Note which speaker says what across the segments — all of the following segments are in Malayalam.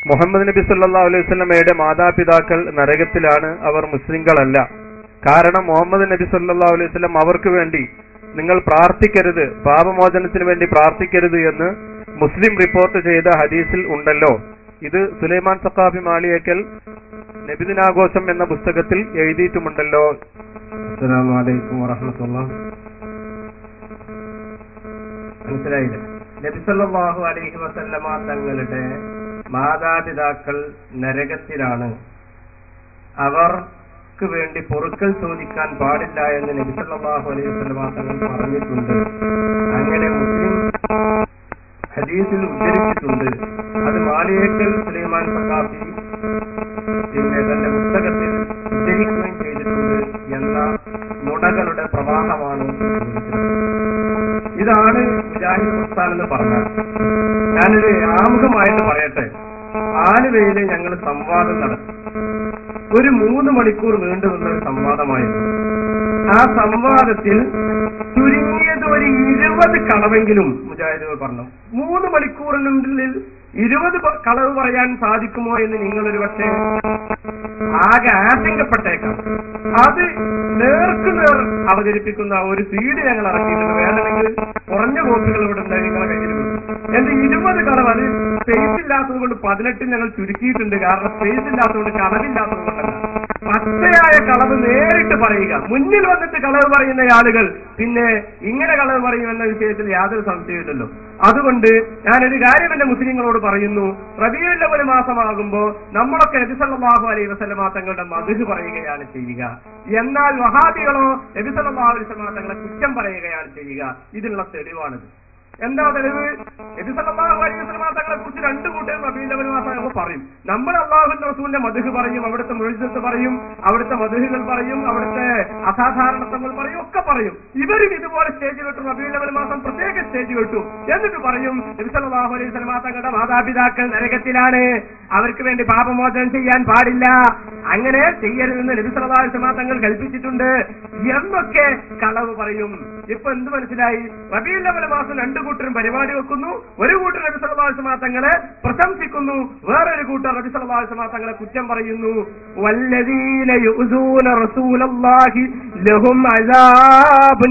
Speaker 1: മുഹമ്മദ് നബി സല്ലാ അലൈഹി സ്വലമയുടെ മാതാപിതാക്കൾ നരകത്തിലാണ് അവർ മുസ്ലിങ്ങളല്ല കാരണം മുഹമ്മദ് നബി സല്ലാ അലൈഹി സ്വലം അവർക്ക് വേണ്ടി നിങ്ങൾ പ്രാർത്ഥിക്കരുത് പാപമോചനത്തിന് വേണ്ടി പ്രാർത്ഥിക്കരുത് എന്ന് മുസ്ലിം റിപ്പോർട്ട് ചെയ്ത ഹദീസിൽ ഉണ്ടല്ലോ ഇത് സുലൈമാൻ സക്കാഫി മാളിയേക്കൽ നബിദിനാഘോഷം എന്ന പുസ്തകത്തിൽ എഴുതിയിട്ടുമുണ്ടല്ലോ
Speaker 2: അസ്സലാമു അലൈക്കും വറഹ്മത്തുള്ളാ മനസ്സിലായില്ല നബിസല്ലാഹു അലൈഹി വസല്ലമ തങ്ങളുടെ മാതാപിതാക്കൾ നരകത്തിലാണ് അവർക്ക് വേണ്ടി പൊറുക്കൽ ചോദിക്കാൻ പാടില്ല എന്ന് നബിസല്ലാഹു അലൈഹി വസല്ലമ തങ്ങൾ പറഞ്ഞിട്ടുണ്ട് അങ്ങനെ മുസ്ലിം ഹദീസിൽ ഉദ്ധരിച്ചിട്ടുണ്ട് അത് മാളിയേക്കൽ സുലൈമാൻ സക്കാഫി പിന്നെ തന്റെ പുസ്തകത്തിൽ ഉദ്ധരിക്കുകയും ചെയ്തിട്ടുണ്ട് എന്ന നുടകളുടെ പ്രവാഹമാണ് ഇതാണ് മുജാഹിദ് പ്രസ്ഥാനം എന്ന് പറഞ്ഞാൽ ഞാനൊരു ആമുഖമായിട്ട് പറയട്ടെ ആലുവയിൽ ഞങ്ങൾ സംവാദം നടത്തി ഒരു മൂന്ന് മണിക്കൂർ നീണ്ടു നിന്ന ഒരു സംവാദമായിരുന്നു ആ സംവാദത്തിൽ ചുരുങ്ങിയത് ഒരു ഇരുപത് കളവെങ്കിലും മുജാഹിദുകൾ പറഞ്ഞു മൂന്ന് മണിക്കൂറിനുള്ളിൽ ഇരുപത് പ- കളവ് പറയാൻ സാധിക്കുമോ എന്ന് നിങ്ങളൊരു പക്ഷേ ആകെ ആശങ്കപ്പെട്ടേക്കാം അത് നേർക്ക് നേർ അവതരിപ്പിക്കുന്ന ഒരു സീഡ് ഞങ്ങൾ ഇറക്കിയിട്ടുണ്ട് വേണമെങ്കിൽ കുറഞ്ഞ കോപ്പികൾ ഇവിടെ ഉണ്ട് നിങ്ങളുടെ കയ്യിൽ എന്റെ ഇരുപത് കളവ് അത് സ്പേസ് ഇല്ലാത്തത് കൊണ്ട് പതിനെട്ട് ഞങ്ങൾ ചുരുക്കിയിട്ടുണ്ട് കാരണം സ്പേസ് ഇല്ലാത്തതുകൊണ്ട് കളവില്ലാത്തത് കൊണ്ടല്ല പച്ചയായ കളവ് നേരിട്ട് പറയുക മുന്നിൽ വന്നിട്ട് കളവ് പറയുന്ന ആളുകൾ പിന്നെ ഇങ്ങനെ കളവ് പറയുമെന്ന വിഷയത്തിൽ യാതൊരു സംശയമില്ലല്ലോ അതുകൊണ്ട് ഞാനൊരു കാര്യം എന്റെ മുസ്ലിങ്ങളോട് പറയുന്നു റബിയുൽ ഒരു മാസമാകുമ്പോ നമ്മളൊക്കെ നബിസല്ലാഹു അലൈഹി വസല്ലമ തങ്ങളുടെ മധുഹ് പറയുകയാണ് ചെയ്യുക എന്നാൽ വഹാബികളോ നബിസല്ലാഹു അലൈഹി വസല്ലമ തങ്ങളെ കുറ്റം പറയുകയാണ് ചെയ്യുക ഇതിനുള്ള തെളിവാണിത് എന്താ തെളിവ് നബിസല്ലാഹു അലൈഹി വസല്ലമ തങ്ങളെ കുറിച്ച് രണ്ട് കൂട്ടരും റബിയുൽ ഒരു മാസം പറയും നമ്മൾ അള്ളാഹുന്റെ റസൂലിന്റെ മധുഹ് പറയും അവിടുത്തെ മുഴുവത്ത് പറയും അവിടുത്തെ മധുഹുകൾ പറയും അവിടുത്തെ അസാധാരണത്വങ്ങൾ പറയും ഒക്കെ പറയും ഇവരും ഇതുപോലെ സ്റ്റേജ് കെട്ടു റബിയുൽ ഒരു മാസം പ്രത്യേക സ്റ്റേജ് കെട്ടു എന്നിട്ട് പറയും നബിസല്ലാഹു അലൈഹി വസല്ലമ തങ്ങളുടെ മാതാപിതാക്കൾ നരകത്തിലാണ് അവർക്ക് വേണ്ടി പാപമോചനം ചെയ്യാൻ പാടില്ല അങ്ങനെ ചെയ്യരുതെന്ന് നബിസല്ലാഹു അലൈഹി വസല്ലമ തങ്ങൾ കൽപ്പിച്ചിട്ടുണ്ട് എന്നൊക്കെ കളവ് പറയും ഇപ്പൊ എന്ത് മനസ്സിലായി റബിയുൽ അവൽ മാസം രണ്ടു കൂട്ടരും പരിപാടി വെക്കുന്നു ഒരു കൂട്ടർ നബി സല്ലല്ലാഹു അലൈഹി വസല്ലമ തങ്ങളെ പ്രശംസിക്കുന്നു വേറൊരു കൂട്ടർ നബി സല്ലല്ലാഹു അലൈഹി വസല്ലമ തങ്ങളെ കുറ്റം പറയുന്നു വല്ലദീന യുസൂന റസൂലല്ലാഹി ലഹും അസാബുൻ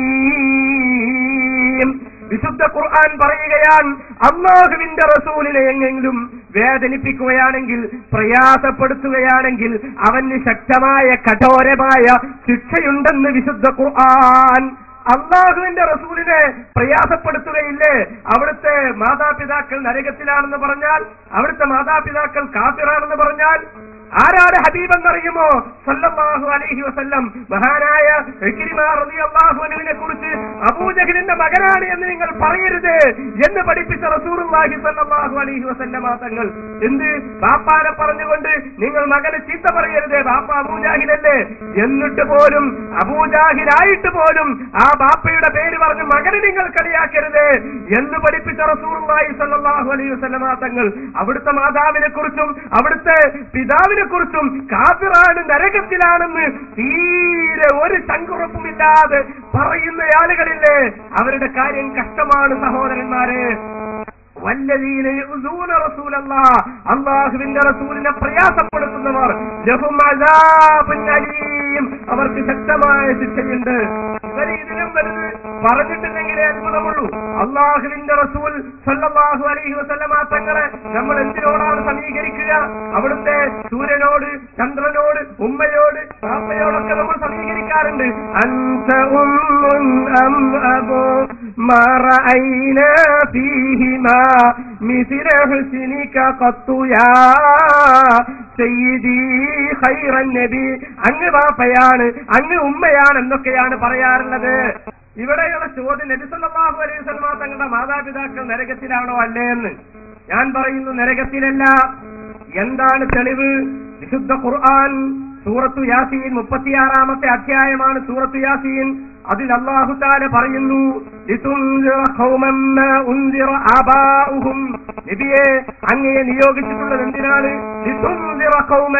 Speaker 2: അലീം വിശുദ്ധ ഖുർആൻ പറയുകയാണ് അള്ളാഹുവിന്റെ റസൂലിനെ എങ്ങെങ്കിലും വേദനിപ്പിക്കുകയാണെങ്കിൽ പ്രയാസപ്പെടുത്തുകയാണെങ്കിൽ അവന് ശക്തമായ കഠോരമായ ശിക്ഷയുണ്ടെന്ന് വിശുദ്ധ ഖുർആൻ അള്ളാഹുവിന്റെ റസൂലിനെ പ്രയാസപ്പെടുത്തുകയില്ലേ അവിടുത്തെ മാതാപിതാക്കൾ നരകത്തിലാണെന്ന് പറഞ്ഞാൽ അവിടുത്തെ മാതാപിതാക്കൾ കാഫിറാണെന്ന് പറഞ്ഞാൽ ആരാണ് ഹബീബ് എന്നറിയുമോ സല്ലല്ലാഹു അലൈഹി വസല്ലം മഹാനായ ഇക്രിമ റളിയല്ലാഹു അൻഹുവിനെ കുറിച്ച് അബൂജഹലിന്റെ മകനാണ് എന്ന് നിങ്ങൾ പറയരുത് എന്ന് പഠിപ്പിച്ച റസൂലുള്ളാഹി സല്ലല്ലാഹു അലൈഹി വസല്ലമ തങ്ങൾ എന്ത് ബാപ്പാനെ പറഞ്ഞുകൊണ്ട് നിങ്ങൾ മകനെ ചീത്ത പറയരുത് ബാപ്പ അബൂജാഹിലല്ലേ എന്നിട്ട് പോലും അബൂജാഹിലായിട്ട് പോലും ആ ബാപ്പയുടെ പേര് പറഞ്ഞ് മകനെ നിങ്ങൾ കളിയാക്കരുത് എന്ന് പഠിപ്പിച്ച റസൂലുള്ളാഹി സല്ലല്ലാഹു അലൈഹി വസല്ലമ തങ്ങൾ അവിടുത്തെ മാതാവിനെ കുറിച്ചും അവിടുത്തെ പിതാവിനെ കുറിച്ചും കാഫിറാണ് നരകത്തിലാണെന്ന് തീരെ ഒരു ശങ്കുറപ്പുമില്ലാതെ പറയുന്ന ആളുകളില്ലേ അവരുടെ കാര്യം കഷ്ടമാണ് സഹോദരന്മാരെ വല്ലതീന യുസൂന റസൂലല്ലാഹ് അല്ലാഹുവിന്റെ റസൂലിനെ പ്രയാസപ്പെടുത്തുന്നവർ ലഹും അദാബുൻ അലീം അവർക്ക് ശക്തമായ ശിക്ഷയുണ്ട് ഇവർ ഇതിനും വലുത് പറഞ്ഞിട്ടില്ലെങ്കിലേ അത്ഭുതമുള്ളൂ അള്ളാഹുവിന്റെ റസൂൽ സല്ലല്ലാഹു അലൈഹി വസല്ലമ തങ്ങളെ നമ്മൾ എന്തിനോടാണ് സമീകരിക്കുക അവിടുത്തെ സൂര്യനോട് ചന്ദ്രനോട് ഉമ്മയോട് പാപ്പയോടൊക്കെ നമ്മൾ സമീകരിക്കാറുണ്ട് അൻത ഉമ്മുൻ അം അബോ ما رأينا فيهما مثل حسنك قط يا سيدي خير النبي അങ്ങ് ബാപ്പയാണ് അങ്ങ് ഉമ്മയാണ് എന്നൊക്കെയാണ് പറയാറുള്ളത് ഇവിടെയുള്ള ചോദ്യം നബി സല്ലല്ലാഹു അലൈഹി വസല്ലമ തങ്ങളുടെ മാതാപിതാക്കൾ നരകത്തിലാണോ അല്ലേ എന്ന് ഞാൻ പറയുന്നു നരകത്തിലല്ല എന്താണ് തെളിവ് വിശുദ്ധ ഖുർആൻ സൂറത്തു യാസീൻ മുപ്പത്തിയാറാമത്തെ അധ്യായമാണ് സൂറത്തു യാസീൻ അതിൽ അള്ളാഹു താല പറയുന്നു "ലിതുൻദിറ ഖൗമൻ മാ ഉൻദിറ ആബാഉഹും." നബിയെ അങ്ങയെ നിയോഗിച്ചിട്ടുള്ളത് എന്തിനാണ് ലിതുൻദിറ ഖൗമൻ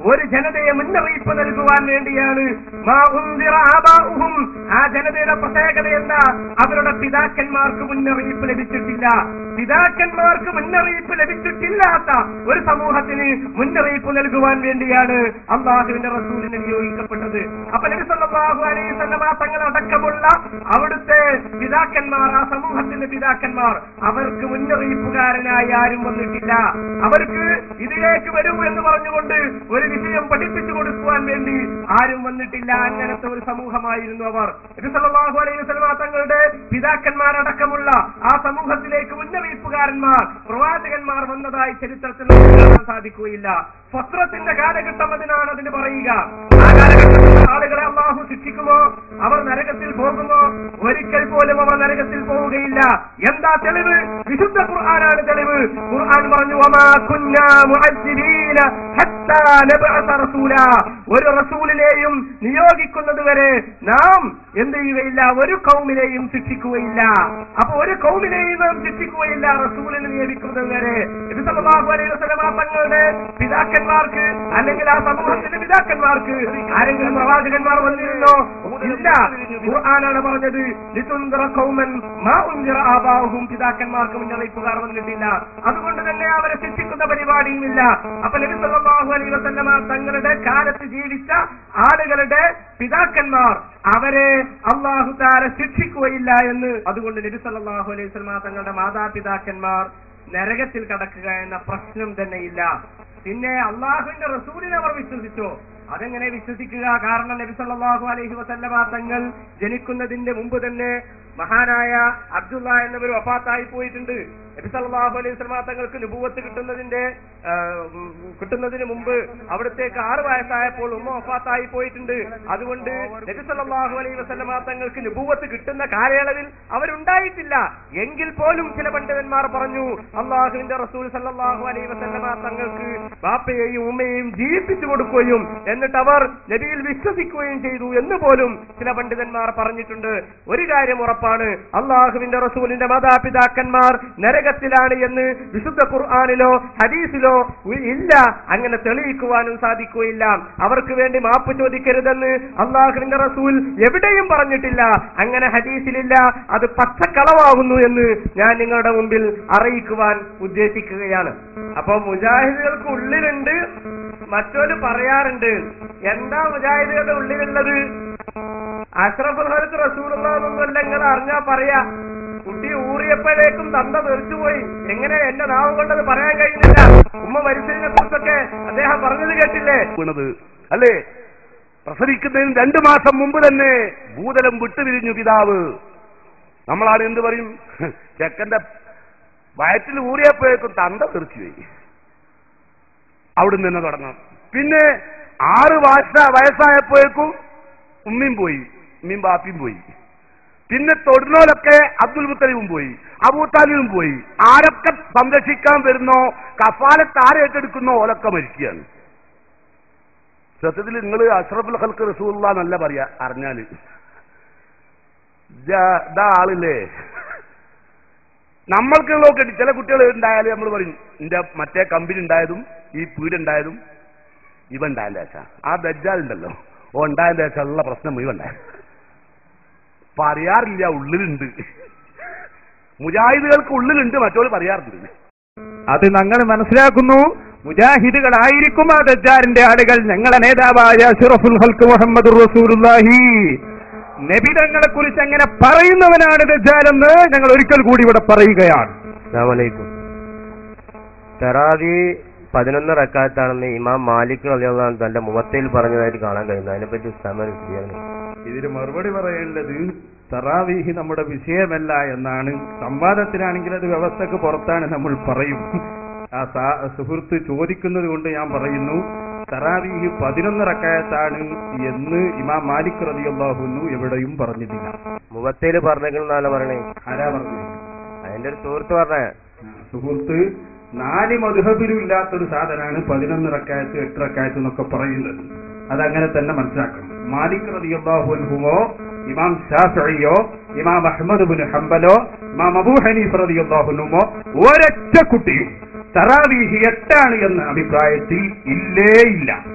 Speaker 2: ഒരു ജനതയെ മുന്നറിയിപ്പ് നൽകുവാൻ വേണ്ടിയാണ് മാ ഉൻദിറ ആബാഉഹും. ആ ജനതയുടെ പ്രത്യേകത എന്താ അവരുടെ പിതാക്കന്മാർക്ക് മുന്നറിയിപ്പ് ലഭിച്ചിട്ടില്ല പിതാക്കന്മാർക്ക് മുന്നറിയിപ്പ് ലഭിച്ചിട്ടില്ലാത്ത ഒരു സമൂഹത്തിന് മുന്നറിയിപ്പ് നൽകുവാൻ വേണ്ടിയാണ് അള്ളാഹുവിന്റെ റസൂലിനെ നിയോഗിക്കപ്പെട്ടത് അപ്പൊ നബി സല്ലല്ലാഹു അലൈഹി വസല്ലമ തങ്ങളടക്കമുള്ള അവിടുത്തെ പിതാക്കന്മാർ ആ സമൂഹത്തിന്റെ പിതാക്കന്മാർ അവർക്ക് മുന്നറിയിപ്പുകാരനായി ആരും വന്നിട്ടില്ല അവർക്ക് ഇതിലേക്ക് വരൂ എന്ന് പറഞ്ഞുകൊണ്ട് ഒരു വിഷയം പഠിപ്പിച്ചു കൊടുക്കുവാൻ വേണ്ടി ആരും വന്നിട്ടില്ല അങ്ങനത്തെ ഒരു സമൂഹമായിരുന്നു അവർ നബി സല്ലല്ലാഹു അലൈഹി വസല്ലമ തങ്ങളുടെ പിതാക്കന്മാരടക്കമുള്ള ആ സമൂഹത്തിലേക്ക് മുന്നറിയിപ്പുകാരന്മാർ പ്രവാചകന്മാർ വന്നതായി ചരിത്രത്തിൽ നമുക്ക് കാണാൻ സാധിക്കുകയില്ല ഫസ്രത്തിന്റെ കാലഘട്ടം അതിനാണ് അതിന് പറയുക ആ കാലഘട്ടത്തിൽ ആളുകളെ അള്ളാഹു ശിക്ഷിക്കുമോ അവർ നരകത്തിൽ പോകുമോ ഒരിക്കൽ പോലും അവർ നരകത്തിൽ പോവുകയില്ല എന്താ തെളിവ് വിശുദ്ധ ഖുർആനാണ് തെളിവ് ഖുർആൻ പറഞ്ഞു "വമാ കുന്നാ മുഅജ്ജിബീന ഹത്താ നബ്അസ റസൂലാ." ഒരു റസൂലിനെയും നിയോഗിക്കുന്നത് വരെ നാം എന്ത് ചെയ്യുകയില്ല ഒരു കൗമിനെയും ശിക്ഷിക്കുകയില്ല അപ്പൊ ഒരു കൗമിനെയും നാം ശിക്ഷിക്കുകയില്ല റസൂലിനെ നിയമിക്കുന്നത് വരെ ഇത് സല്ലല്ലാഹു അലൈഹി വസല്ലമ തങ്ങളുടെ പിതാക്കന്മാർക്ക് അല്ലെങ്കിൽ ആ സമൂഹത്തിന്റെ പിതാക്കന്മാർക്ക് ആരെങ്കിലും പ്രവാചകന്മാർ വന്നിരുന്നോ ഇല്ല ഖുർആനാണ് പറഞ്ഞത് ലിതുൻദിറ ഖൗമൻ മാ ഉൻദിറ ആബാഹും പിതാക്കന്മാർക്ക് മുന്നറിയിപ്പുകാർ വന്നിട്ടില്ല അതുകൊണ്ട് തന്നെ അവരെ ശിക്ഷിക്കുന്ന പരിപാടിയുമില്ല അപ്പൊ നബി സല്ലല്ലാഹു അലൈഹി വസല്ലമ തങ്ങളുടെ കാലത്ത് ജീവിച്ച ആളുകളുടെ പിതാക്കന്മാർ അവരെ അള്ളാഹു താര ശിക്ഷിക്കുകയില്ല എന്ന് അതുകൊണ്ട് നബി സല്ലല്ലാഹു അലൈഹി വസല്ലമ തങ്ങളുടെ മാതാപിതാക്കന്മാർ നരകത്തിൽ കടക്കുക എന്ന പ്രശ്നം തന്നെയില്ല പിന്നെ അള്ളാഹുവിന്റെ റസൂലിനെ അവർ വിശ്വസിച്ചോ അതെങ്ങനെ വിശ്വസിക്കുക കാരണം നബി സല്ലല്ലാഹു അലൈഹി വസല്ലമ തങ്ങൾ ജനിക്കുന്നതിന്റെ മുമ്പ് തന്നെ മഹാനായ അബ്ദുള്ള എന്നവർ വഫാത്തായി പോയിട്ടുണ്ട് നബി സല്ലല്ലാഹു അലൈഹി വസല്ലമ തങ്ങൾക്ക് നുബുവത്ത് കിട്ടുന്നതിന്റെ ആ, ഉം, കിട്ടുന്നതിന് മുമ്പ് അവിടത്തേക്ക് ആറ് വയസ്സായപ്പോൾ ഉമ്മ വഫാത്തായി പോയിട്ടുണ്ട് അതുകൊണ്ട് നബി സല്ലല്ലാഹു അലൈഹി വസല്ലമ തങ്ങൾക്ക് നുബുവത്ത് കിട്ടുന്ന കാലയളവിൽ അവരുണ്ടായിട്ടില്ല എങ്കിൽ പോലും ചില പണ്ഡിതന്മാർ പറഞ്ഞു അള്ളാഹുവിന്റെ റസൂൽ സല്ലല്ലാഹു അലൈഹി വസല്ലമ തങ്ങൾക്ക് ബാപ്പയെയും ഉമ്മയെയും ജീവിപ്പിച്ചു കൊടുക്കുകയും എന്നിട്ട് അവർ നബിയിൽ വിശ്വസിക്കുകയും ചെയ്തു എന്ന് പോലും ചില പണ്ഡിതന്മാർ പറഞ്ഞിട്ടുണ്ട് ഒരു കാര്യം ഉറപ്പാണ് അള്ളാഹുവിന്റെ റസൂലിന്റെ മാതാപിതാക്കന്മാർ നരകത്തിലാണ് എന്ന് വിശുദ്ധ ഖുർആാനിലോ ഹദീസിലോ ഇല്ല അങ്ങനെ തെളിയിക്കുവാനും സാധിക്കുകയില്ല അവർക്ക് വേണ്ടി മാപ്പ് ചോദിക്കരുതെന്ന് അള്ളാഹുവിന്റെ റസൂൽ എവിടെയും പറഞ്ഞിട്ടില്ല അങ്ങനെ ഹദീസിലില്ല അത് പച്ചക്കളവാകുന്നു എന്ന് ഞാൻ നിങ്ങളുടെ മുമ്പിൽ അറിയിക്കുവാൻ ഉദ്ദേശിക്കുകയാണ് അപ്പൊ മുജാഹിദുകൾക്ക് ഉള്ളിലുണ്ട് മറ്റൊരു പറയാറുണ്ട് എന്താ മുജാഹിദുകളുടെ ഉള്ളിലുള്ളത് അഷ്റഫുൽ ഹലത്ത് റസൂലുള്ളാന്നൊന്നുമല്ല നിങ്ങൾ അറിഞ്ഞാ പറയാ കുട്ടി ഊറിയപ്പോഴേക്കും തന്ത തെറിച്ചുപോയി എങ്ങനെ എന്റെ നാവ് കൊണ്ടത് പറയാൻ കഴിയുന്നില്ല ഉമ്മ മരിച്ചതിനെ കുറിച്ചൊക്കെ അദ്ദേഹം പറഞ്ഞത് കേട്ടില്ലേ
Speaker 3: വീണത് അല്ലേ പ്രസവിക്കുന്നതിന് രണ്ടു മാസം മുമ്പ് തന്നെ ഭൂതലം വിട്ടുപിരിഞ്ഞു പിതാവ് നമ്മളാണ് എന്ത് പറയും ചെക്കന്റെ വയറ്റിൽ ഊറിയപ്പോഴേക്കും തന്ത തെറിച്ചുപോയി അവിടുന്ന് തന്നെ തുടങ്ങാം പിന്നെ ആറ് വയസ്സ വയസ്സായപ്പോഴേക്കും ഉമ്മയും പോയി ഉമ്മയും ബാപ്പിയും പോയി പിന്നെ തൊടുന്നോലൊക്കെ അബ്ദുൽ മുത്തലിബും പോയി അബൂത്താലിബും പോയി ആരൊക്കെ സംരക്ഷിക്കാൻ വരുന്നോ കഫാലത്ത് ആരെ ഏറ്റെടുക്കുന്നോ ഓലൊക്കെ മരിക്കുകയാണ് സത്യത്തിൽ നിങ്ങൾ അഷ്റഫുൽ ഹൽക്ക് റസൂള്ള എന്നല്ല പറയാ അറിഞ്ഞാല് ഇതാ- ഇതാ ആളില്ലേ നമ്മൾക്കുള്ളതൊക്കെ ചില കുട്ടികൾ ഉണ്ടായാലും നമ്മൾ പറയും എന്റെ മറ്റേ കമ്പനി ഉണ്ടായതും ഈ പീഡ് ഉണ്ടായതും ഇവ ഉണ്ടായതിന്റെ ശേഷം ആ ദജ്ജാലുണ്ടല്ലോ ഓ ഉണ്ടായതിന്റെ ശേഷം ഉള്ള പ്രശ്നം ഇവ ഉണ്ടായ പറയാറില്ല ഉള്ളിലുണ്ട് മുജാഹിദുകൾക്ക് ഉള്ളിലുണ്ട് മറ്റോട് പറയാറുണ്ട്
Speaker 1: അത് ഞങ്ങൾ മനസ്സിലാക്കുന്നു മുജാഹിദുകളായിരിക്കും ആ ദജ്ജാലിന്റെ ആളുകൾ ഞങ്ങളെ നേതാവായ അഷ്റഫുൽ ഹൽക്ക് മുഹമ്മദ് റസൂലുള്ളാഹി നബിതങ്ങളെ കുറിച്ച് അങ്ങനെ പറയുന്നവനാണ് ദജ്ജാലെന്ന് ഞങ്ങൾ ഒരിക്കൽ കൂടി ഇവിടെ പറയുകയാണ്
Speaker 4: അസ്സാമലൈക്കും തറാവി പതിനൊന്ന് റക്കാത്താണെന്ന് ഇമാം മാലിക് അലിയാണ് തന്റെ മുഖത്തയിൽ പറഞ്ഞതായിട്ട് കാണാൻ കഴിയുന്നത് അതിനെപ്പറ്റി ഉസ്താമൻ വിശദീകരണം
Speaker 1: ഇതിന് മറുപടി പറയേണ്ടത് തറാവീഹി നമ്മുടെ വിഷയമല്ല എന്നാണ് സംവാദത്തിനാണെങ്കിൽ അത് വ്യവസ്ഥക്ക് പുറത്താണ് നമ്മൾ പറയും ആ സാ- സുഹൃത്ത് ചോദിക്കുന്നത് കൊണ്ട് ഞാൻ പറയുന്നു തറാവീഹി പതിനൊന്ന് റക്കായത്താണ് എന്ന് ഇമാം മാലിക് റളിയല്ലാഹുന്നു എവിടെയും പറഞ്ഞിട്ടില്ല
Speaker 4: മുഖത്തയിൽ പറഞ്ഞേക്കണെന്നാണ് പറയണേ
Speaker 1: ആരാ പറഞ്ഞു
Speaker 4: അതിന്റെ ഒരു സുഹൃത്ത് പറഞ്ഞ
Speaker 1: സുഹൃത്ത് നാല് മധുഹബിലും ഇല്ലാത്തൊരു സാധനമാണ് പതിനൊന്ന് റക്കായത്ത് എട്ട് റക്കായത്ത് എന്നൊക്കെ പറയുന്നത് അതങ്ങനെ തന്നെ മനസ്സിലാക്കണം മാലിക് റളിയല്ലാഹു അൻഹുവോ ഇമാം ഷാഫിയോ ഇമാം അഹ്മദ് ബിൻ ഹംബലോ ഇമാം അബൂ ഹനീഫ് റളിയല്ലാഹു അൻഹുവോ ഒരൊറ്റ കുട്ടിയും തറാവീഹി എട്ടാണ് എന്ന അഭിപ്രായത്തിൽ ഇല്ലേ ഇല്ല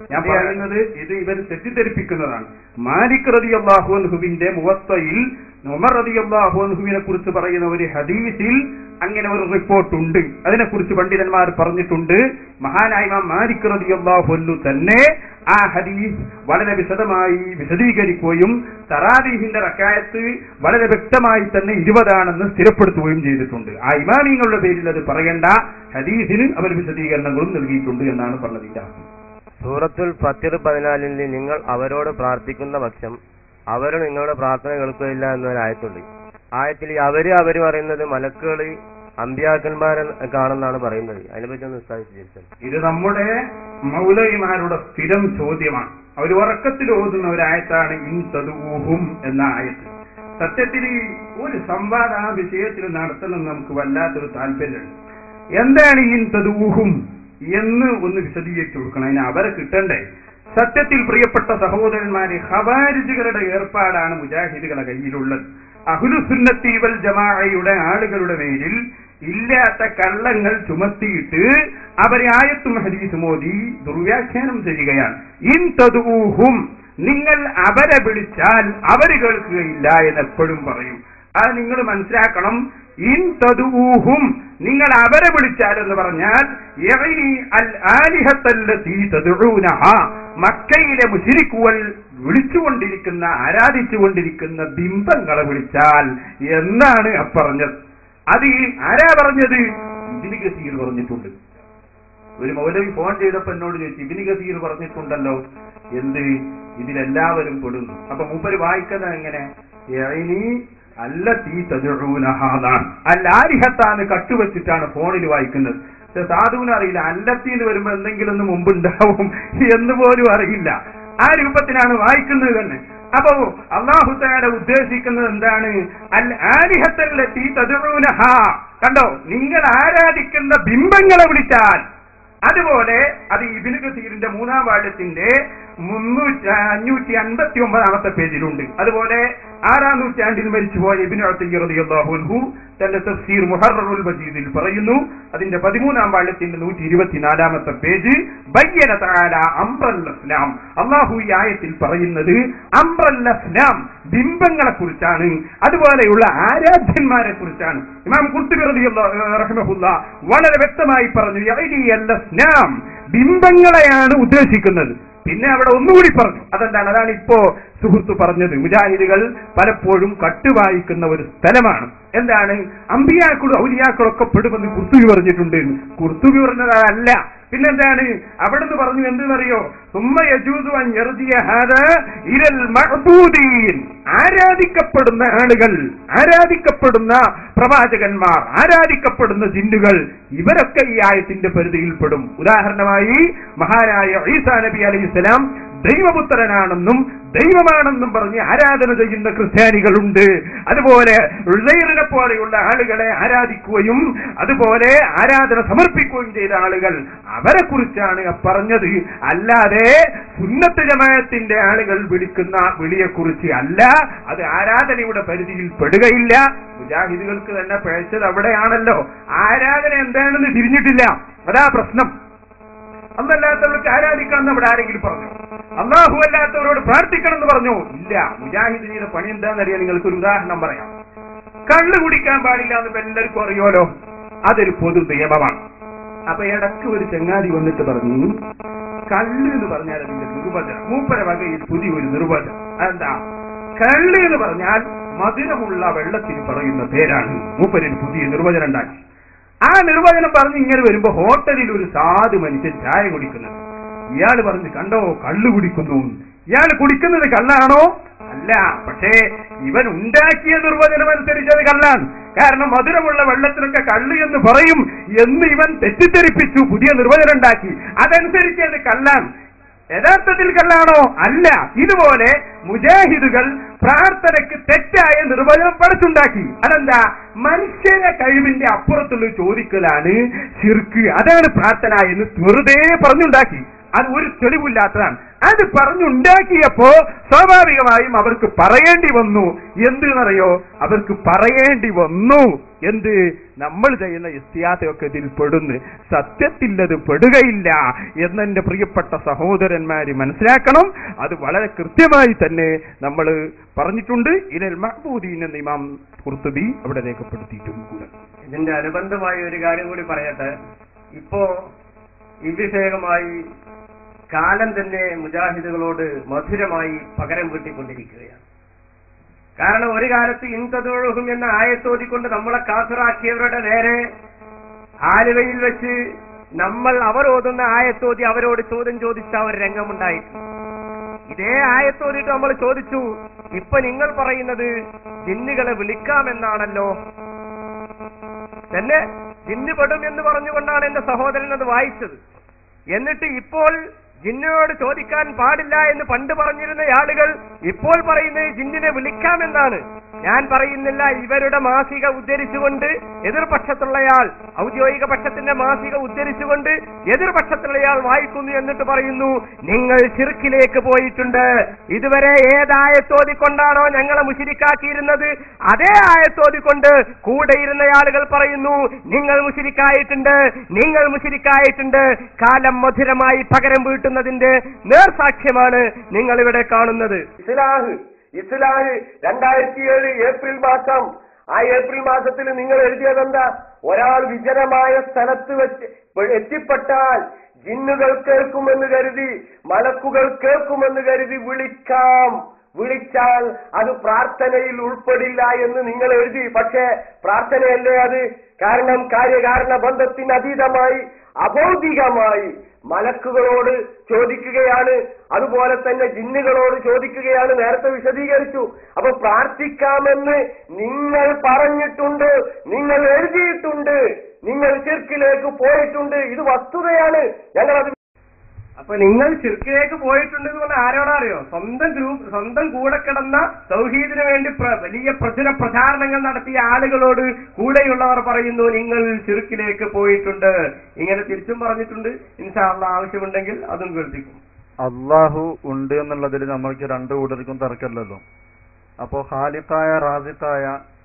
Speaker 2: ഞാൻ പറയുന്നത് ഇത് ഇവർ തെറ്റിദ്ധരിപ്പിക്കുന്നതാണ് മാലിക് റതി അള്ളാഹുൻഹുവിന്റെ മുവത്തയിൽ ഉമർ റതി അള്ളാഹുൻഹുവിനെ കുറിച്ച് പറയുന്ന ഒരു ഹദീസിൽ അങ്ങനെ ഒരു റിപ്പോർട്ടുണ്ട് അതിനെക്കുറിച്ച് പണ്ഡിതന്മാർ പറഞ്ഞിട്ടുണ്ട് മഹാനായ ഇമാം മാലിക് റതി അള്ളാഹുല്ലു തന്നെ ആ ഹദീസ് വളരെ വിശദമായി വിശദീകരിക്കുകയും തറാദീഹിന്റെ റക്കായത്ത് വളരെ വ്യക്തമായി തന്നെ ഇരുപതാണെന്ന് സ്ഥിരപ്പെടുത്തുകയും ചെയ്തിട്ടുണ്ട് ആ ഇമാമിങ്ങളുടെ പേരിൽ അത് പറയേണ്ട ഹദീസിന് അവർ വിശദീകരണങ്ങളും നൽകിയിട്ടുണ്ട് എന്നാണ് പറഞ്ഞതിന്റെ അർത്ഥം
Speaker 4: സൂറത്തുൽ ഫത്തിർ പതിനാലിൽ നിങ്ങൾ അവരോട് പ്രാർത്ഥിക്കുന്ന പക്ഷം അവർ നിങ്ങളുടെ പ്രാർത്ഥന കേൾക്കുകയില്ല എന്നൊരായത്തുണ്ട് ആയത്തിൽ ഈ അവര് അവര് പറയുന്നത് മലക്കുകൾ അമ്പ്യാക്കന്മാരെ കാണുന്നാണ് പറയുന്നത് അതിനെപ്പറ്റി ഒന്ന് വിശദീകരിച്ചു
Speaker 2: ഇത് നമ്മുടെ മൗലവിമാരുടെ സ്ഥിരം ചോദ്യമാണ് അവർ ഉറക്കത്തിൽ ഓതുന്ന ഒരായത്താണ് ഇൻ തതുഹും എന്ന ആയത്ത് സത്യത്തിൽ ഈ ഒരു സംവാദം ആ വിഷയത്തിൽ നടത്തണം നമുക്ക് വല്ലാത്തൊരു താല്പര്യമുണ്ട് എന്താണ് ഇൻ തതുഹും എന്ന് ഒന്ന് വിശദീകരിച്ചു കൊടുക്കണം അതിന് അവരെ കിട്ടണ്ടേ സത്യത്തിൽ പ്രിയപ്പെട്ട സഹോദരന്മാരെ ഹവാരിജുകളുടെ ഏർപ്പാടാണ് മുജാഹിദുകളുടെ കയ്യിലുള്ളത് അഹുലുസുന്നത്തി വൽ ജമാഅയുടെ ആളുകളുടെ മേലിൽ ഇല്ലാത്ത കള്ളങ്ങൾ ചുമത്തിയിട്ട് അവരെ ആയത്തും ഹദീസും മോദി ദുർവ്യാഖ്യാനം ചെയ്യുകയാണ് ഇൻ തതുഹും നിങ്ങൾ അവരെ വിളിച്ചാൽ അവര് കേൾക്കുകയില്ല എന്ന് എപ്പോഴും പറയും അത് നിങ്ങൾ മനസ്സിലാക്കണം ഇൻ തതുഹും നിങ്ങൾ അവരെ വിളിച്ചാൽ എന്ന് പറഞ്ഞാൽ യഗ്നി അൽ ആലിഹത്തല്ലതീ തദ്ഉനഹ മക്കയിലെ മുശിരിക്കുകൾ വിളിച്ചുകൊണ്ടിരിക്കുന്ന ആരാധിച്ചുകൊണ്ടിരിക്കുന്ന ബിംബങ്ങളെ വിളിച്ചാൽ എന്നാണ് ആ പറഞ്ഞത് അത് ഈ ആരാ പറഞ്ഞത് ഇബിന് ഗസീർ പറഞ്ഞിട്ടുണ്ട് ഒരു മൗലവി ഫോൺ ചെയ്തപ്പോ എന്നോട് ചോദിച്ചു ഇബിന് ഗസീർ പറഞ്ഞിട്ടുണ്ടല്ലോ എന്ത് ഇതിലെല്ലാവരും പെടുന്നു അപ്പൊ മൂപ്പര് വായിക്കുന്നത് എങ്ങനെ യഗ്നി അല്ല തീ തജുനാണ് അല്ലാരിഹത്താണ് കട്ടുവെച്ചിട്ടാണ് ഫോണിൽ വായിക്കുന്നത് പക്ഷെ സാധുവിന് അറിയില്ല അല്ലത്തീന്ന് വരുമ്പോ എന്തെങ്കിലും ഒന്ന് മുമ്പുണ്ടാവും എന്ന് പോലും അറിയില്ല ആ രൂപത്തിലാണ് വായിക്കുന്നത് തന്നെ അപ്പോ അള്ളാഹുത്താല ഉദ്ദേശിക്കുന്നത് എന്താണ് അൽ ആലിഹത്തല്ലത്തി തജുനഹ കണ്ടോ നിങ്ങൾ ആരാധിക്കുന്ന ബിംബങ്ങളെ വിളിച്ചാൽ അതുപോലെ അത് ഇബിന് കസീറിന്റെ മൂന്നാം വാഴത്തിന്റെ മുന്നൂറ്റി അഞ്ഞൂറ്റി അൻപത്തി ഒമ്പതാമത്തെ പേജിലുണ്ട് അതുപോലെ ആറാം നൂറ്റാണ്ടിൽ മരിച്ചുപോയ ഇബിന് അള്ളാഹുൻഹു തന്റെ തഫ്സീർ മുഹറുൽ മജീദിൽ പറയുന്നു അതിന്റെ പതിമൂന്നാം വാഴത്തിന്റെ നൂറ്റി ഇരുപത്തിനാലാമത്തെ പേജ് ബയ്യന താല അംബ്രല്ലസ്ലാം അള്ളാഹു ഈ ആയത്തിൽ പറയുന്നത് അംബ്രല്ലസ്ലാം ബിംബങ്ങളെ കുറിച്ചാണ് അതുപോലെയുള്ള ആരാധ്യന്മാരെ കുറിച്ചാണ് ഇമാം കുർത്തുബി റഹ്മഹുല്ല വളരെ വ്യക്തമായി പറഞ്ഞു യഅ്നി സ്നാം ബിംബങ്ങളെയാണ് ഉദ്ദേശിക്കുന്നത് പിന്നെ അവിടെ ഒന്നുകൂടി പറഞ്ഞു അതെന്താണ് അതാണ് ഇപ്പോ സുഹൃത്ത് പറഞ്ഞത് മുജാഹിദുകൾ പലപ്പോഴും കട്ടുവായിക്കുന്ന ഒരു സ്ഥലമാണ് എന്താണ് അമ്പിയാക്കളും ഔലിയാക്കളും ഒക്കെ പെടുമെന്ന് കുർത്തുബി പറഞ്ഞിട്ടുണ്ട് കുർത്തുബി പറഞ്ഞത് അതല്ല പിന്നെന്താണ് അവിടുന്ന് പറഞ്ഞു എന്തെന്നറിയോ സുമ്മ യജൂസു അൻ യർജിയ ഹാദാ ഇലൽ മഅബൂദീൻ ആരാധിക്കപ്പെടുന്ന ആളുകൾ ആരാധിക്കപ്പെടുന്ന പ്രവാചകന്മാർ ആരാധിക്കപ്പെടുന്ന ജിന്നുകൾ ഇവരൊക്കെ ഈ ആയത്തിന്റെ പരിധിയിൽപ്പെടും ഉദാഹരണമായി മഹാനായ ഈസാ നബി അലൈഹിസ്സലാം ദൈവപുത്രനാണെന്നും ദൈവമാണെന്നും പറഞ്ഞ് ആരാധന ചെയ്യുന്ന ക്രിസ്ത്യാനികളുണ്ട് അതുപോലെ ഉള്ളൈറിനെ പോലെയുള്ള ആളുകളെ ആരാധിക്കുകയും അതുപോലെ ആരാധന സമർപ്പിക്കുകയും ചെയ്ത ആളുകൾ അവരെ കുറിച്ചാണ് പറഞ്ഞത് അല്ലാതെ സുന്നത്ത് ജമായത്തിന്റെ ആളുകൾ വിളിക്കുന്ന വിളിയെക്കുറിച്ച് അല്ല അത് ആരാധനയുടെ പരിധിയിൽ പെടുകയില്ല മുജാഹിദുകൾക്ക് തന്നെ പിഴച്ചത് അവിടെയാണല്ലോ ആരാധന എന്താണെന്ന് തിരിഞ്ഞിട്ടില്ല അതാ പ്രശ്നം അന്നല്ലാത്തവർക്ക് ആരാധിക്കണം എന്ന് അവിടെ ആരെങ്കിലും പറഞ്ഞു അള്ളാഹു അല്ലാത്തവരോട് പ്രാർത്ഥിക്കണം എന്ന് പറഞ്ഞു ഇല്ല മുജാഹിദ് ചെയ്ത പണി എന്താണെന്നറിയാൻ നിങ്ങൾക്ക് ഒരു ഉദാഹരണം പറയാം കള്ള് കുടിക്കാൻ പാടില്ല എന്ന് ഇപ്പൊ എല്ലാവർക്കും അറിയോലോ അതൊരു പൊതു നിയമമാണ് അപ്പൊ ഇടയ്ക്ക് ഒരു ചങ്ങാതി വന്നിട്ട് പറഞ്ഞു കള്ള് എന്ന് പറഞ്ഞാൽ അതിന്റെ നിർവചനം മൂപ്പര വകയിൽ പുതിയൊരു നിർവചനം അതെന്താ കള്ള് എന്ന് പറഞ്ഞാൽ മധുരമുള്ള വെള്ളത്തിന് പറയുന്ന പേരാണ് മൂപ്പരിൽ പുതിയ നിർവചനം ഉണ്ടാക്കി ആ നിർവചനം പറഞ്ഞ് ഇങ്ങനെ വരുമ്പോ ഹോട്ടലിൽ ഒരു സാധു മനുഷ്യൻ ചായ കുടിക്കുന്നത് ഇയാൾ പറഞ്ഞു കണ്ടോ കള്ളു കുടിക്കുന്നു ഇയാൾ കുടിക്കുന്നത് കള്ളാണോ അല്ല പക്ഷേ ഇവൻ ഉണ്ടാക്കിയ നിർവചനം അനുസരിച്ച് അത് കള്ളാണ് കാരണം മധുരമുള്ള വെള്ളത്തിനൊക്കെ കള്ള് എന്ന് പറയും എന്ന് ഇവൻ തെറ്റിദ്ധരിപ്പിച്ചു പുതിയ നിർവചനം ഉണ്ടാക്കി അതനുസരിച്ച് അത് കള്ളാണ് യഥാർത്ഥത്തിൽ കള്ളാണോ അല്ല ഇതുപോലെ മുജാഹിദുകൾ പ്രാർത്ഥനയ്ക്ക് തെറ്റായ നിർവചനം പഠിച്ചുണ്ടാക്കി അതെന്താ മനുഷ്യന്റെ കഴിവിന്റെ അപ്പുറത്തുള്ള ചോദിക്കലാണ് ശിർക്ക് അതാണ് പ്രാർത്ഥന എന്ന് വെറുതെ പറഞ്ഞുണ്ടാക്കി
Speaker 5: അത് ഒരു തെളിവില്ലാത്തതാണ് അത് പറഞ്ഞുണ്ടാക്കിയപ്പോ സ്വാഭാവികമായും അവർക്ക് പറയേണ്ടി വന്നു എന്തെന്നറിയോ അവർക്ക് പറയേണ്ടി വന്നു എന്ത് നമ്മൾ ചെയ്യുന്ന ഇസ്തിയാത്തയൊക്കെ ഇതിൽ പെടുന്നു സത്യത്തിലത് പെടുകയില്ല എന്നെന്റെ പ്രിയപ്പെട്ട സഹോദരന്മാര് മനസ്സിലാക്കണം അത് വളരെ കൃത്യമായി തന്നെ നമ്മൾ പറഞ്ഞിട്ടുണ്ട് ഇനൽ മഹബൂദീൻ എന്ന ഇമാം കുർത്തുബി അവിടെ രേഖപ്പെടുത്തിയിട്ടുണ്ട്
Speaker 2: ഇതിന്റെ അനുബന്ധമായ ഒരു കാര്യം കൂടി പറയട്ടെ ഇപ്പോ ഈ വിഷയകമായി കാലം തന്നെ മുജാഹിദുകളോട് മധുരമായി പകരം വീട്ടിക്കൊണ്ടിരിക്കുകയാണ് കാരണം ഒരു കാലത്ത് ഇൻതതൊഴുകും എന്ന ആയത്തോതിക്കൊണ്ട് നമ്മളെ കാസറാക്കിയവരുടെ നേരെ ആലുവയിൽ വെച്ച് നമ്മൾ അവർ ഓതുന്ന ആയത്തോതി അവരോട് ചോദ്യം ചോദിച്ച ഒരു രംഗമുണ്ടായിട്ടുണ്ട് ഇതേ ആയത്തോതിട്ട് നമ്മൾ ചോദിച്ചു ഇപ്പൊ നിങ്ങൾ പറയുന്നത് ജിന്നുകളെ വിളിക്കാമെന്നാണല്ലോ തന്നെ ജിന്ന് പെടും എന്ന് പറഞ്ഞുകൊണ്ടാണ് എന്റെ സഹോദരൻ അത് വായിച്ചത് എന്നിട്ട് ഇപ്പോൾ ജിന്നിനോട് ചോദിക്കാൻ പാടില്ല എന്ന് പണ്ട് പറഞ്ഞിരുന്ന ആളുകൾ ഇപ്പോൾ പറയുന്നത് ജിന്നിനെ വിളിക്കാമെന്നാണ് ഞാൻ പറയുന്നില്ല ഇവരുടെ മാസിക ഉദ്ധരിച്ചുകൊണ്ട് എതിർപക്ഷത്തുള്ളയാൾ ഔദ്യോഗിക പക്ഷത്തിന്റെ മാസിക ഉദ്ധരിച്ചുകൊണ്ട് എതിർപക്ഷത്തുള്ളയാൾ വായിക്കുന്നു എന്നിട്ട് പറയുന്നു നിങ്ങൾ ചിറുക്കിലേക്ക് പോയിട്ടുണ്ട് ഇതുവരെ ഏതായത്തോതിക്കൊണ്ടാണോ ഞങ്ങളെ മുശിരിക്കാക്കിയിരുന്നത് അതേ ആയത്തോതിക്കൊണ്ട് കൂടെ ഇരുന്ന ആളുകൾ പറയുന്നു നിങ്ങൾ മുശിരിക്കായിട്ടുണ്ട് നിങ്ങൾ മുശിരിക്കായിട്ടുണ്ട് കാലം മധുരമായി പകരം വീട്ടുന്നതിന്റെ നേർസാക്ഷ്യമാണ് നിങ്ങൾ ഇവിടെ കാണുന്നത്
Speaker 6: ഇസ്ലാഹ് ഇസ്ലാഹ് രണ്ടായിരത്തി ഏഴ് ഏപ്രിൽ മാസം ആ ഏപ്രിൽ മാസത്തിൽ നിങ്ങൾ എഴുതിയതെന്താ ഒരാൾ വിജനമായ സ്ഥലത്ത് വെച്ച് എത്തിപ്പെട്ടാൽ ജിന്നുകൾ കേൾക്കുമെന്ന് കരുതി മലക്കുകൾ കേൾക്കുമെന്ന് കരുതി വിളിക്കാം വിളിച്ചാൽ അത് പ്രാർത്ഥനയിൽ ഉൾപ്പെടില്ല എന്ന് നിങ്ങൾ എഴുതി പക്ഷേ പ്രാർത്ഥനയല്ലേ അത് കാരണം കാര്യകാരണ ബന്ധത്തിന് അതീതമായി അബൗദ്ധികമായി മലക്കുകളോട് ചോദിക്കുകയാണ് അതുപോലെ തന്നെ ജിന്നുകളോട് ചോദിക്കുകയാണ് നേരത്തെ വിശദീകരിച്ചു അപ്പൊ പ്രാർത്ഥിക്കാമെന്ന് നിങ്ങൾ പറഞ്ഞിട്ടുണ്ട് നിങ്ങൾ എഴുതിയിട്ടുണ്ട് നിങ്ങൾ ചിർക്കിലേക്ക് പോയിട്ടുണ്ട് ഇത് വസ്തുതയാണ് ഞങ്ങൾ അത്
Speaker 2: അപ്പൊ നിങ്ങൾ ചിർക്കിലേക്ക് പോയിട്ടുണ്ട് എന്ന് പറഞ്ഞാൽ ആരോടാ അറിയോ സ്വന്തം ഗ്രൂപ്പ് സ്വന്തം കൂടെ കിടന്ന സൗഹീദിന് വേണ്ടി പ്ര- വലിയ പ്രചുര പ്രചാരണങ്ങൾ നടത്തിയ ആളുകളോട് കൂടെയുള്ളവർ പറയുന്നു നിങ്ങൾ ചിറുക്കിലേക്ക് പോയിട്ടുണ്ട് ഇങ്ങനെ തിരിച്ചും പറഞ്ഞിട്ടുണ്ട് ഇൻഷാള്ള ആവശ്യമുണ്ടെങ്കിൽ അതും കേൾപ്പിക്കും
Speaker 1: അള്ളാഹു ഉണ്ട് എന്നുള്ളതിൽ നമ്മൾക്ക് രണ്ടു കൂട്ടർക്കും തർക്കമല്ലല്ലോ അപ്പോ ഖാലിഖായ റാസിഖായ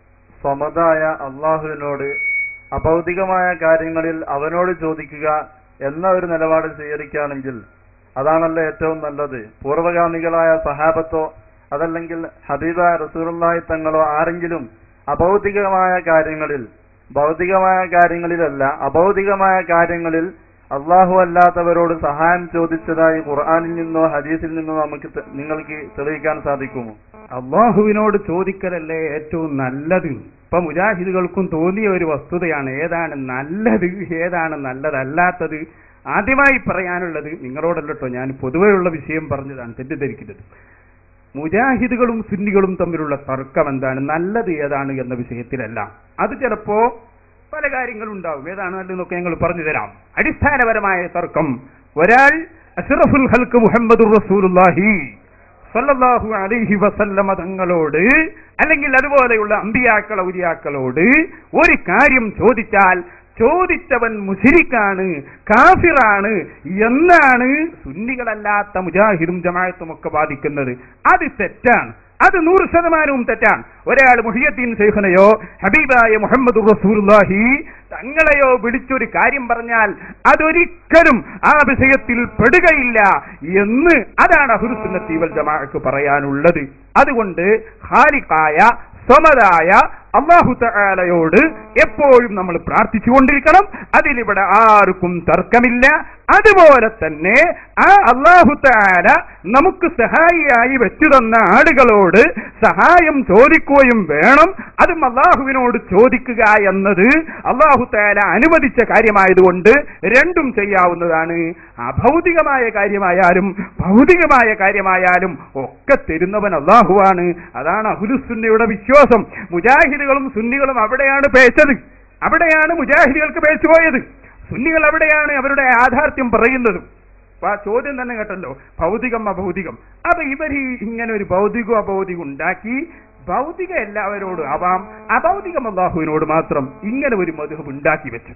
Speaker 1: സ്വമതായ അള്ളാഹുവിനോട് അഭൗതികമായ കാര്യങ്ങളിൽ അവനോട് ചോദിക്കുക എന്ന ഒരു നിലപാട് സ്വീകരിക്കുകയാണെങ്കിൽ അതാണല്ലോ ഏറ്റവും നല്ലത് പൂർവഗാമികളായ സഹാബത്തോ അതല്ലെങ്കിൽ ഹബീബായ റസൂറുള്ളാഹി തങ്ങളോ ആരെങ്കിലും അഭൗതികമായ കാര്യങ്ങളിൽ ഭൗതികമായ കാര്യങ്ങളിലല്ല അഭൗതികമായ കാര്യങ്ങളിൽ അള്ളാഹു അല്ലാത്തവരോട് സഹായം ചോദിച്ചതായി ഖുർആനിൽ നിന്നോ ഹദീസിൽ നിന്നോ നമുക്ക് തെ- നിങ്ങൾക്ക് തെളിയിക്കാൻ സാധിക്കുമോ
Speaker 5: അള്ളാഹുവിനോട് ചോദിക്കലല്ലേ ഏറ്റവും നല്ലത് ഇപ്പൊ മുജാഹിദുകൾക്കും തോന്നിയ ഒരു വസ്തുതയാണ് ഏതാണ് നല്ലത് ഏതാണ് നല്ലതല്ലാത്തത് ആദ്യമായി പറയാനുള്ളത് നിങ്ങളോടല്ലോ ഞാൻ പൊതുവെയുള്ള വിഷയം പറഞ്ഞതാണ് തെറ്റിദ്ധരിക്കുന്നത് മുജാഹിദുകളും സുന്നികളും തമ്മിലുള്ള തർക്കം എന്താണ് നല്ലത് ഏതാണ് എന്ന വിഷയത്തിലല്ല അത് ചിലപ്പോ പല കാര്യങ്ങളുണ്ടാവും ഏതാണ് നല്ലതെന്നൊക്കെ ഞങ്ങൾ പറഞ്ഞു തരാം അടിസ്ഥാനപരമായ തർക്കം ഒരാൾ അഷ്റഫുൽ ഹൽക്ക് മുഹമ്മദ് റസൂലുള്ളാഹി സല്ലല്ലാഹു അലൈഹി വസല്ലമ തങ്ങളോട് അല്ലെങ്കിൽ അതുപോലെയുള്ള അമ്പിയാക്കൾ ഔലിയാക്കളോട് ഒരു കാര്യം ചോദിച്ചാൽ ചോദിച്ചവൻ മുഷിരിക്കാണ് കാഫിറാണ് എന്നാണ് സുന്നികളല്ലാത്ത മുജാഹിദും ജമാഅത്തും ഒക്കെ വാദിക്കുന്നത് അത് തെറ്റാണ് അത് നൂറ് ശതമാനവും തെറ്റാണ് ഒരാൾ മുഹിയദ്ദീൻ ശൈഖനെയോ ഹബീബായ മുഹമ്മദ് റസൂലുള്ളാഹി തങ്ങളെയോ വിളിച്ചൊരു കാര്യം പറഞ്ഞാൽ അതൊരിക്കലും ആ വിഷയത്തിൽ പെടുകയില്ല എന്ന് അതാണ് അഹുറുസുന്നത്തി വൽ ജമാഅക്ക് പറയാനുള്ളത് അതുകൊണ്ട് ഖാലിഖായ സ്വമതായ അള്ളാഹു തആലയോട് എപ്പോഴും നമ്മൾ പ്രാർത്ഥിച്ചുകൊണ്ടിരിക്കണം അതിലിവിടെ ആർക്കും തർക്കമില്ല അതുപോലെ തന്നെ ആ അള്ളാഹു തആല നമുക്ക് സഹായിയായി വെച്ചു തന്ന ആളുകളോട് സഹായം ചോദിക്കുകയും വേണം അതും അള്ളാഹുവിനോട് ചോദിക്കുക എന്നത് അള്ളാഹു തആല അനുവദിച്ച കാര്യമായതുകൊണ്ട് രണ്ടും ചെയ്യാവുന്നതാണ് അഭൗതികമായ കാര്യമായാലും ഭൗതികമായ കാര്യമായാലും ഒക്കെ തരുന്നവൻ അള്ളാഹുവാണ് അതാണ് അഹുലുസുന്നയുടെ വിശ്വാസം മുജാഹിദുകളും സുന്നികളും അവിടെയാണ് പേച്ചത് അവിടെയാണ് മുജാഹിദികൾക്ക് പേച്ചുപോയത് സുന്നികൾ അവിടെയാണ് അവരുടെ യാഥാർത്ഥ്യം പറയുന്നത് അപ്പൊ ആ ചോദ്യം തന്നെ കേട്ടല്ലോ ഭൗതികം അഭൗതികം അപ്പൊ ഇവർ ഈ ഇങ്ങനെ ഒരു ഭൗതികം അഭൗതികം ഉണ്ടാക്കി ഭൗതിക എല്ലാവരോടും ആവാം അഭൗതികം അള്ളാഹുവിനോട് മാത്രം ഇങ്ങനെ ഒരു മധുഹം ഉണ്ടാക്കി വെച്ചു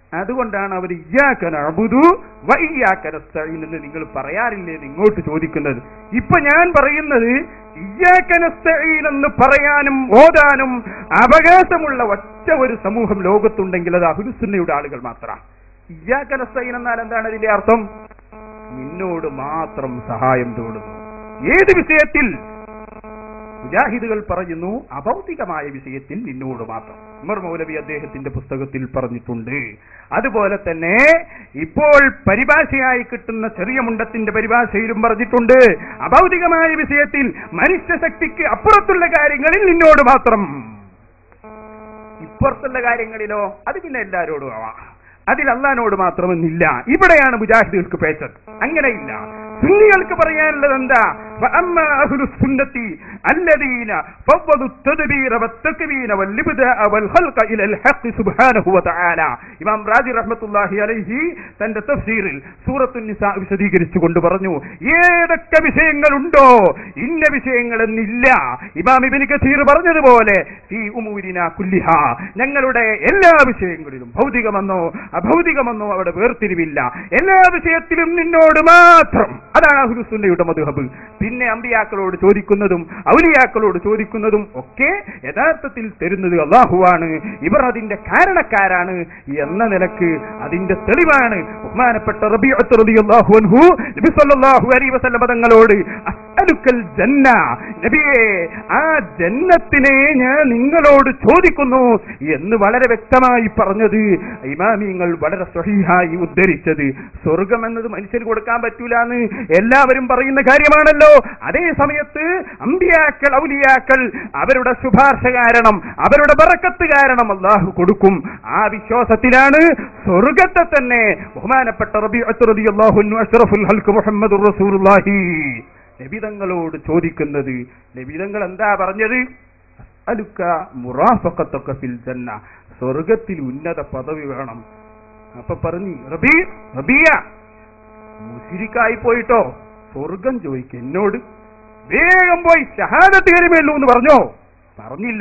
Speaker 5: അതുകൊണ്ടാണ് അവർ ഇയ്യാക്കനബുദു വയ്യാക്കനസ്തീൻ എന്ന് നിങ്ങൾ പറയാറില്ലേ എന്ന് ഇങ്ങോട്ട് ചോദിക്കുന്നത് ഇപ്പൊ ഞാൻ പറയുന്നത് ഇയ്യാക്കനസ്തീൻ എന്ന് പറയാനും ഓതാനും അവകാശമുള്ള ഒറ്റ ഒരു സമൂഹം ലോകത്തുണ്ടെങ്കിൽ അത് അഹുലുസുന്നയുടെ ആളുകൾ മാത്രമാണ് ഇയ്യാക്കനസ്തീൻ എന്നാൽ എന്താണ് അതിന്റെ അർത്ഥം നിന്നോട് മാത്രം സഹായം തേടുന്നു ഏത് വിഷയത്തിൽ മുജാഹിദുകൾ പറയുന്നു അഭൗതികമായ വിഷയത്തിൽ നിന്നോട് മാത്രം ഉമർ മൗലവി അദ്ദേഹത്തിന്റെ പുസ്തകത്തിൽ പറഞ്ഞിട്ടുണ്ട് അതുപോലെ തന്നെ ഇപ്പോൾ പരിഭാഷയായി കിട്ടുന്ന ചെറിയ മുണ്ടത്തിന്റെ പരിഭാഷയിലും പറഞ്ഞിട്ടുണ്ട് അഭൗതികമായ വിഷയത്തിൽ മനുഷ്യശക്തിക്ക് അപ്പുറത്തുള്ള കാര്യങ്ങളിൽ നിന്നോട് മാത്രം ഇപ്പുറത്തുള്ള കാര്യങ്ങളിലോ അത് പിന്നെ എല്ലാരോടും ആവാം അതിൽ അള്ളഹാനോട് മാത്രമെന്നില്ല ഇവിടെയാണ് മുജാഹിദുകൾക്ക് പേച്ചത് അങ്ങനെയില്ല സുന്നികൾക്ക് പറയാനുള്ളത് എന്താ فأما أهل السنة الذين فضلوا التدبير والتكبير والابداء والخلق إلى الحق سبحانه وتعالى ഇമാം റാജി റഹ്മത്തുള്ളാഹി അലൈഹി തന്റെ തഫ്സീറിൽ സൂറത്തു നിസാ വിശദീകരിച്ചുകൊണ്ട് പറഞ്ഞു ഏതൊക്കെ വിഷയങ്ങളുണ്ടോ ഇന്ന വിഷയങ്ങളെന്നില്ല ഇമാം ഇബ്നു കസീർ പറഞ്ഞതുപോലെ ഈ ഉമൂരിന കുല്ലിഹ ഞങ്ങളുടെ എല്ലാ വിഷയങ്ങളിലും ഭൗതികമെന്നോ അഭൗതികമെന്നോ അവിടെ വേർതിരിവില്ല എല്ലാ വിഷയത്തിലും നിന്നോട് മാത്രം അതാണ് അഹുലുസുന്നയുടെ മധുഹബ് പിന്നെ അമ്പിയാക്കളോട് ചോദിക്കുന്നതും ഔലിയാക്കളോട് ചോദിക്കുന്നതും ഒക്കെ യഥാർത്ഥത്തിൽ തരുന്നത് അള്ളാഹുവാണ് ഇവർ അതിന്റെ കാരണക്കാരാണ് എന്ന നിലക്ക് അതിന്റെ തെളിവാണ് ബഹുമാനപ്പെട്ട റബീഅത്ത് റളിയല്ലാഹു അൻഹു നബി സല്ലല്ലാഹു അലൈഹി വസല്ലം തങ്ങളോട് അസ്അലുക്കൽ ജന്ന നബിയെ ആ ജന്നത്തിനെ ഞാൻ നിങ്ങളോട് ചോദിക്കുന്നു എന്ന് വളരെ വ്യക്തമായി പറഞ്ഞത് ഇമാമിങ്ങൾ വളരെ സ്വഹീഹായി ഉദ്ധരിച്ചത് സ്വർഗം എന്നത് മനുഷ്യന് കൊടുക്കാൻ പറ്റൂല എന്ന് എല്ലാവരും പറയുന്ന കാര്യമാണല്ലോ അതേ സമയത്ത് അമ്പിയാക്കൾ ഔലിയാക്കൾ അവരുടെ ശുപാർശ കാരണം അവരുടെ ബറക്കത്ത് കാരണം അള്ളാഹു കൊടുക്കും ആ വിശ്വാസത്തിലാണ് സ്വർഗത്തെ തന്നെ ബഹുമാനപ്പെട്ട റബീഅത്ത് റളിയല്ലാഹു അൻഹു അഷ്റഫുൽ ഹൽക്ക് മുഹമ്മദുർ റസൂലുള്ളാഹി നബിതങ്ങളോട് ചോദിക്കുന്നത് നബിതങ്ങൾ എന്താ പറഞ്ഞത് അലുക്ക മുറാഫക്കത്തൊക്കെ ഫിൽ ജന്ന സ്വർഗത്തിൽ ഉന്നത പദവി വേണം അപ്പൊ പറഞ്ഞു റബീ റബിയ മുഷിരിക്കായി പോയിട്ടോ സ്വർഗം ചോദിക്ക എന്നോട് വേഗം പോയി ഷഹാദത്ത് കരുമേലൂ എന്ന് പറഞ്ഞോ പറഞ്ഞില്ല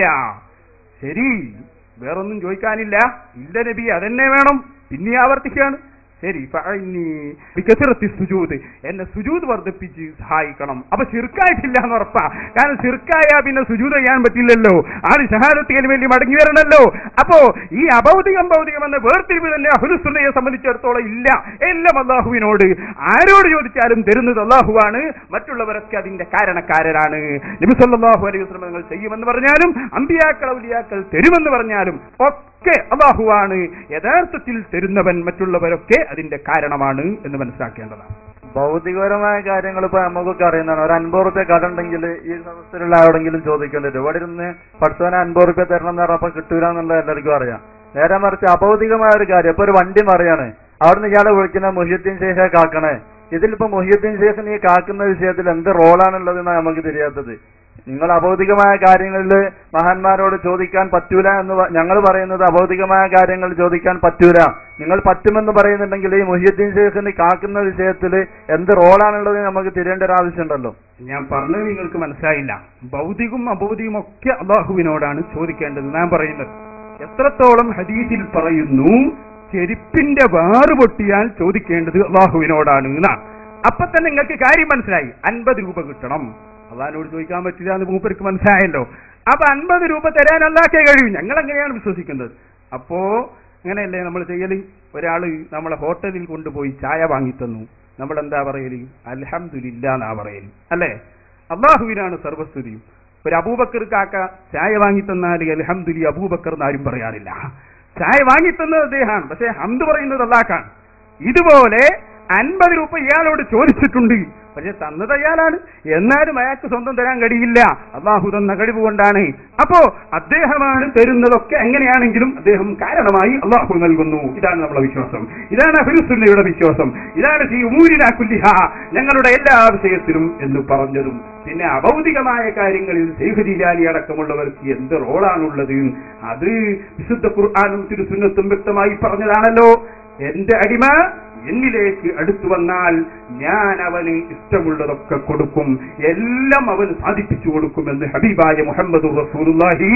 Speaker 5: ശരി വേറൊന്നും ചോദിക്കാനില്ല ഇല്ല നബി അതെന്നെ വേണം പിന്നെ ആവർത്തിക്കാണ് ശരി ഫഅഇന്നി ബികസറത്തി സുജൂദ് എന്നെ സുജൂദ് വർദ്ധിപ്പിച്ച് സഹായിക്കണം അപ്പൊ ശിർക്കായിട്ടില്ല എന്ന് ഉറപ്പാ കാരണം ശിർക്കായ പിന്നെ സുജൂദ് ചെയ്യാൻ പറ്റില്ലല്ലോ ആള് ഷഹാദത്തിന് വേണ്ടി മടങ്ങി വരണല്ലോ അപ്പോ ഈ അഭൗതികം ഭൗതികം എന്ന വേർതിരിവ് തന്നെ അഹുലുസുന്നയെ സംബന്ധിച്ചിടത്തോളം ഇല്ല എല്ലാം അള്ളാഹുവിനോട് ആരോട് ചോദിച്ചാലും തരുന്നത് അള്ളാഹുവാണ് മറ്റുള്ളവരൊക്കെ അതിന്റെ കാരണക്കാരനാണ് നബി സല്ലല്ലാഹു അലൈഹി വസല്ലം നിങ്ങൾ ചെയ്യുമെന്ന് പറഞ്ഞാലും അമ്പിയാക്കൾ ഔലിയാക്കൾ തരുമെന്ന് പറഞ്ഞാലും ഒക്കെ അള്ളാഹുവാണ് യഥാർത്ഥത്തിൽ തരുന്നവൻ മറ്റുള്ളവരൊക്കെ അതിന്റെ കാരണമാണ് എന്ന് മനസ്സിലാക്കേണ്ടതാണ്
Speaker 7: ഭൗതികപരമായ കാര്യങ്ങൾ ഇപ്പൊ നമുക്കൊക്കെ അറിയുന്നതാണ് ഒരു അൻപത് റുപ്യ കട ഉണ്ടെങ്കിൽ ഈ അവസ്ഥയിലുള്ള ആരോടെങ്കിലും ചോദിക്കേണ്ടത് ഇവിടെ ഇരുന്ന് പഠിച്ചവനെ അൻപത് റുപ്യ തരണം എന്ന് പറഞ്ഞപ്പോ കിട്ടൂല എന്നുള്ളത് എല്ലാവർക്കും അറിയാം നേരെ മറിച്ച് അഭൗതികമായ ഒരു കാര്യം ഇപ്പൊ ഒരു വണ്ടി മറിയാണ് അവിടുന്ന് ഇയാളെ വിളിക്കുന്ന മുഹിയുദ്ദീൻ ശേഷ കാക്കണേ ഇതിലിപ്പോ മുഹിയുദ്ദീൻ ശേഖൻ ഈ കാക്കുന്ന വിഷയത്തിൽ എന്ത് റോളാണുള്ളതെന്നാണ് നമുക്ക് തിരിയാത്തത് നിങ്ങൾ അഭൗതികമായ കാര്യങ്ങളിൽ മഹാന്മാരോട് ചോദിക്കാൻ പറ്റൂല എന്ന് ഞങ്ങൾ പറയുന്നത് അഭൗതികമായ കാര്യങ്ങൾ ചോദിക്കാൻ പറ്റൂല നിങ്ങൾ പറ്റുമെന്ന് പറയുന്നുണ്ടെങ്കിൽ ഈ മുഹിയുദ്ദീൻ ശേഖിന് കാക്കുന്ന വിഷയത്തിൽ എന്ത് റോളാണുള്ളത് നമുക്ക് തിരയേണ്ട ഒരു ആവശ്യമുണ്ടല്ലോ
Speaker 5: ഞാൻ പറഞ്ഞത് നിങ്ങൾക്ക് മനസ്സിലായില്ല ഭൗതികവും അഭൗതികവും ഒക്കെ അള്ളാഹുവിനോടാണ് ചോദിക്കേണ്ടത് ഞാൻ പറയുന്നത് എത്രത്തോളം ഹദീസിൽ പറയുന്നു ചെരുപ്പിന്റെ വാറ് പൊട്ടിയാൽ ചോദിക്കേണ്ടത് അള്ളാഹുവിനോടാണ് എന്നാണ് അപ്പൊ തന്നെ നിങ്ങൾക്ക് കാര്യം മനസ്സിലായി അൻപത് രൂപ കിട്ടണം അള്ളഹാനോട് ചോദിക്കാൻ പറ്റില്ല എന്ന് മൂപ്പർക്ക് മനസ്സിലായല്ലോ അപ്പൊ അൻപത് രൂപ തരാൻ അല്ലാക്കേ കഴിയും ഞങ്ങൾ അങ്ങനെയാണ് വിശ്വസിക്കുന്നത് അപ്പോ അങ്ങനെയല്ലേ നമ്മൾ ചെയ്യല് ഒരാള് നമ്മളെ ഹോട്ടലിൽ കൊണ്ടുപോയി ചായ വാങ്ങിത്തന്നു നമ്മൾ എന്താ പറയല് അൽഹംദുലില്ല എന്നാ പറയല് അല്ലേ അള്ളാഹുവിനാണ് സർവസ്തുതിയും ഒരു അബൂബക്കർ കാക്ക ചായ വാങ്ങിത്തന്നാൽ അൽഹംദുലി അബൂബക്കർ എന്നാരും പറയാറില്ല ചായ വാങ്ങിത്തന്നത് അദ്ദേഹമാണ് പക്ഷെ ഹംദ് പറയുന്നത് അള്ളാഹാണ് ഇതുപോലെ അൻപത് രൂപ ഇയാളോട് ചോദിച്ചിട്ടുണ്ട് പക്ഷെ തന്നത് അയാളാണ് എന്നാലും അയാൾക്ക് സ്വന്തം തരാൻ കഴിയില്ല അള്ളാഹു തന്ന കഴിവ് കൊണ്ടാണ് അപ്പോ അദ്ദേഹമാണ് തരുന്നതൊക്കെ എങ്ങനെയാണെങ്കിലും അദ്ദേഹം കാരണമായി അള്ളാഹു നൽകുന്നു ഇതാണ് നമ്മളെ വിശ്വാസം ഇതാണ് അഹുസുല്ലയുടെ വിശ്വാസം ഇതാണ് ഈ ഉമൂരിന കുല്ലിഹ ഞങ്ങളുടെ എല്ലാ വിഷയത്തിലും എന്ന് പറഞ്ഞതും പിന്നെ അഭൗതികമായ കാര്യങ്ങളിൽ ശൈഖുജിലാലി അടക്കമുള്ളവർക്ക് എന്ത് റോളാണുള്ളത് അത് വിശുദ്ധ ഖുർആാനും തിരുസുന്നത്തും വ്യക്തമായി പറഞ്ഞതാണല്ലോ എന്റെ അടിമ എന്നിലേക്ക് അടുത്തു വന്നാൽ ഞാൻ അവന് ഇഷ്ടമുള്ളതൊക്കെ കൊടുക്കും എല്ലാം അവന് സാധിപ്പിച്ചു കൊടുക്കുമെന്ന് ഹബീബായ മുഹമ്മദ് റസൂലുള്ളാഹി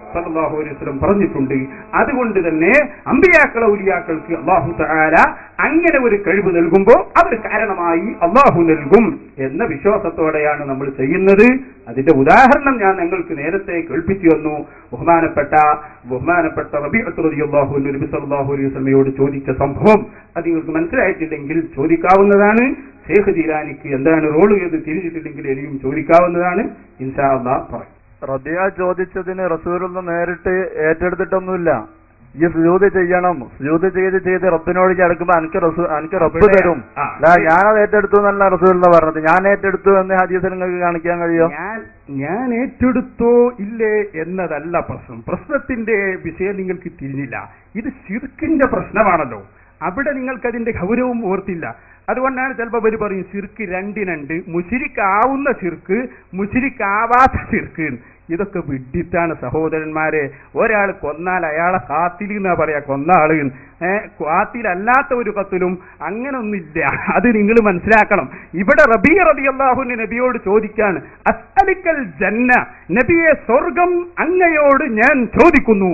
Speaker 5: സല്ലല്ലാഹു അലൈഹി വസല്ലം പറഞ്ഞിട്ടുണ്ട് അതുകൊണ്ട് തന്നെ അമ്പിയാക്കള ഉലിയാക്കൾക്ക് അള്ളാഹു തആല അങ്ങനെ ഒരു കഴിവ് നൽകുമ്പോൾ അവർ കാരണമായി അള്ളാഹു നൽകും എന്ന വിശ്വാസത്തോടെയാണ് നമ്മൾ ചെയ്യുന്നത് അതിന്റെ ഉദാഹരണം ഞാൻ നിങ്ങൾക്ക് നേരത്തെ കേൾപ്പിച്ചു വന്നു ബഹുമാനപ്പെട്ട ബഹുമാനപ്പെട്ട റബീഅത്ത് റളിയല്ലാഹു അൻഹു നബി സല്ലല്ലാഹു അലൈഹി വസല്ലമയോട് ചോദിച്ച സംഭവം അത് നിങ്ങൾക്ക് മനസ്സിലായിട്ടില്ലെങ്കിൽ ചോദിക്കാവുന്നതാണ് ഷേഖ് ജീലാനിക്ക് എന്താണ് റോൾ എന്ന് തിരിച്ചിട്ടില്ലെങ്കിൽ ഇനിയും ചോദിക്കാവുന്നതാണ് ഇൻഷാ അള്ളാഹ് പറയും
Speaker 7: റബിയ ചോദിച്ചതിന് റസൂലൊന്നും നേരിട്ട് ഏറ്റെടുത്തിട്ടൊന്നുമില്ല ഈ സുജൂത് ചെയ്യണം സുജൂത് ചെയ്ത് ചെയ്ത് റബ്ബിനോട് കിടക്കുമ്പോ എനിക്ക് റസൂ എനിക്ക് റബ്ബ്
Speaker 5: അവിടെ-
Speaker 7: തരും
Speaker 5: ആ,
Speaker 7: അല്ല ഞാനത് ഏറ്റെടുത്തു എന്നല്ല റസൂലിന്റെ പറഞ്ഞത് ഞാൻ ഏറ്റെടുത്തു എന്ന് ഹദീസിൽ നിങ്ങൾക്ക് കാണിക്കാൻ കഴിയോ
Speaker 5: ഞാൻ ഞാൻ ഏറ്റെടുത്തോ ഇല്ലേ എന്നതല്ല പ്രശ്നം പ്രശ്നത്തിന്റെ വിഷയം നിങ്ങൾക്ക് തിരിഞ്ഞില്ല ഇത് ശിർക്കിന്റെ പ്രശ്നമാണല്ലോ അവിടെ നിങ്ങൾക്ക് അതിന്റെ ഗൗരവം ഓർത്തില്ല അതുകൊണ്ടാണ് ചിലപ്പോൾ അവർ പറയും ശിർക്ക് രണ്ടിനുണ്ട് മുശിരിക്കാവുന്ന ശിർക്ക് മുശിരിക്കാവാത്ത ശിർക്ക് ഇതൊക്കെ വിഡിത്താണ് സഹോദരന്മാരെ ഒരാൾ കൊന്നാൽ അയാളെ കാത്തിൽ എന്നാ പറയാ കൊന്ന ആള് ഏഹ് കാത്തിലല്ലാത്ത ഒരു കത്തിലും അങ്ങനൊന്നില്ല അത് നിങ്ങൾ മനസ്സിലാക്കണം ഇവിടെ റബി റബി അള്ളാഹുവിന്റെ നബിയോട് ചോദിക്കാണ് അസ്അലിക്കൽ ജന്ന നബിയെ സ്വർഗം അങ്ങയോട് ഞാൻ ചോദിക്കുന്നു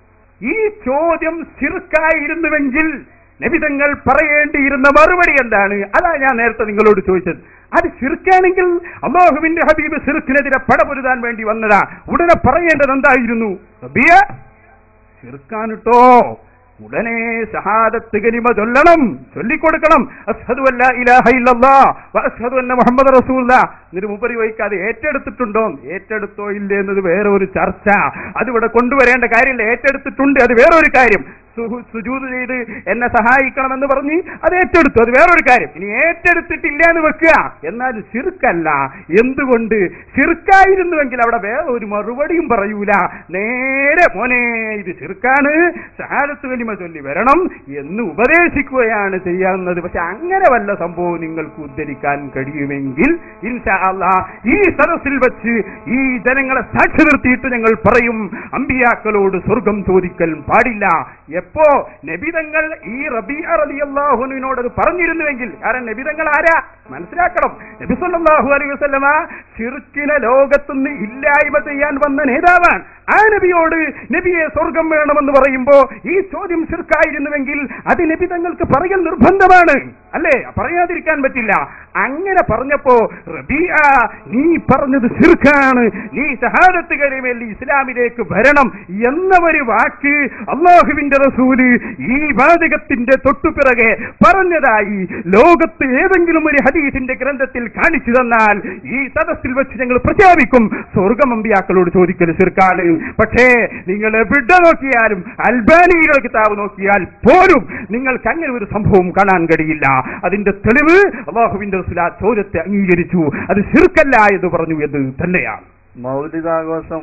Speaker 5: ഈ ചോദ്യം ചിറുക്കായിരുന്നുവെങ്കിൽ നബിതങ്ങൾ പറയേണ്ടിയിരുന്ന മറുപടി എന്താണ് അതാ ഞാൻ നേരത്തെ നിങ്ങളോട് ചോദിച്ചത് അത് ചിറുക്കാണെങ്കിൽ അള്ളാഹുവിന്റെ ഹബീബ് സിറുക്കിനെതിരെ പടപൊരുതാൻ വേണ്ടി വന്നതാ ഉടനെ പറയേണ്ടത് എന്തായിരുന്നു റബിയ ചിറുക്കാനിട്ടോ ഉടനെ ഷഹാദത്ത് ഗനിമ ചൊല്ലണം ചൊല്ലിക്കൊടുക്കണം അസ്ഹദു അല്ല ഇലാഹ ഇല്ലല്ലാ വ അസ്ഹദു അന്ന മുഹമ്മദ് റസൂല്ല എന്നിട്ട് മുപ്പരി വഹിക്കാതെ ഏറ്റെടുത്തിട്ടുണ്ടോ ഏറ്റെടുത്തോ ഇല്ലേ എന്നത് വേറെ ഒരു ചർച്ച അതിവിടെ കൊണ്ടുവരേണ്ട കാര്യമില്ല ഏറ്റെടുത്തിട്ടുണ്ട് അത് വേറൊരു കാര്യം സുഹു- സുജൂദ് ചെയ്ത് എന്നെ സഹായിക്കണമെന്ന് പറഞ്ഞ് അത് ഏറ്റെടുത്തു അത് വേറൊരു കാര്യം ഇനി ഏറ്റെടുത്തിട്ടില്ല എന്ന് വെക്കുക എന്നാൽ ശിർക്കല്ല എന്തുകൊണ്ട് ശിർക്കായിരുന്നുവെങ്കിൽ അവിടെ വേറെ ഒരു മറുപടിയും പറയൂല നേരെ മോനെ ഇത് ശിർക്കാണ് ഷഹാദത്ത് വലിമ ചൊല്ലി വരണം എന്ന് ഉപദേശിക്കുകയാണ് ചെയ്യാവുന്നത് പക്ഷെ അങ്ങനെ വല്ല സംഭവം നിങ്ങൾക്ക് ഉദ്ധരിക്കാൻ കഴിയുമെങ്കിൽ ഇൻഷാ അല്ലാ ഈ സദസ്സിൽ വെച്ച് ഈ ജനങ്ങളെ സാക്ഷി നിർത്തിയിട്ട് ഞങ്ങൾ പറയും അമ്പിയാക്കളോട് സ്വർഗം ചോദിക്കൽ പാടില്ല എപ്പോ നബിതങ്ങൾ ഈ റബിയ റളിയല്ലാഹുവിനോട് അത് പറഞ്ഞിരുന്നുവെങ്കിൽ കാരണം നബിതങ്ങൾ ആരാ മനസ്സിലാക്കണം നബി സല്ലല്ലാഹു അലൈഹി വസല്ലമ ശിർക്കിനെ ലോകത്തുനിന്ന് ഇല്ലായ്മ ചെയ്യാൻ വന്ന നേതാവാണ് ആ നബിയോട് നബിയെ സ്വർഗം വേണമെന്ന് പറയുമ്പോ ഈ ചോദ്യം ശിർക്കായിരുന്നുവെങ്കിൽ അത് നബി തങ്ങൾക്ക് പറയൽ നിർബന്ധമാണ് അല്ലേ പറയാതിരിക്കാൻ പറ്റില്ല അങ്ങനെ പറഞ്ഞപ്പോ റബിയ നീ പറഞ്ഞത് ശിർക്കാണ് നീ ഷഹാദത്ത് കരിമേൽ ഇസ്ലാമിലേക്ക് വരണം എന്ന ഒരു വാക്ക് അള്ളാഹുവിന്റെ റസൂല് ഈ വാചകത്തിന്റെ തൊട്ടുപിറകെ പറഞ്ഞതായി ലോകത്ത് ഏതെങ്കിലും ഒരു ഹദീസിന്റെ ഗ്രന്ഥത്തിൽ കാണിച്ചു തന്നാൽ ഈ സദസ്സിൽ വെച്ച് ഞങ്ങൾ പ്രഖ്യാപിക്കും സ്വർഗമമ്പിയാക്കളോട് ചോദിക്കൽ ശിർക്കാണ് പക്ഷേ നിങ്ങൾ എവിടെ നോക്കിയാലും അൽബാനിയുടെ കിതാബ് നോക്കിയാൽ പോലും നിങ്ങൾക്ക് അങ്ങനെ ഒരു സംഭവം കാണാൻ കഴിയില്ല അതിന്റെ തെളിവ് അള്ളാഹുവിന്റെ റസൂൽ ആ ചോദ്യത്തെ അംഗീകരിച്ചു അത് ശിർക്കല്ല എന്ന് പറഞ്ഞു എന്ന് തന്നെയാണ്
Speaker 7: മൗലികാഘോഷം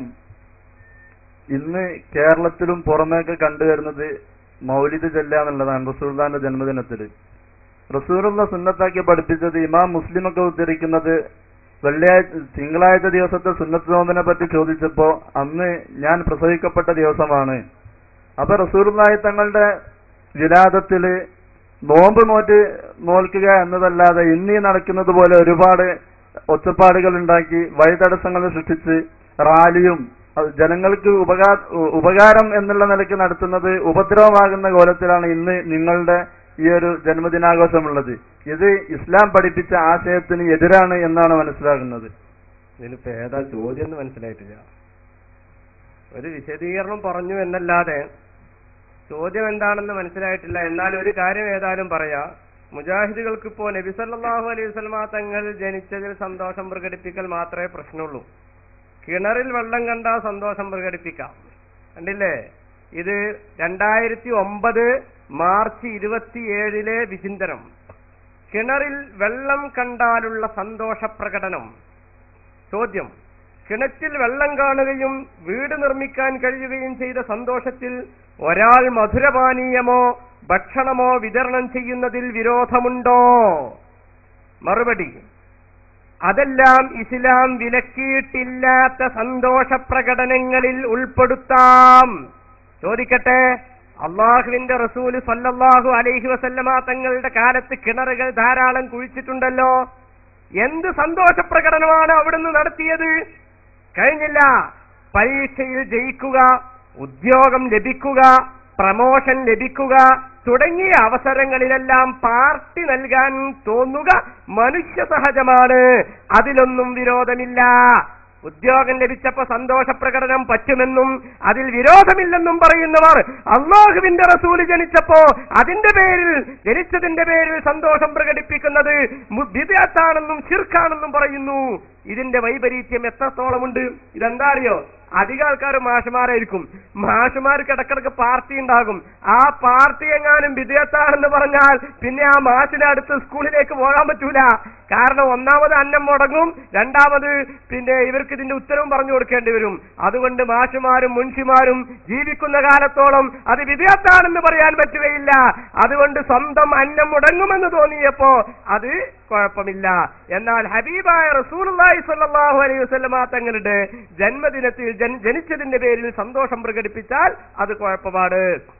Speaker 7: ഇന്ന് കേരളത്തിലും പുറമേക്ക് കണ്ടുവരുന്നത് മൗലിദ് ചെല്ല എന്നുള്ളതാണ് റസൂർദാന്റെ ജന്മദിനത്തിൽ റസൂറുള്ള സുന്നത്താക്കി പഠിപ്പിച്ചത് ഇമാം മുസ്ലിമൊക്കെ ഉദ്ധരിക്കുന്നത് വെള്ളിയാഴ്ച തിങ്കളാഴ്ച ദിവസത്തെ സുന്നത്ത് നോമ്പിനെ പറ്റി ചോദിച്ചപ്പോ അന്ന് ഞാൻ പ്രസവിക്കപ്പെട്ട ദിവസമാണ് അപ്പൊ റസൂറുള്ളായി തങ്ങളുടെ വിലാദത്തില് നോമ്പ് നോറ്റ് നോൽക്കുക എന്നതല്ലാതെ ഇന്നീ നടക്കുന്നത് പോലെ ഒരുപാട് ഒച്ചപ്പാടുകൾ ഉണ്ടാക്കി വഴിതടസ്സങ്ങൾ സൃഷ്ടിച്ച് റാലിയും അത് ജനങ്ങൾക്ക് ഉപകാ ഉപകാരം എന്നുള്ള നിലയ്ക്ക് നടത്തുന്നത് ഉപദ്രവമാകുന്ന കോലത്തിലാണ് ഇന്ന് നിങ്ങളുടെ ഈ ഒരു ജന്മദിനാഘോഷമുള്ളത് ഇത് ഇസ്ലാം പഠിപ്പിച്ച ആശയത്തിന് എതിരാണ് എന്നാണ് മനസ്സിലാകുന്നത്
Speaker 4: ഇതിലിപ്പോ ഏതാ ചോദ്യം എന്ന് മനസ്സിലായിട്ടില്ല ഒരു വിശദീകരണം പറഞ്ഞു എന്നല്ലാതെ ചോദ്യം എന്താണെന്ന് മനസ്സിലായിട്ടില്ല എന്നാൽ ഒരു കാര്യം ഏതായാലും പറയാ മുജാഹിദുകൾക്ക് ഇപ്പോ നബി സല്ലല്ലാഹു അലൈഹി വസല്ലമ തങ്ങൾ ജനിച്ചതിൽ സന്തോഷം പ്രകടിപ്പിക്കൽ മാത്രമേ പ്രശ്നമുള്ളൂ കിണറിൽ വെള്ളം കണ്ടാ സന്തോഷം പ്രകടിപ്പിക്കാം കണ്ടില്ലേ ഇത് രണ്ടായിരത്തി ഒമ്പത് മാർച്ച് ഇരുപത്തിയേഴിലെ വിചിന്തനം കിണറിൽ വെള്ളം കണ്ടാലുള്ള സന്തോഷ പ്രകടനം ചോദ്യം കിണറ്റിൽ വെള്ളം കാണുകയും വീട് നിർമ്മിക്കാൻ കഴിയുകയും ചെയ്ത സന്തോഷത്തിൽ ഒരാൾ മധുരപാനീയമോ ഭക്ഷണമോ വിതരണം ചെയ്യുന്നതിൽ വിരോധമുണ്ടോ മറുപടി അതെല്ലാം ഇസ്ലാം വിലക്കിയിട്ടില്ലാത്ത സന്തോഷ പ്രകടനങ്ങളിൽ ഉൾപ്പെടുത്താം ചോദിക്കട്ടെ അള്ളാഹുവിന്റെ റസൂല് സല്ലല്ലാഹു അലൈഹി വസല്ലമ തങ്ങളുടെ കാലത്ത് കിണറുകൾ ധാരാളം കുഴിച്ചിട്ടുണ്ടല്ലോ എന്ത് സന്തോഷ പ്രകടനമാണ് അവിടുന്ന് നടത്തിയത് കഴിഞ്ഞില്ല
Speaker 6: പരീക്ഷയിൽ ജയിക്കുക ഉദ്യോഗം ലഭിക്കുക പ്രമോഷൻ ലഭിക്കുക തുടങ്ങിയ അവസരങ്ങളിലെല്ലാം പാർട്ടി നൽകാൻ തോന്നുക മനുഷ്യ സഹജമാണ് അതിലൊന്നും വിരോധമില്ല ഉദ്യോഗം ലഭിച്ചപ്പോ സന്തോഷ പ്രകടനം പറ്റുമെന്നും അതിൽ വിരോധമില്ലെന്നും പറയുന്നവർ അള്ളാഹുവിന്റെ റസൂല് ജനിച്ചപ്പോ അതിന്റെ പേരിൽ ജനിച്ചതിന്റെ പേരിൽ സന്തോഷം പ്രകടിപ്പിക്കുന്നത് മു- ബിദ്അത്താണെന്നും ശിർക്കാണെന്നും പറയുന്നു ഇതിന്റെ വൈപരീത്യം എത്രത്തോളമുണ്ട് ഇതെന്താ അറിയോ അധിക ആൾക്കാർ മാഷുമാരായിരിക്കും മാഷുമാർക്ക് ഇടക്കിടക്ക് പാർട്ടി ഉണ്ടാകും ആ പാർട്ടി എങ്ങാനും വിധേയത്താണെന്ന് പറഞ്ഞാൽ പിന്നെ ആ മാഷിനെ അടുത്ത് സ്കൂളിലേക്ക് പോകാൻ പറ്റൂല കാരണം ഒന്നാമത് അന്നം മുടങ്ങും രണ്ടാമത് പിന്നെ ഇവർക്ക് ഇതിന്റെ ഉത്തരവും പറഞ്ഞു കൊടുക്കേണ്ടി വരും അതുകൊണ്ട് മാഷുമാരും മുൻഷിമാരും ജീവിക്കുന്ന കാലത്തോളം അത് വിധേയത്താണെന്ന് പറയാൻ പറ്റുകയില്ല അതുകൊണ്ട് സ്വന്തം അന്നം മുടങ്ങുമെന്ന് തോന്നിയപ്പോ അത് കുഴപ്പമില്ല എന്നാൽ ഹബീബായ റസൂലുള്ളാഹി സ്വല്ലല്ലാഹു അലൈഹി വസല്ലമ തങ്ങളുടെ ജന്മദിനത്തിൽ ജൻ- ജനിച്ചതിന്റെ പേരിൽ സന്തോഷം പ്രകടിപ്പിച്ചാൽ അത് കുഴപ്പമാണ്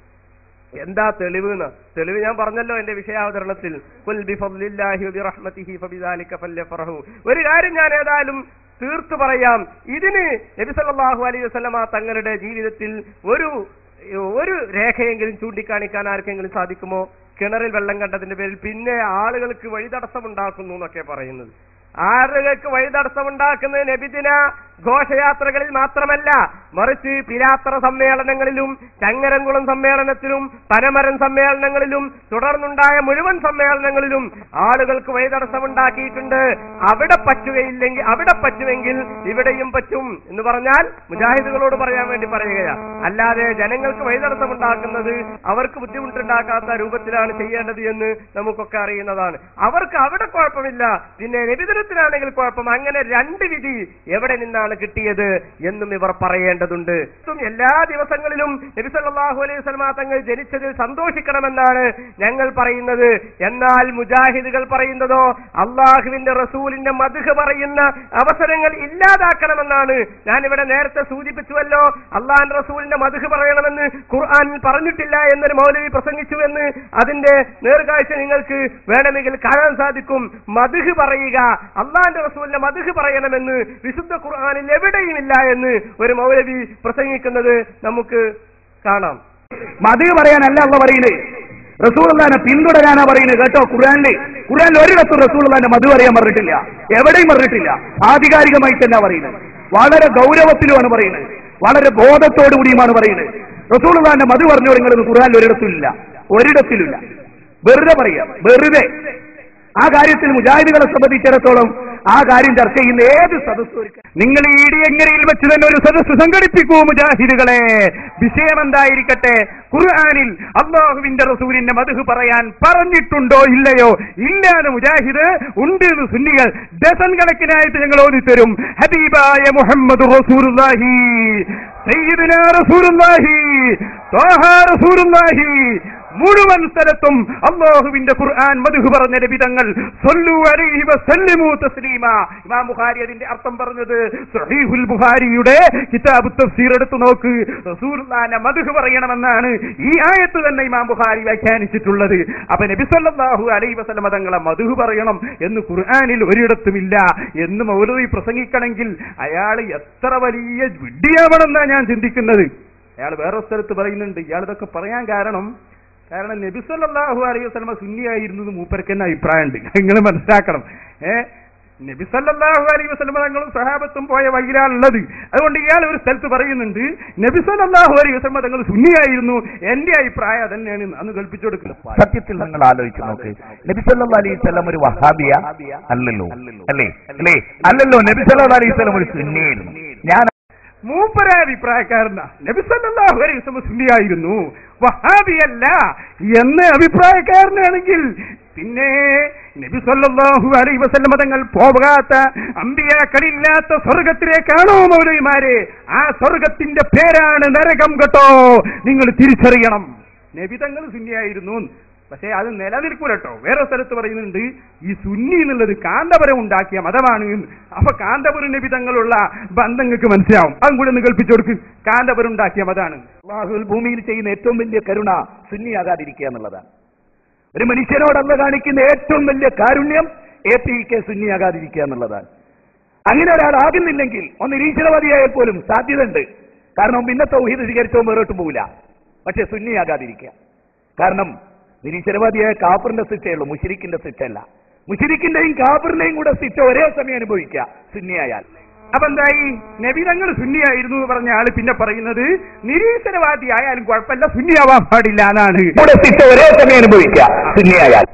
Speaker 6: എന്താ തെളിവ് എന്ന് തെളിവ് ഞാൻ പറഞ്ഞല്ലോ എന്റെ വിഷയാവതരണത്തിൽ "ഖുൽ ബിഫദ്ലില്ലാഹി വബിറഹ്മതിഹി ഫബിദാലിക ഫല്യഫറഹു." ഒരു കാര്യം ഞാൻ ഏതായാലും തീർത്തു പറയാം ഇതിന് നബി സല്ലല്ലാഹു അലൈഹി വസല്ലമ തങ്ങളുടെ ജീവിതത്തിൽ ഒരു ഒരു രേഖയെങ്കിലും ചൂണ്ടിക്കാണിക്കാൻ ആർക്കെങ്കിലും സാധിക്കുമോ കിണറിൽ വെള്ളം കണ്ടതിന്റെ പേരിൽ പിന്നെ ആളുകൾക്ക് വഴിതടസ്സമുണ്ടാക്കുന്നു എന്നൊക്കെ പറയുന്നത് ആളുകൾക്ക് വഴിതടസ്സമുണ്ടാക്കുന്നത് നബിദിന ഘോഷയാത്രകളിൽ മാത്രമല്ല മറിച്ച് പിലാത്ര സമ്മേളനങ്ങളിലും ചങ്ങരംകുളം സമ്മേളനത്തിലും പനമരം സമ്മേളനങ്ങളിലും തുടർന്നുണ്ടായ മുഴുവൻ സമ്മേളനങ്ങളിലും ആളുകൾക്ക് വഴിതടസ്സമുണ്ടാക്കിയിട്ടുണ്ട് അവിടെ പറ്റുകയില്ലെങ്കിൽ അവിടെ പറ്റുമെങ്കിൽ ഇവിടെയും പറ്റും എന്ന് പറഞ്ഞാൽ മുജാഹിദുകളോട് പറയാൻ വേണ്ടി പറയുകയാണ് അല്ലാതെ ജനങ്ങൾക്ക് വഴിതടസ്സമുണ്ടാക്കുന്നത് അവർക്ക് ബുദ്ധിമുട്ടുണ്ടാക്കാത്ത രൂപത്തിലാണ് ചെയ്യേണ്ടത് എന്ന് നമുക്കൊക്കെ അറിയുന്നതാണ് അവർക്ക് അവിടെ കുഴപ്പമില്ല പിന്നെ രവിതരത്തിനാണെങ്കിൽ കുഴപ്പം അങ്ങനെ രണ്ട് വിധി എവിടെ നിന്നാണ് കിട്ടിയത് എന്നും ഇവർ പറയേണ്ടതുണ്ട് ഇതും എല്ലാ ദിവസങ്ങളിലും നബി സല്ലല്ലാഹു അലൈഹി വസല്ലമ തങ്ങൾ ജനിച്ചതിൽ സന്തോഷിക്കണമെന്നാണ് ഞങ്ങൾ പറയുന്നത് എന്നാൽ മുജാഹിദുകൾ പറയുന്നതോ അള്ളാഹുവിന്റെ റസൂലിന്റെ മധുഹ പറയുന്ന അവസരങ്ങൾ ഇല്ലാതാക്കണമെന്നാണ് ഞാൻ ഇവിടെ നേരത്തെ സൂചിപ്പിച്ചുവല്ലോ അള്ളാഹ് റസൂലിന്റെ മധുഹ പറയണമെന്ന് ഖുർആനിൽ പറഞ്ഞിട്ടില്ല എന്നൊരു മൗലവി പ്രസംഗിച്ചു എന്ന് അതിന്റെ നേർക്കാഴ്ച നിങ്ങൾക്ക് വേണമെങ്കിൽ കാണാൻ സാധിക്കും മധുഹ് പറയുക അള്ളാന്റെ റസൂലിന്റെ മധുഹ് പറയണമെന്ന് വിശുദ്ധ ഖുർആനിൽ എവിടെയുമില്ല എന്ന് ഒരു മൗലവി പ്രസംഗിക്കുന്നത് നമുക്ക് കാണാം
Speaker 3: മതി പറയാനല്ല അള്ള പറയുന്നത് റസൂൽനെ പിന്തുടരാനാ പറയുന്നത് കേട്ടോ ഖുർആനില് ഖുർആനിൽ ഒരിടത്തും റസൂൽനെ മധു പറയാൻ പറഞ്ഞിട്ടില്ല എവിടെയും പറഞ്ഞിട്ടില്ല ആധികാരികമായി തന്നെ പറയുന്നത് വളരെ ഗൗരവത്തിലുമാണ് പറയുന്നത് വളരെ ബോധത്തോടു കൂടിയുമാണ് പറയുന്നത് റസൂൽനെ മധു പറഞ്ഞു നിങ്ങൾ ഖുർആനിൽ ഒരിടത്തിലില്ല ഒരിടത്തിലില്ല വെറുതെ പറയാം വെറുതെ ആ കാര്യത്തിൽ മുജാഹിദുകളെ സംബന്ധിച്ചിടത്തോളം ആ കാര്യം ചർച്ച ചെയ്യുന്ന ഏത് സദസ്സും നിങ്ങൾ ഈ ഇടിയങ്ങരയിൽ വെച്ച് തന്നെ ഒരു സദസ്സ് സംഘടിപ്പിക്കൂ മുജാഹിദുകളെ വിഷയം എന്തായിരിക്കട്ടെ ഖുർആാനിൽ അള്ളാഹുവിന്റെ റസൂലിന്റെ മധു പറയാൻ പറഞ്ഞിട്ടുണ്ടോ ഇല്ലയോ ഇല്ലാന്ന് മുജാഹിദ് ഉണ്ട് എന്ന് സുന്നികൾ ഡസൻ കണക്കിനായിട്ട് ഞങ്ങൾ ഓതിത്തരും ഹബീബായ മുഹമ്മദ് റസൂലുള്ളാഹി സയ്യിദുനാ റസൂലുള്ളാഹി ത്വാഹ റസൂലുള്ളാഹി മുഴുവൻ സ്ഥലത്തും അള്ളാഹുവിന്റെ ഖുർആൻ മധു പറഞ്ഞ ലഭിതങ്ങൾ ഇമാം ബുഖാരി അതിന്റെ അർത്ഥം പറഞ്ഞത് സഹീഹുൽ ബുഖാരിയുടെ കിതാബ് തഫ്സീർ എടുത്തു നോക്ക് റസൂലുള്ളാഹിന്റെ മധു പറയണമെന്നാണ് ഈ ആയത്ത് തന്നെ ഇമാം ബുഖാരി വ്യാഖ്യാനിച്ചിട്ടുള്ളത് അപ്പൊ നബി സല്ലല്ലാഹു അലൈഹി വസല്ലമ തങ്ങളെ മധു പറയണം എന്ന് ഖുർആനിൽ ഒരിടത്തുമില്ല എന്ന് മൗലവി പ്രസംഗിക്കണമെങ്കിൽ അയാൾ എത്ര വലിയ വിഡ്ഢിയാവണമെന്നാ ഞാൻ ചിന്തിക്കുന്നത് അയാൾ വേറെ സ്ഥലത്ത് പറയുന്നുണ്ട് ഇയാൾ ഇതൊക്കെ പറയാൻ കാരണം കാരണം നബി സല്ലല്ലാഹു അലൈഹി വസല്ലമ സുന്നിയായിരുന്നത് മൂപ്പർക്ക് തന്നെ അഭിപ്രായമുണ്ട് നിങ്ങൾ മനസ്സിലാക്കണം ഏ നബി സല്ലല്ലാഹു അലൈഹി വസല്ലമ തങ്ങളും സഹാബത്തും പോയ വഴിയിലാണുള്ളത് അതുകൊണ്ട് ഇയാൾ ഒരു സ്ഥലത്ത് പറയുന്നുണ്ട് നബി സല്ലല്ലാഹു അലൈഹി വസല്ലമ തങ്ങൾ സുന്നിയായിരുന്നു എന്റെ അഭിപ്രായം അതന്നെയാണ് അന്ന് കൽപ്പിച്ചു കൊടുക്കുന്നത്
Speaker 8: സത്യത്തിൽ നിങ്ങൾ ആലോചിച്ച് നോക്ക് നബി സല്ലല്ലാഹു അലൈഹി വസല്ലം ഒരു വഹാബിയ അല്ലല്ലോ അല്ലേ അല്ലേ അല്ലല്ലോ നബി സല്ലല്ലാഹു അലൈഹി വസല്ലം ഒരു സുന്നിയായിരുന്നു ഞാൻ
Speaker 3: മൂപ്പര അഭിപ്രായക്കാരനാ നബി സല്ലല്ലാഹു അലൈഹി വസല്ലം സുന്നിയായിരുന്നു വഹാബിയല്ല എന്ന് അഭിപ്രായക്കാരനാണെങ്കിൽ പിന്നെ നബി സല്ലല്ലാഹു അലൈഹി വസല്ലം തങ്ങൾ പോകാത്ത അമ്പിയാക്കളില്ലാത്ത സ്വർഗത്തിലേക്കാണോ മൗലവിമാരെ ആ സ്വർഗത്തിന്റെ പേരാണ് നരകം കേട്ടോ നിങ്ങൾ തിരിച്ചറിയണം നബി തങ്ങൾ സുന്നിയായിരുന്നു പക്ഷേ അത് നിലനിൽക്കൂല കേട്ടോ വേറെ സ്ഥലത്ത് പറയുന്നുണ്ട് ഈ സുന്നി എന്നുള്ളത് കാന്തപുരം ഉണ്ടാക്കിയ മതമാണ് എന്ന്. അപ്പൊ കാന്തപുരം നബി തങ്ങളുള്ള ബന്ധങ്ങൾക്ക് മനസ്സിലാവും അതും കൂടി ഒന്ന് കൽപ്പിച്ചു കൊടുക്ക് കാന്തപുരം ഉണ്ടാക്കിയ മതാണ്
Speaker 8: അള്ളാഹുൽ ഭൂമിയിൽ ചെയ്യുന്ന ഏറ്റവും വലിയ കരുണ സുന്നിയാകാതിരിക്കുക എന്നുള്ളതാണ് ഒരു മനുഷ്യനോടല്ല കാണിക്കുന്ന ഏറ്റവും വലിയ കാരുണ്യം എ പി കെ സുന്നിയാകാതിരിക്കുക എന്നുള്ളതാണ് അങ്ങനെ ഒരാളാകുന്നില്ലെങ്കിൽ ഒന്ന് നിരീശ്വരവാദിയായാൽ പോലും സാധ്യതയുണ്ട് കാരണം പിന്നെ തൗഹീദ് സ്വീകരിച്ചോ വേറോട്ട് പോവില്ല പക്ഷെ സുന്നിയാകാതിരിക്കുക കാരണം നിരീശ്വരവാദിയായ കാഫറിന്റെ ശിക്ഷയുള്ളൂ മുഷിരിക്കിന്റെ ശിക്ഷയല്ല മുഷിരിക്കിന്റെയും കാഫറിന്റെയും കൂടെ ശിക്ഷ ഒരേ സമയം അനുഭവിക്കുക സുന്നിയായാൽ
Speaker 5: അപ്പൊ എന്തായി നബിതങ്ങൾ സുന്നിയായിരുന്നു എന്ന് പറഞ്ഞ ആള് പിന്നെ പറയുന്നത് നിരീശ്വരവാദി ആയാലും കുഴപ്പമില്ല സുന്നിയാവാൻ പാടില്ല എന്നാണ്
Speaker 8: കൂടെ ശിക്ഷ ഒരേ സമയം അനുഭവിക്കുക സുന്നിയായാൽ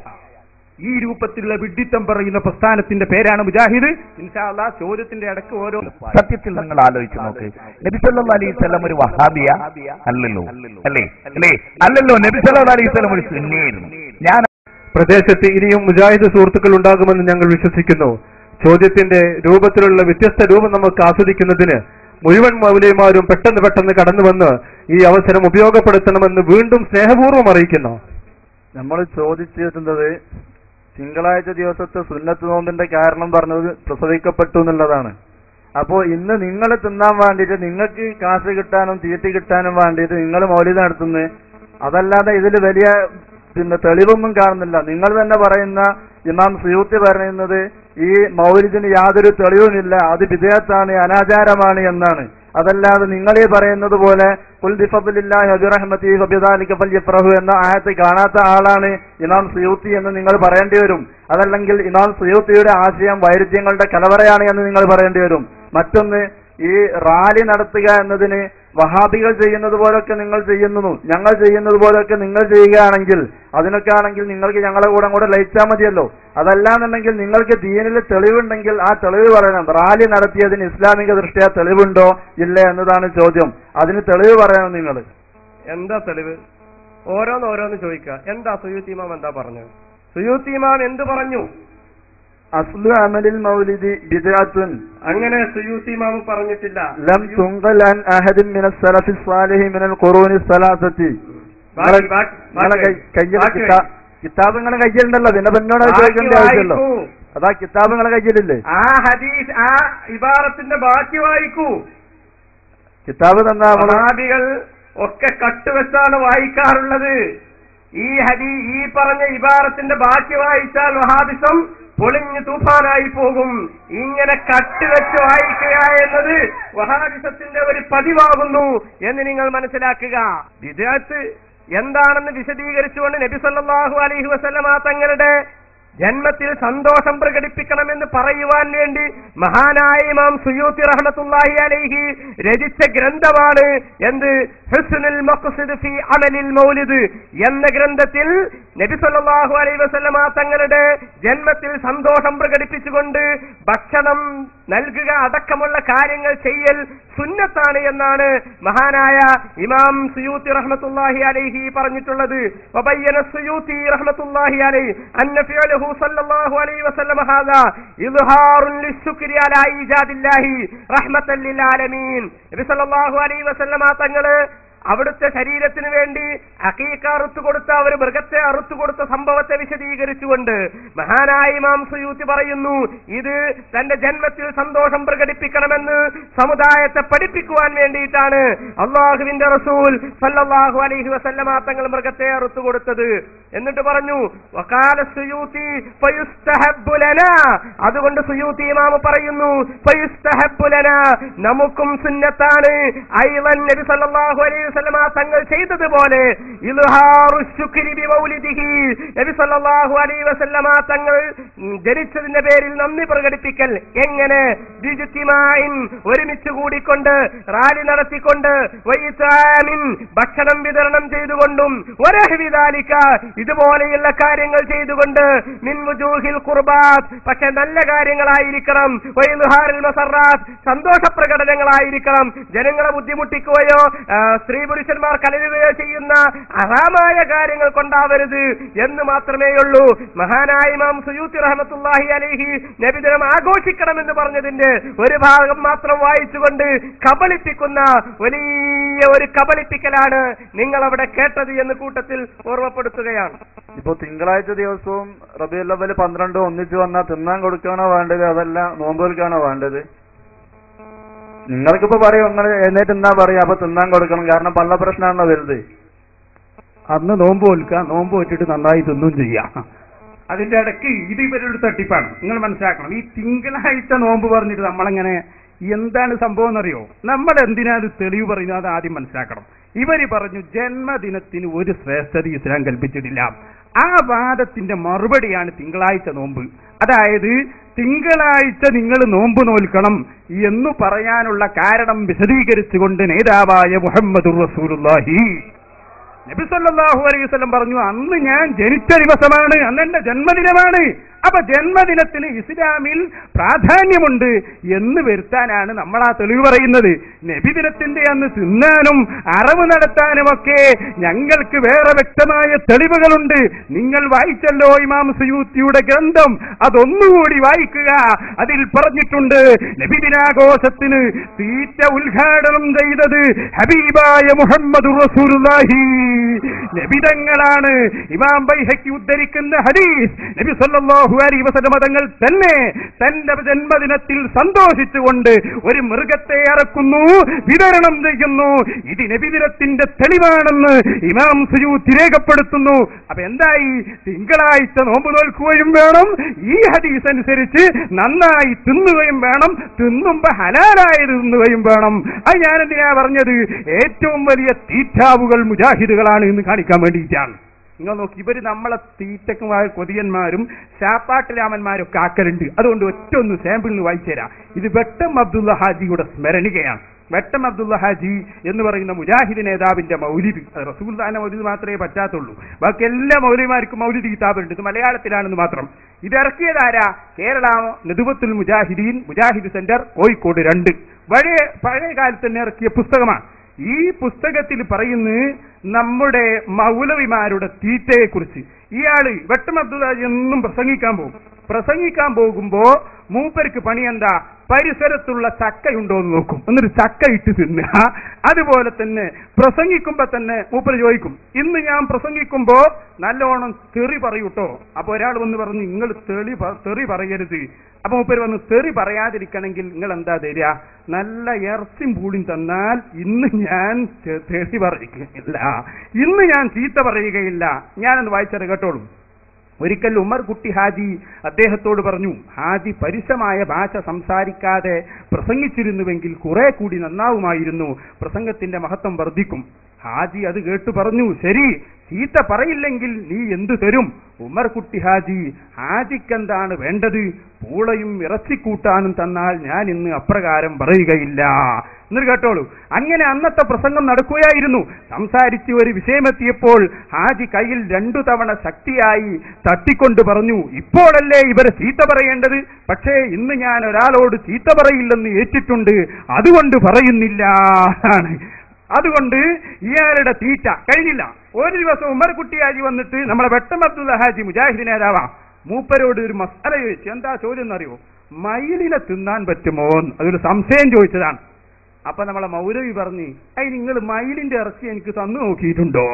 Speaker 5: ഈ രൂപത്തിലുള്ള വിഡ്ഢിത്തം പറയുന്ന പ്രസ്ഥാനത്തിന്റെ പേരാണ് മുജാഹിദ് ഇൻഷാല്ല ചോദ്യത്തിന്റെ ഇടയ്ക്ക് ഓരോ
Speaker 8: സത്യത്തിൽ നിങ്ങൾ ആലോചിച്ച് നോക്ക് നബി സല്ലല്ലാഹു അലൈഹി വസല്ലം ഒരു വഹാബിയ അല്ലല്ലോ അല്ലേ അല്ലേ അല്ലല്ലോ നബി സല്ലല്ലാഹു അലൈഹി വസല്ലം ഒരു സുന്നിയായിരുന്നു ഞാൻ
Speaker 1: പ്രദേശത്ത് ഇനിയും മുജാഹിദ് സുഹൃത്തുക്കൾ ഉണ്ടാകുമെന്ന് ഞങ്ങൾ വിശ്വസിക്കുന്നു ചോദ്യത്തിന്റെ രൂപത്തിലുള്ള വ്യത്യസ്ത രൂപം നമുക്ക് ആസ്വദിക്കുന്നതിന് മുഴുവൻ മൗലൈമാരും പെട്ടെന്ന് പെട്ടെന്ന് കടന്നു വന്ന് ഈ അവസരം ഉപയോഗപ്പെടുത്തണമെന്ന് വീണ്ടും സ്നേഹപൂർവ്വം അറിയിക്കുന്നു
Speaker 7: നമ്മൾ ചോദിച്ചിരുന്നത് തിങ്കളാഴ്ച ദിവസത്തെ സുന്നത്ത് നോമ്പിന്റെ കാരണം പറഞ്ഞത് പ്രസവിക്കപ്പെട്ടു എന്നുള്ളതാണ് അപ്പോ ഇന്ന് നിങ്ങൾ തിന്നാൻ വേണ്ടിയിട്ട് നിങ്ങൾക്ക് കാശ് കിട്ടാനും തീറ്റി കിട്ടാനും വേണ്ടിയിട്ട് നിങ്ങൾ മൗലിക നടത്തുന്നത് അതല്ലാതെ ഇതിൽ വലിയ പിന്നെ തെളിവൊന്നും കാണുന്നില്ല നിങ്ങൾ തന്നെ പറയുന്ന ഇമാം സുയൂത്തി പറയുന്നത് ഈ മൗലിദിന് യാതൊരു തെളിവുമില്ല അത് വിധേയത്താണ് അനാചാരമാണ് എന്നാണ് അതല്ലാതെ നിങ്ങൾ ഈ പറയുന്നത് പോലെ കുൽ ബിഫദ്ലില്ലാഹി വബിറഹ്മതി ഫബിദാലിക ഫൽയഫ്റഹു എന്ന ആയത്ത് കാണാത്ത ആളാണ് ഇമാം സുയൂത്തി എന്ന് നിങ്ങൾ പറയേണ്ടി വരും അതല്ലെങ്കിൽ ഇമാം സുയൂത്തിയുടെ ആശയം വൈരുദ്ധ്യങ്ങളുടെ കലവറയാണ് എന്ന് നിങ്ങൾ പറയേണ്ടി വരും മറ്റൊന്ന് ഈ റാലി നടത്തുക എന്നതിന് വഹാബികൾ ചെയ്യുന്നത് പോലൊക്കെ നിങ്ങൾ ചെയ്യുന്നു ഞങ്ങൾ ചെയ്യുന്നത് പോലൊക്കെ നിങ്ങൾ ചെയ്യുകയാണെങ്കിൽ അതിനൊക്കെ ആണെങ്കിൽ നിങ്ങൾക്ക് ഞങ്ങളെ കൂടെ കൂടെ ലയിച്ചാൽ മതിയല്ലോ അതല്ലാന്നുണ്ടെങ്കിൽ നിങ്ങൾക്ക് ദീനിൽ തെളിവുണ്ടെങ്കിൽ ആ തെളിവ് പറയണം റാലി നടത്തിയതിന് ഇസ്ലാമിക ദൃഷ്ടിയ തെളിവുണ്ടോ ഇല്ല എന്നതാണ് ചോദ്യം അതിന് തെളിവ് പറയണം നിങ്ങൾ
Speaker 6: എന്താ തെളിവ് ഓരോന്ന് ഓരോന്ന് ചോദിക്കുക എന്താ സുയൂത്തി ഇമാം എന്താ പറഞ്ഞത് സുയൂത്തി ഇമാം എന്ത് പറഞ്ഞു
Speaker 7: അസ്ലു അമലിൽ മൗലിദി ബിദ്അത്തുൻ
Speaker 6: അങ്ങനെ സുയൂത്തി ഇമാം പറഞ്ഞിട്ടില്ല
Speaker 7: ലം തുങ്കൽ അൻ അഹദിൻ മിന സലഫി സ്വാലിഹി മിനൽ ഖുറൂനി സലാസത്തി
Speaker 6: ബാക്കി- ബാക്കി-
Speaker 7: നിങ്ങളെ
Speaker 6: ബാക്കി-
Speaker 7: കയ്യിൽ
Speaker 6: ബാക്കി
Speaker 7: കിതാ- കിതാബ് നിങ്ങളെ കയ്യിലുണ്ടല്ലോ പിന്നെ എന്നോട്
Speaker 6: ബാക്കി
Speaker 7: ചോദിക്കേണ്ട ആവശ്യമല്ലോ
Speaker 6: വായിക്കൂ.
Speaker 7: അതാ കിതാബ് നിങ്ങളെ കയ്യിലില്ലേ
Speaker 6: ആ ഹദീസ് ആ ഇബാറത്തിന്റെ ബാക്കി വായിക്കൂ
Speaker 7: കിതാബ് തന്നാ നമ്മള്
Speaker 6: വഹാബികൾ ഒക്കെ കട്ടുവെച്ചാണ് വായിക്കാറുള്ളത് ഈ ഹദി ഈ പറഞ്ഞ ഇബാറത്തിന്റെ ബാക്കി വായിച്ചാൽ വഹാബിസം പൊളിഞ്ഞു തൂഫാനായി പോകും ഇങ്ങനെ കട്ടുവെച്ച് വായിക്കുക എന്നത് വഹാബിസത്തിന്റെ ഒരു പതിവാകുന്നു എന്ന് നിങ്ങൾ മനസ്സിലാക്കുക വിദേഹത്ത് എന്താണെന്ന് വിശദീകരിച്ചുകൊണ്ട് നബി സല്ലല്ലാഹു അലൈഹി വസല്ലമ തങ്ങളുടെ ജന്മത്തിൽ സന്തോഷം പ്രകടിപ്പിക്കണമെന്ന് പറയുവാൻ വേണ്ടി മഹാനായ ഇമാം സുയൂത്തി റഹ്മത്തുള്ളാഹി അലൈഹി രചിച്ച ഗ്രന്ഥമാണ് എന്ത് ഹുസ്നുൽ മഖ്സിദ് ഫി അമലിൽ മൗലിദ് എന്ന ഗ്രന്ഥത്തിൽ നബി സല്ലല്ലാഹു അലൈഹി വസല്ലമ തങ്ങളുടെ ജന്മത്തിൽ സന്തോഷം പ്രകടിപ്പിച്ചുകൊണ്ട് ഭക്ഷണം നൽകുക അടക്കമുള്ള കാര്യങ്ങൾ ചെയ്യൽ സുന്നത്താണ് എന്നാണ് മഹാനായ ഇമാം സുയൂത്തി റഹ്മത്തുള്ളാഹി അലൈഹി പറഞ്ഞിട്ടുള്ളത് വബയ്യന സുയൂത്തി റഹ്മത്തുള്ളാഹി അലൈഹി അന്ന ഫിഅലഹു സല്ലല്ലാഹു അലൈഹി വസല്ലം ഹാദാ ഇദ്ഹാറുൻ ലിശ്ശുക്രി അലാ ഈജാദില്ലാഹി റഹ്മത്തൻ ലിൽ ആലമീൻ നബി സല്ലല്ലാഹു അലൈഹി വസല്ലമ തങ്ങള് അവിടുത്തെ ശരീരത്തിന് വേണ്ടി അക്കീക്ക അറുത്തു കൊടുത്ത ഒരു മൃഗത്തെ അറുത്തു കൊടുത്ത സംഭവത്തെ വിശദീകരിച്ചുകൊണ്ട് മഹാനായ ഇമാം സുയൂത്തി പറയുന്നു ഇത് തന്റെ ജന്മത്തിൽ സന്തോഷം പ്രകടിപ്പിക്കണമെന്ന് സമുദായത്തെ പഠിപ്പിക്കുവാൻ വേണ്ടിയിട്ടാണ് അള്ളാഹുവിന്റെ റസൂൽ സല്ലല്ലാഹു അലൈഹി വസല്ലമ തങ്ങൾ മൃഗത്തെ അറുത്തു കൊടുത്തത് എന്നിട്ട് പറഞ്ഞു വകാല സുയൂത്തി ഫയുസ്തഹബ്ബു ലനാ അതുകൊണ്ട് സുയൂത്തി ഇമാം പറയുന്നു ഫയുസ്തഹബ്ബു ലനാ നമുക്കും സുന്നത്താണ് ഐവൻ നബി സല്ലല്ലാഹു അലൈഹി വസല്ലമ തങ്ങൾ ചെയ്തതുപോലെ ഇൽഹാറു ശുക്രി ബിമൗലിദിഹി നബി സല്ലല്ലാഹു അലൈഹി വസല്ലമ തങ്ങൾ ഉം, ജനിച്ചതിന്റെ പേരിൽ നന്ദി പ്രകടിപ്പിക്കൽ എങ്ങനെ ബിജ്തിമാഇൻ ഒരുമിച്ച് കൂടിക്കൊണ്ട് റാലി നടത്തിക്കൊണ്ട് വൈതാമിൻ ഭക്ഷണം വിതരണം ചെയ്തുകൊണ്ടും വരഹ്വിദാലിക ഇതുപോലെയുള്ള കാര്യങ്ങൾ ചെയ്തുകൊണ്ട് മിൻ വുജൂഹിൽ ഖുർബാത്ത് പക്ഷെ നല്ല കാര്യങ്ങളായിരിക്കണം വൈലുഹാറിൽ മസറാത്ത് സന്തോഷ പ്രകടനങ്ങളായിരിക്കണം ജനങ്ങളെ ബുദ്ധിമുട്ടിക്കുകയോ ആ, സ്ത്രീ പുരുഷന്മാർ കലരുകയോ ചെയ്യുന്ന അറാമായ കാര്യങ്ങൾ കൊണ്ടാവരുത് എന്ന് മാത്രമേ ഉള്ളൂ മഹാനായ ഇമാം സുയൂത്തി റഹ്മത്തുള്ളാഹി അലൈഹി നബിദിനം ആഘോഷിക്കണമെന്ന് പറഞ്ഞതിന്റെ ഒരു ഭാഗം മാത്രം വായിച്ചുകൊണ്ട് കബളിപ്പിക്കുന്ന വലിയ ഒരു കബളിപ്പിക്കലാണ് നിങ്ങൾ അവിടെ കേട്ടത് എന്ന് കൂട്ടത്തിൽ ഓർമ്മപ്പെടുത്തുകയാണ്
Speaker 7: ഇപ്പൊ തിങ്കളാഴ്ച ദിവസവും റബിയുൽ അവല് പന്ത്രണ്ടും ഒന്നിച്ച് വന്നാൽ തിന്നാൻ കൊടുക്കാണോ വേണ്ടത് അതല്ല നോമ്പുകൾക്കാണോ വേണ്ടത് നിങ്ങൾക്കിപ്പോ പറയും നിങ്ങൾ എഴുന്നേറ്റ് തിന്നാ പറയും അപ്പൊ തിന്നാൻ കൊടുക്കണം കാരണം പള്ള പ്രശ്നമാണല്ലോ വലുത്
Speaker 5: അന്ന് നോമ്പ് നോൽക്കാം നോമ്പ് വെച്ചിട്ട് നന്നായി തിന്നും ചെയ്യാം അതിന്റെ ഇടയ്ക്ക് ഇത് ഇവരൊരു തട്ടിപ്പാണ് നിങ്ങൾ മനസ്സിലാക്കണം ഈ തിങ്കളാഴ്ച നോമ്പ് പറഞ്ഞിട്ട് നമ്മളെങ്ങനെ എന്താണ് സംഭവം എന്നറിയോ നമ്മൾ എന്തിനാ അത് തെളിവ് പറയുന്നത് അത് ആദ്യം മനസ്സിലാക്കണം ഇവര് പറഞ്ഞു ജന്മദിനത്തിന് ഒരു ശ്രേഷ്ഠത ഇസ്ലാം കൽപ്പിച്ചിട്ടില്ല ആ വാദത്തിന്റെ മറുപടിയാണ് തിങ്കളാഴ്ച നോമ്പ് അതായത് തിങ്കളാഴ്ച നിങ്ങൾ നോമ്പ് നോൽക്കണം എന്ന് പറയാനുള്ള കാരണം വിശദീകരിച്ചുകൊണ്ട് നേതാവായ മുഹമ്മദ് റസൂലുള്ളാഹി നബി സല്ലല്ലാഹു അലൈഹി വസല്ലം പറഞ്ഞു അന്ന് ഞാൻ ജനിച്ച ദിവസമാണ് അന്ന് എന്റെ ജന്മദിനമാണ് അപ്പൊ ജന്മദിനത്തിന് ഇസ്ലാമിൽ പ്രാധാന്യമുണ്ട് എന്ന് വരുത്താനാണ് നമ്മൾ ആ തെളിവ് പറയുന്നത് നബിദിനത്തിന്റെ അന്ന് തിന്നാനും അറവ് നടത്താനും ഒക്കെ ഞങ്ങൾക്ക് വേറെ വ്യക്തമായ തെളിവുകളുണ്ട് നിങ്ങൾ വായിച്ചല്ലോ ഇമാം സുയൂത്തിയുടെ ഗ്രന്ഥം അതൊന്നുകൂടി വായിക്കുക അതിൽ പറഞ്ഞിട്ടുണ്ട് നബിദിനാഘോഷത്തിന് തീറ്റ ഉദ്ഘാടനം ചെയ്തത് ഹബീബായ മുഹമ്മദ് റസൂലുള്ളാഹി നബിതങ്ങളാണ് ഇമാം ബൈഹക്കി ഉദ്ധരിക്കുന്ന ഹദീസ് നബി സല്ലല്ലാഹു അലൈഹി വസല്ലം തങ്ങൾ തന്നെ തന്റെ ജന്മദിനത്തിൽ സന്തോഷിച്ചുകൊണ്ട് ഒരു മൃഗത്തെ അറക്കുന്നു വിതരണം ചെയ്യുന്നു ഇത് നബിദിനത്തിന്റെ തെളിവാണെന്ന് ഇമാം സുയൂത്തി രേഖപ്പെടുത്തുന്നു അപ്പൊ എന്തായി തിങ്കളാഴ്ച നോമ്പ് നോൽക്കുകയും വേണം ഈ ഹദീസ് അനുസരിച്ച് നന്നായി തിന്നുകയും വേണം തിന്നുമ്പോ ഹലാലായത് തിന്നുകയും വേണം അത് ഞാൻ എന്തിനാ പറഞ്ഞത് ഏറ്റവും വലിയ തീറ്റാവുകൾ മുജാഹിദുകളാണ് എന്ന് കാണിക്കാൻ വേണ്ടിയിട്ടാണ് നിങ്ങൾ നോക്കി ഇവര് നമ്മളെ തീറ്റക്കുമായ കൊതിയന്മാരും ശാപ്പാട്ടിലാമന്മാരും ഒക്കെ ആക്കലുണ്ട് അതുകൊണ്ട് ഒറ്റ ഒന്ന് സാമ്പിളിന് വായിച്ചുതരാം ഇത് വെട്ടം അബ്ദുള്ള ഹാജിയുടെ സ്മരണികയാണ് വെട്ടം അബ്ദുള്ള ഹാജി എന്ന് പറയുന്ന മുജാഹിദ് നേതാവിന്റെ മൗലിദ് അത് റസൂൽദാന്റെ മൗലിദ് മാത്രമേ പറ്റാത്തുള്ളൂ ബാക്കി എല്ലാ മൗലിമാർക്കും മൗലിദ് കിതാബുണ്ട് ഇത് മലയാളത്തിലാണെന്ന് മാത്രം ഇത് ഇറക്കിയതാരാ കേരള നെതുവത്തുൽ മുജാഹിദീൻ മുജാഹിദ് സെന്റർ കോഴിക്കോട് രണ്ട് പഴയ പഴയ കാലത്ത് തന്നെ ഇറക്കിയ പുസ്തകമാണ് ഈ പുസ്തകത്തിൽ പറയുന്നത് നമ്മുടെ മൗലവിമാരുടെ തീറ്റയെ കുറിച്ച് ഇയാള് വെട്ടം അബ്ദുല്ലാജി എന്നും പ്രസംഗിക്കാൻ പോകും പ്രസംഗിക്കാൻ പോകുമ്പോ മൂപ്പർക്ക് പണി എന്താ പരിസരത്തുള്ള ചക്കയുണ്ടോ എന്ന് നോക്കും എന്നിട്ട് ചക്ക ഇട്ട് തിന്നുക അതുപോലെ തന്നെ പ്രസംഗിക്കുമ്പോ തന്നെ മൂപ്പർ ചോദിക്കും ഇന്ന് ഞാൻ പ്രസംഗിക്കുമ്പോ നല്ലോണം തെറി പറയൂട്ടോ അപ്പൊ ഒരാൾ വന്ന് പറഞ്ഞു നിങ്ങൾ തെളി പ- തെറി പറയരുത് അപ്പൊ മൂപ്പര് വന്ന് തെറി പറയാതിരിക്കണമെങ്കിൽ നിങ്ങൾ എന്താ തരിക നല്ല ഇറച്ചിയും പൂടിയും തന്നാൽ ഇന്ന് ഞാൻ തെ- തെറി പറയുകയില്ല ഇന്ന് ഞാൻ ചീത്ത പറയുകയില്ല ഞാനൊന്ന് വായിച്ചത് കേട്ടോളൂ ഒരിക്കൽ ഉമർ കുട്ടി ഹാജി അദ്ദേഹത്തോട് പറഞ്ഞു ഹാജി പരുഷമായ ഭാഷ സംസാരിക്കാതെ പ്രസംഗിച്ചിരുന്നുവെങ്കിൽ കുറെ കൂടി നന്നാവുമായിരുന്നു പ്രസംഗത്തിന്റെ മഹത്വം വർദ്ധിക്കും ഹാജി അത് കേട്ടു പറഞ്ഞു ശരി ചീത്ത പറയില്ലെങ്കിൽ നീ എന്തു തരും ഉമർ കുട്ടി ഹാജി ഹാജിക്കെന്താണ് വേണ്ടത് പൂളയും ഇറച്ചിക്കൂട്ടാനും തന്നാൽ ഞാൻ ഇന്ന് അപ്രകാരം പറയുകയില്ല എന്നിട്ട് കേട്ടോളൂ അങ്ങനെ അന്നത്തെ പ്രസംഗം നടക്കുകയായിരുന്നു സംസാരിച്ച് ഒരു വിഷയമെത്തിയപ്പോൾ ഹാജി കയ്യിൽ രണ്ടു തവണ ശക്തിയായി തട്ടിക്കൊണ്ട് പറഞ്ഞു ഇപ്പോഴല്ലേ ഇവരെ ചീത്ത പറയേണ്ടത് പക്ഷേ ഇന്ന് ഞാൻ ഒരാളോട് ചീത്ത പറയില്ലെന്ന് ഏറ്റിട്ടുണ്ട് അതുകൊണ്ട് പറയുന്നില്ല ആണ് അതുകൊണ്ട് ഇയാളുടെ തീറ്റ കഴിഞ്ഞില്ല ഒരു ദിവസം ഉമ്മർകുട്ടി ഹാജി വന്നിട്ട് നമ്മളെ വെട്ടം അബ്ദുള്ള ഹാജി മുജാഹിദ് നേതാവാ മൂപ്പരോട് ഒരു മസാല ചോദിച്ചു എന്താ ചോദ്യം എന്നറിയോ മയിലിനെ തിന്നാൻ പറ്റുമോ എന്ന് അതൊരു സംശയം ചോദിച്ചതാണ് അപ്പൊ നമ്മളെ മൗലവി പറഞ്ഞു അയ് നിങ്ങൾ മയിലിന്റെ ഇറച്ചി എനിക്ക് തന്നു നോക്കിയിട്ടുണ്ടോ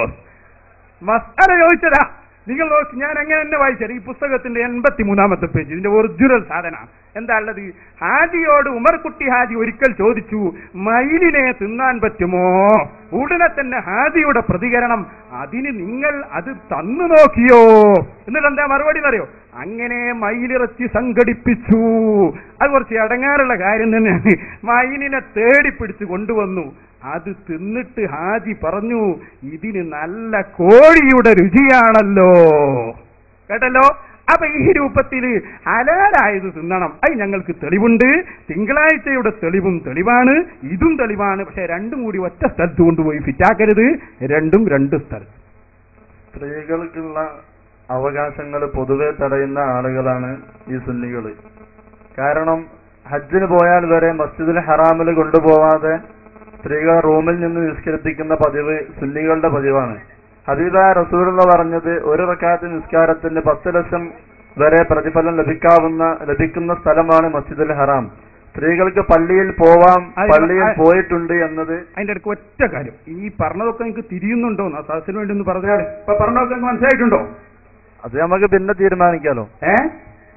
Speaker 5: മസാല ചോദിച്ചതാ നിങ്ങൾ നോക്കി ഞാൻ എങ്ങനെ തന്നെ വായിച്ചത് ഈ പുസ്തകത്തിന്റെ എൺപത്തി മൂന്നാമത്തെ പേജ് ഇതിന്റെ ഒറിജിനൽ സാധന എന്താ ഉള്ളത് ഹാജിയോട് ഉമർകുട്ടി ഹാജി ഒരിക്കൽ ചോദിച്ചു മയിലിനെ തിന്നാൻ പറ്റുമോ ഉടനെ തന്നെ ഹാജിയുടെ പ്രതികരണം അതിന് നിങ്ങൾ അത് തന്നു നോക്കിയോ എന്നിട്ട് എന്താ മറുപടി എന്നറിയോ അങ്ങനെ മയിലിറച്ചി സംഘടിപ്പിച്ചു അത് കുറച്ച് അടങ്ങാറുള്ള കാര്യം തന്നെയാണ് മയിലിനെ തേടിപ്പിടിച്ച് കൊണ്ടുവന്നു അത് തിന്നിട്ട് ഹാജി പറഞ്ഞു ഇതിന് നല്ല കോഴിയുടെ രുചിയാണല്ലോ കേട്ടല്ലോ അപ്പൊ ഈ രൂപത്തില് ഹലാലായത് തിന്നണം അത് ഞങ്ങൾക്ക് തെളിവുണ്ട് തിങ്കളാഴ്ചയുടെ തെളിവും തെളിവാണ് ഇതും തെളിവാണ് പക്ഷെ രണ്ടും കൂടി ഒറ്റ സ്ഥലത്ത് കൊണ്ടുപോയി ഫിറ്റാക്കരുത് രണ്ടും രണ്ട് സ്ഥലത്ത്
Speaker 7: സ്ത്രീകൾക്കുള്ള അവകാശങ്ങൾ പൊതുവെ തടയുന്ന ആളുകളാണ് ഈ സുന്നികള് കാരണം ഹജ്ജിന് പോയാൽ വരെ മസ്ജിദുൽ ഹറാമിൽ കൊണ്ടുപോവാതെ സ്ത്രീകൾ റൂമിൽ നിന്ന് നിസ്കരിപ്പിക്കുന്ന പതിവ് സുന്നികളുടെ പതിവാണ് ഹബീബ റസൂലുള്ള പറഞ്ഞത് ഒരു റക്കാത്ത് നിസ്കാരത്തിന് പത്ത് ലക്ഷം വരെ പ്രതിഫലം ലഭിക്കാവുന്ന ലഭിക്കുന്ന സ്ഥലമാണ് മസ്ജിദുൽ ഹറാം സ്ത്രീകൾക്ക് പള്ളിയിൽ പോവാം
Speaker 5: അത്
Speaker 7: പള്ളിയിൽ
Speaker 5: ആ-
Speaker 7: പോയിട്ടുണ്ട് എന്നത്
Speaker 5: അതിന്റെ ഇടയ്ക്ക് ഒറ്റ കാര്യം ഈ പറഞ്ഞതൊക്കെ നിങ്ങൾക്ക് തിരിയുന്നുണ്ടോ ആ സദസ്സിന് വേണ്ടി ഒന്ന് പറഞ്ഞാൽ ഇപ്പൊ പറഞ്ഞതൊക്കെ നിങ്ങൾക്ക് മനസ്സിലായിട്ടുണ്ടോ
Speaker 7: അത് നമുക്ക് പിന്നെ തീരുമാനിക്കാലോ
Speaker 5: ഏ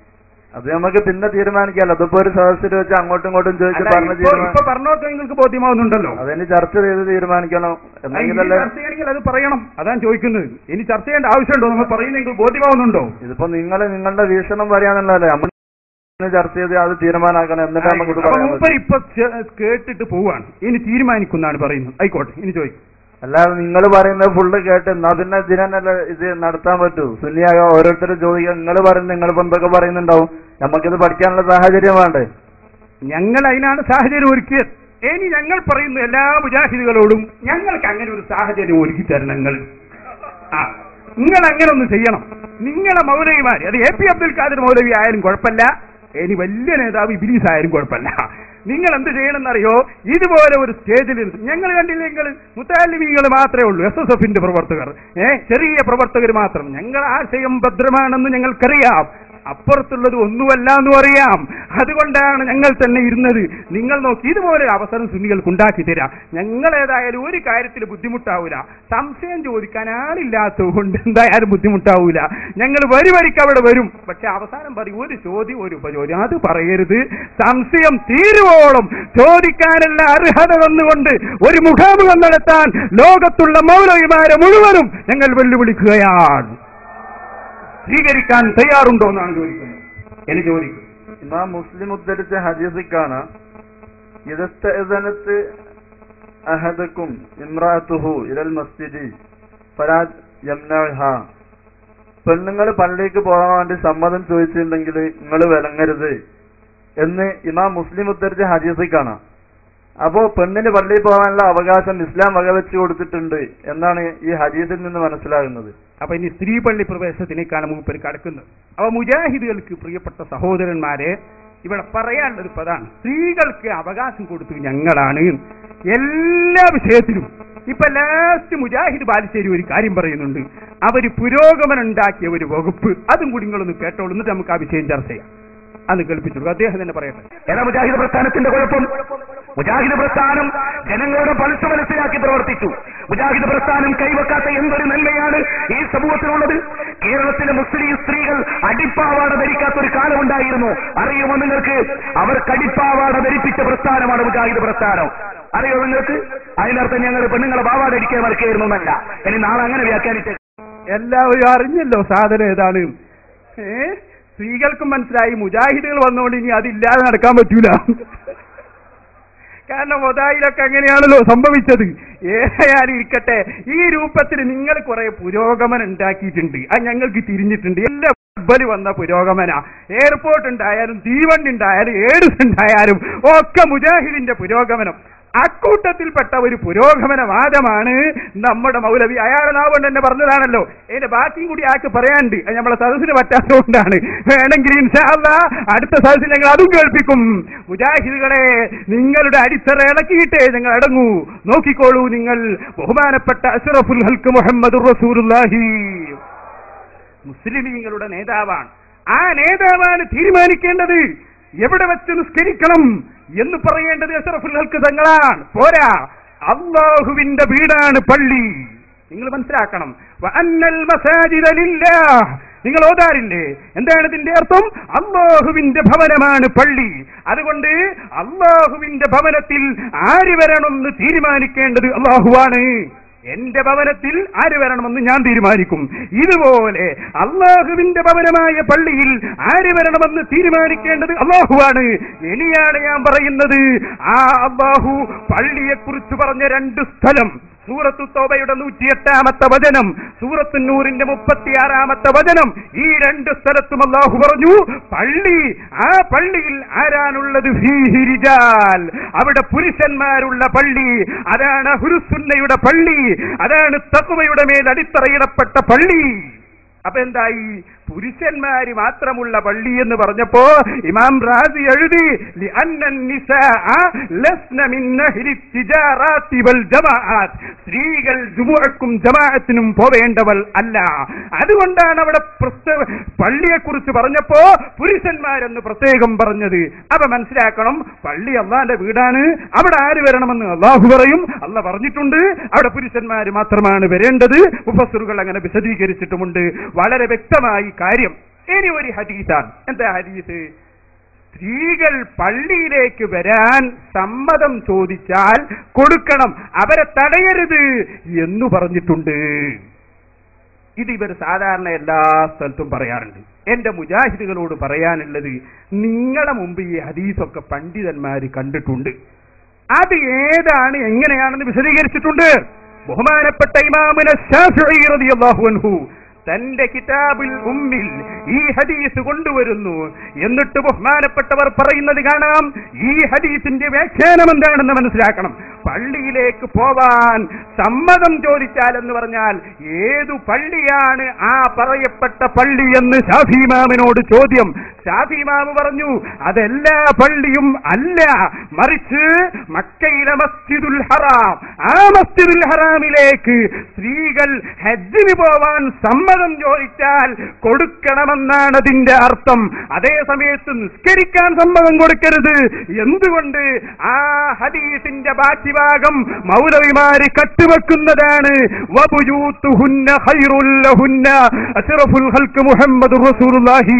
Speaker 7: അത് നമുക്ക് പിന്നെ തീരുമാനിക്കാമല്ലോ അതിപ്പോ ഒരു സദസ്സിൽ വെച്ച് അങ്ങോട്ടും ഇങ്ങോട്ടും ചോദിച്ച്
Speaker 5: അല്ല,
Speaker 7: പറഞ്ഞ്
Speaker 5: ഇപ്പൊ ഇപ്പൊ
Speaker 7: തീരുമാനം
Speaker 5: പറഞ്ഞോക്കെ നിങ്ങൾക്ക് ബോധ്യമാവുന്നുണ്ടല്ലോ
Speaker 7: അതിന് ചർച്ച ചെയ്ത് തീരുമാനിക്കണം
Speaker 5: ഇനി
Speaker 7: എന്തെങ്കിലല്ലേ
Speaker 5: ചർച്ച ചെയ്യണമെങ്കിൽ അത് പറയണം അതാണ് ചോദിക്കുന്നത് ഇനി ചർച്ച ചെയ്യേണ്ട ആവശ്യമുണ്ടോ നമ്മൾ പറയുന്നെങ്കിൽ ബോധ്യമാവുന്നുണ്ടോ
Speaker 7: ഇതിപ്പോ നിങ്ങൾ നിങ്ങളുടെ വീക്ഷണം പറയാന്നുള്ളതല്ലേ നമ്മൾ ചർച്ച ചെയ്ത് അത് തീരുമാനാക്കണം എന്നിട്ട് നമുക്ക് ഇത്
Speaker 5: അപ്പൊ
Speaker 7: പറയാൻ
Speaker 5: മൂപ്പർ ഇപ്പൊ ചെ- കേട്ടിട്ട് പോവാണ് ഇനി തീരുമാനിക്കുന്നാണ് പറയുന്നത് ആയിക്കോട്ടെ ഇനി ചോദിക്കും
Speaker 7: അല്ലാതെ നിങ്ങൾ പറയുന്നത് ഫുള്ള് കേട്ട് എന്നാ പിന്നെ ഇതിനല്ലേ ഇത് നടത്താൻ പറ്റൂ സുന്നിയായ ഓരോരുത്തരും ചോദിക്കുക നിങ്ങൾ പറയുന്നത് നിങ്ങൾ ഇപ്പൊ എന്തൊക്കെ പറയുന്നുണ്ടാവും നമുക്കിത് പഠിക്കാനുള്ള സാഹചര്യം വേണ്ടേ
Speaker 5: ഞങ്ങൾ അതിനാണ് സാഹചര്യം ഒരുക്കിയത് ഇനി ഞങ്ങൾ പറയുന്ന എല്ലാ മുജാഹിദുകളോടും ഞങ്ങൾക്ക് അങ്ങനെ ഒരു സാഹചര്യം ഒരുക്കി തരണം നിങ്ങൾ ആ നിങ്ങൾ അങ്ങനെ ഒന്ന് ചെയ്യണം നിങ്ങളെ മൗലവിമാര് അത് എ പി അബ്ദുൽ ഖാദർ മൗലവി ആയാലും കുഴപ്പമില്ല ഇനി വലിയ നേതാവ് ഇബിലീസ് ആയാലും കുഴപ്പമില്ല നിങ്ങൾ എന്ത് ചെയ്യണമെന്നറിയോ ഇതുപോലെ ഒരു സ്റ്റേജിൽ ഇരുന്ന് ഞങ്ങൾ കണ്ടില്ല നിങ്ങൾ മുത്താലിമീങ്ങൾ മാത്രമേ ഉള്ളൂ എസ് എസ് എഫിന്റെ പ്രവർത്തകർ ഏ ചെറിയ പ്രവർത്തകർ മാത്രം ഞങ്ങൾ ആശയം ഭദ്രമാണെന്ന് ഞങ്ങൾക്കറിയാം അപ്പുറത്തുള്ളത് ഒന്നുമല്ല എന്നും അറിയാം അതുകൊണ്ടാണ് ഞങ്ങൾ തന്നെ ഇരുന്നത് നിങ്ങൾ നോക്കി ഇതുപോലെ ഒരു അവസരം സുന്നികൾക്ക് ഉണ്ടാക്കി തരാം ഞങ്ങൾ ഏതായാലും ഒരു കാര്യത്തിൽ ബുദ്ധിമുട്ടാവൂല സംശയം ചോദിക്കാൻ ആളില്ലാത്തത് കൊണ്ട് എന്തായാലും ബുദ്ധിമുട്ടാവൂല ഞങ്ങൾ വരി വരിക്ക് അവിടെ വരും പക്ഷെ അവസാനം പറയും ഒരു ചോദ്യം ഒരു ഉപചോദ്യം അത് പറയരുത് സംശയം തീരുവോളം ചോദിക്കാനുള്ള അർഹത വന്നുകൊണ്ട് ഒരു മുഖാമുഖം നടത്താൻ ലോകത്തുള്ള മൗലവിമാരെ മുഴുവനും ഞങ്ങൾ വെല്ലുവിളിക്കുകയാണ് സ്വീകരിക്കാൻ തയ്യാറുണ്ടോ എന്നാണ് ചോദിക്കുന്നത് എനിക്ക് ചോദിക്കും
Speaker 7: ഇമാം മുസ്ലിം ഉദ്ധരിച്ച ഹദീസിൽ കാണാം ഇതസ്തനത്ത് അഹദക്കും ഇമ്രാത്തുഹു ഇരൽ മസ്ജിദി ഫലാ യംനഹ പെണ്ണുങ്ങൾ പള്ളിക്ക് പോകാൻ വേണ്ടി സമ്മതം ചോദിച്ചിട്ടുണ്ടെങ്കിൽ നിങ്ങൾ വിലങ്ങരുത് എന്ന് ഇമാം മുസ്ലിം ഉദ്ധരിച്ച ഹദീസിൽ കാണാം അപ്പോ പെണ്ണിന് പള്ളിയിൽ പോകാനുള്ള അവകാശം ഇസ്ലാം വകവെച്ച് കൊടുത്തിട്ടുണ്ട് എന്നാണ് ഈ ഹദീസിൽ നിന്ന് മനസ്സിലാകുന്നത്
Speaker 5: അപ്പൊ ഇനി സ്ത്രീ പള്ളി പ്രവേശനത്തിലേക്കാണ് മൂപ്പര് കടക്കുന്നത് അപ്പൊ മുജാഹിദുകൾക്ക് പ്രിയപ്പെട്ട സഹോദരന്മാരെ ഇവിടെ പറയാനുള്ളത് ഇപ്പൊ അതാണ് സ്ത്രീകൾക്ക് അവകാശം കൊടുത്തു ഞങ്ങളാണ് എല്ലാ വിഷയത്തിലും ഇപ്പൊ ലാസ്റ്റ് മുജാഹിദ് ബാലുശ്ശേരി ഒരു കാര്യം പറയുന്നുണ്ട് അവര് പുരോഗമനം ഉണ്ടാക്കിയ ഒരു വകുപ്പ് അതും കൂടി നിങ്ങളൊന്ന് കേട്ടോളൂ എന്നിട്ട് നമുക്ക് ആ വിഷയം ചർച്ച ചെയ്യാം അത് കേൾപ്പിച്ചു അദ്ദേഹം തന്നെ പറയട്ടെ
Speaker 8: ഏതാ മുജാഹിദ് പ്രസ്ഥാനത്തിന്റെ കുഴപ്പം മുജാഹിദ് പ്രസ്ഥാനം ജനങ്ങളുടെ പൾസ് മനസ്സിലാക്കി പ്രവർത്തിച്ചു മുജാഹിദ് പ്രസ്ഥാനം കൈവക്കാത്ത എന്തൊരു നന്മയാണ് ഈ സമൂഹത്തിനുള്ളത് കേരളത്തിലെ മുസ്ലിം സ്ത്രീകൾ അടിപ്പാവാട ധരിക്കാത്ത ഒരു കാലമുണ്ടായിരുന്നു അറിയുമോ നിങ്ങൾക്ക് അവർക്ക് അടിപ്പാവാട ധരിപ്പിച്ച പ്രസ്ഥാനമാണ് മുജാഹിദ് പ്രസ്ഥാനം അറിയോ നിങ്ങൾക്ക് അതിനർത്ഥം ഞങ്ങൾ പെണ്ണുങ്ങളെ പാവാട അടിക്കാൻ മറക്കായിരുന്നു എന്നല്ല ഇനി നാളെ അങ്ങനെ വ്യാഖ്യാനിച്ച
Speaker 5: എല്ലാവരും അറിഞ്ഞല്ലോ സാധനം ഏതാണ് ഏ സ്ത്രീകൾക്കും മനസ്സിലായി മുജാഹിദുകൾ വന്നുകൊണ്ട് ഇനി അതില്ലാതെ നടക്കാൻ പറ്റൂല കാരണം മൊതായിലൊക്കെ അങ്ങനെയാണല്ലോ സംഭവിച്ചത് ഏതായാലും ഇരിക്കട്ടെ ഈ രൂപത്തിൽ നിങ്ങൾ കുറെ പുരോഗമനം ഉണ്ടാക്കിയിട്ടുണ്ട് അത് ഞങ്ങൾക്ക് തിരിഞ്ഞിട്ടുണ്ട് എല്ലാ ബലി വന്ന പുരോഗമന എയർപോർട്ട് ഉണ്ടായാലും തീവണ്ടി ഉണ്ടായാലും ഏഡ്സ് ഉണ്ടായാലും ഒക്കെ മുജാഹിദിന്റെ പുരോഗമനം അക്കൂട്ടത്തിൽപ്പെട്ട ഒരു പുരോഗമനവാദമാണ് നമ്മുടെ മൗലവി അയാളെ നാവുകൊണ്ട് തന്നെ പറഞ്ഞതാണല്ലോ അതിന്റെ ബാക്കിയും കൂടി ആൾക്ക് പറയാനുണ്ട് അത് നമ്മളെ സദസ്സിന് പറ്റാത്തതുകൊണ്ടാണ് വേണമെങ്കിൽ ഇൻഷാല്ല അടുത്ത സദസ്സിൽ ഞങ്ങൾ അതും കേൾപ്പിക്കും മുജാഹിദുകളെ നിങ്ങളുടെ അടിത്തറ ഇളക്കിയിട്ടേ ഞങ്ങൾ അടങ്ങൂ നോക്കിക്കോളൂ നിങ്ങൾ ബഹുമാനപ്പെട്ട അഷ്റഫുൽ ഹൽക്ക് മുഹമ്മദ് റസൂലുള്ളാഹി മുസ്ലിമീങ്ങളുടെ നേതാവാണ് ആ നേതാവാണ് തീരുമാനിക്കേണ്ടത് എവിടെ വെച്ച് നിസ്കരിക്കണം എന്ന് പറയേണ്ടത് അഷറഫുൽ ഹൽക്ക് തങ്ങളാണ് പോരാ അള്ളാഹുവിന്റെ വീടാണ് പള്ളി നിങ്ങൾ മനസ്സിലാക്കണം വഅന്നൽ മസാജിദ ലില്ലാഹ്. നിങ്ങൾ ഓതാറില്ലേ എന്താണ് ഇതിന്റെ അർത്ഥം അള്ളാഹുവിന്റെ ഭവനമാണ് പള്ളി അതുകൊണ്ട് അള്ളാഹുവിന്റെ ഭവനത്തിൽ ആര് വരണമെന്ന് തീരുമാനിക്കേണ്ടത് അള്ളാഹുവാണ് എന്റെ ഭവനത്തിൽ ആര് വരണമെന്ന് ഞാൻ തീരുമാനിക്കും ഇതുപോലെ അള്ളാഹുവിന്റെ ഭവനമായ പള്ളിയിൽ ആര് വരണമെന്ന് തീരുമാനിക്കേണ്ടത് അള്ളാഹുവാണ് ഇനിയാണ് ഞാൻ പറയുന്നത് ആ അള്ളാഹു പള്ളിയെക്കുറിച്ച് പറഞ്ഞ രണ്ട് സ്ഥലം സൂറത്തു തോബയുടെ നൂറ്റിയെട്ടാമത്തെ വചനം സൂറത്തു നൂറിന്റെ മുപ്പത്തിയാറാമത്തെ വചനം ഈ രണ്ട് സ്ഥലത്തും അള്ളാഹു പറഞ്ഞു പള്ളി ആ പള്ളിയിൽ ആരാണുള്ളത് ഫീഹി റിജാൽ അവിടെ പുരുഷന്മാരുള്ള പള്ളി അതാണ് ഹുരുസുന്നയുടെ പള്ളി അതാണ് തത്വയുടെ മേൽ അടിത്തറയിടപ്പെട്ട പള്ളി അപ്പൊ എന്തായി പുരുഷന്മാര് മാത്രമുള്ള പള്ളി എന്ന് പറഞ്ഞപ്പോ ഇമാം റാസി എഴുതി "ലിഅന്ന النساء لسن من أهل التجارات والجماعات." സ്ത്രീകൾ ജുമുഅക്കും ജമാഅത്തിനും പോവേണ്ടവൾ അല്ല അതുകൊണ്ടാണ് അവിടെ പള്ളിയെ കുറിച്ച് പറഞ്ഞപ്പോ പുരുഷന്മാരെന്ന് പ്രത്യേകം പറഞ്ഞത് അപ്പൊ മനസ്സിലാക്കണം പള്ളി അള്ളാന്റെ വീടാണ് അവിടെ ആര് വരണമെന്ന് അള്ളാഹു പറയും അല്ല പറഞ്ഞിട്ടുണ്ട് അവിടെ പുരുഷന്മാര് മാത്രമാണ് വരേണ്ടത് മുഫസ്സറുകൾ അങ്ങനെ വിശദീകരിച്ചിട്ടുമുണ്ട് വളരെ വ്യക്തമായി കാര്യം ഇനി ഒരു ഹദീസാണ് എന്താ ഹദീസ് സ്ത്രീകൾ പള്ളിയിലേക്ക് വരാൻ സമ്മതം ചോദിച്ചാൽ കൊടുക്കണം അവരെ തടയരുത് എന്ന് പറഞ്ഞിട്ടുണ്ട് ഇത് ഇവർ സാധാരണ എല്ലാ സ്ഥലത്തും പറയാറുണ്ട് എന്റെ മുജാഹിദുകളോട് പറയാനുള്ളത് നിങ്ങളെ മുമ്പ് ഈ ഹദീസൊക്കെ പണ്ഡിതന്മാര് കണ്ടിട്ടുണ്ട് അത് ഏതാണ് എങ്ങനെയാണെന്ന് വിശദീകരിച്ചിട്ടുണ്ട് ബഹുമാനപ്പെട്ട ഇമാമിന ഷാഫിഈ റളിയല്ലാഹു അൻഹു തന്റെ കിതാബിൽ ഉമ്മിൽ ഈ ഹദീസ് കൊണ്ടുവരുന്നു എന്നിട്ട് ബഹുമാനപ്പെട്ടവർ പറയുന്നത് കാണാം ഈ ഹദീസിന്റെ വ്യാഖ്യാനം എന്താണെന്ന് മനസ്സിലാക്കണം പള്ളിയിലേക്ക് പോവാൻ സമ്മതം ചോദിച്ചാൽ എന്ന് പറഞ്ഞാൽ ഏതു പള്ളിയാണ് ആ പറയപ്പെട്ട പള്ളി എന്ന് ഷാഫിമാമിനോട് ചോദ്യം ഷാഫിമാമ് പറഞ്ഞു അതെല്ലാ പള്ളിയും അല്ല മറിച്ച് മക്കയിലെ മസ്ജിദുൽ ഹറാം ആ മസ്ജിദുൽ ഹറാമിലേക്ക് സ്ത്രീകൾ ഹജ്ജിന് പോവാൻ സമ്മതം ചോദിച്ചാൽ കൊടുക്കണമെന്നാണ് അതിന്റെ അർത്ഥം അതേ സമയത്ത് നിസ്കരിക്കാൻ സമ്മതം കൊടുക്കരുത് എന്തുകൊണ്ട് ആ ഹദീസിന്റെ ബാക്കി ഭാഗം മൗലവിമാര് കട്ടുവെക്കുന്നതാണ് വബുജൂത്തുഹുന്ന ഖൈറുൽ ലഹുന്ന അഷ്റഫുൽ ഖൽഖ് മുഹമ്മദ് റസൂലുള്ളാഹി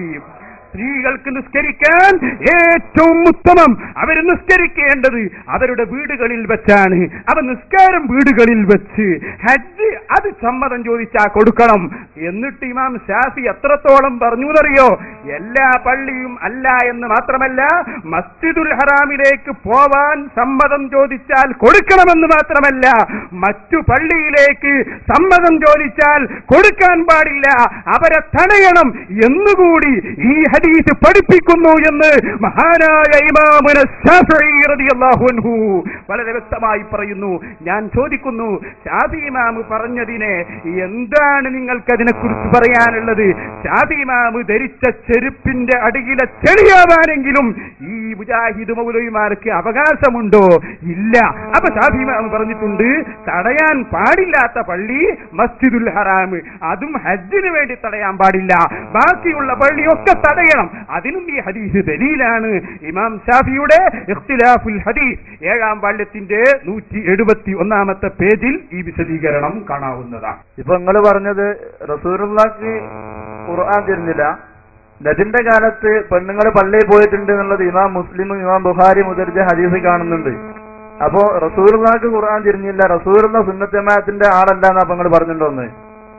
Speaker 5: സ്ത്രീകൾക്ക് നിസ്കരിക്കാൻ ഏറ്റവും ഉത്തമം അവർ നിസ്കരിക്കേണ്ടത് അവരുടെ വീടുകളിൽ വെച്ചാണ് അവ നിസ്കാരം വീടുകളിൽ വെച്ച് ഹജ്ജ് അത് സമ്മതം ചോദിച്ചാ കൊടുക്കണം എന്നിട്ട് ഇമാം ഷാഫി എത്രത്തോളം പറഞ്ഞു എന്നറിയോ എല്ലാ പള്ളിയും അല്ല എന്ന് മാത്രമല്ല മസ്ജിദുൽ ഹറാമിലേക്ക് പോവാൻ സമ്മതം ചോദിച്ചാൽ കൊടുക്കണമെന്ന് മാത്രമല്ല മറ്റു പള്ളിയിലേക്ക് സമ്മതം ചോദിച്ചാൽ കൊടുക്കാൻ പാടില്ല അവരെ തടയണം എന്നുകൂടി ഈ ഹദീസ് പഠിപ്പിക്കുന്നു എന്ന് മഹാനായ ഇമാമുന ശാഫിഈ റളിയല്ലാഹു അൻഹു വളരെ വ്യക്തമായി പറയുന്നു ഞാൻ ചോദിക്കുന്നു ഷാഫി ഇമാമ് പറഞ്ഞതിനെ എന്താണ് നിങ്ങൾക്ക് അതിനെക്കുറിച്ച് പറയാനുള്ളത് ഷാഫി ഇമാമ് ധരിച്ച ചെരുപ്പിന്റെ അടിയിലെ ചെളിയാവാനെങ്കിലും ഈ മുജാഹിദ് മൗലവിമാർക്ക് അവകാശമുണ്ടോ ഇല്ല അപ്പൊ ഷാഫി ഇമാമ് പറഞ്ഞിട്ടുണ്ട് തടയാൻ പാടില്ലാത്ത പള്ളി മസ്ജിദുൽ ഹറാം അതും ഹജ്ജിന് വേണ്ടി തടയാൻ പാടില്ല ബാക്കിയുള്ള പള്ളിയൊക്കെ തടയണം അതിനും ഈ ഹദീസ് ദലീലാണ് ഇമാം ഷാഫിയുടെ ഇഖ്തിലാഫുൽ ഹദീസ് ഏഴാം പാണ്ഡ്യത്തിന്റെ നൂറ്റി എഴുപത്തി ഒന്നാമത്തെ പേജിൽ ഈ വിശദീകരണം കാണാവുന്നതാണ്
Speaker 7: ഇപ്പൊ നിങ്ങൾ പറഞ്ഞത് റസൂറുള്ളാക്ക് ഖുർആൻ തരുന്നില്ല നബിന്റെ കാലത്ത് പെണ്ണുങ്ങൾ പള്ളിയിൽ പോയിട്ടുണ്ട് എന്നുള്ളത് ഇമാം മുസ്ലിമും ഇമാം ബുഖാരി മുതലിച്ച ഹദീസ് കാണുന്നുണ്ട് അപ്പോ റസൂറുള്ളാക്ക് ഖുർആൻ തിരിഞ്ഞില്ല റസൂറുള്ള സുന്നത്തമാത്തിന്റെ ആളല്ല എന്നാ അപ്പൊ നിങ്ങൾ പറഞ്ഞിട്ടുണ്ടോന്ന്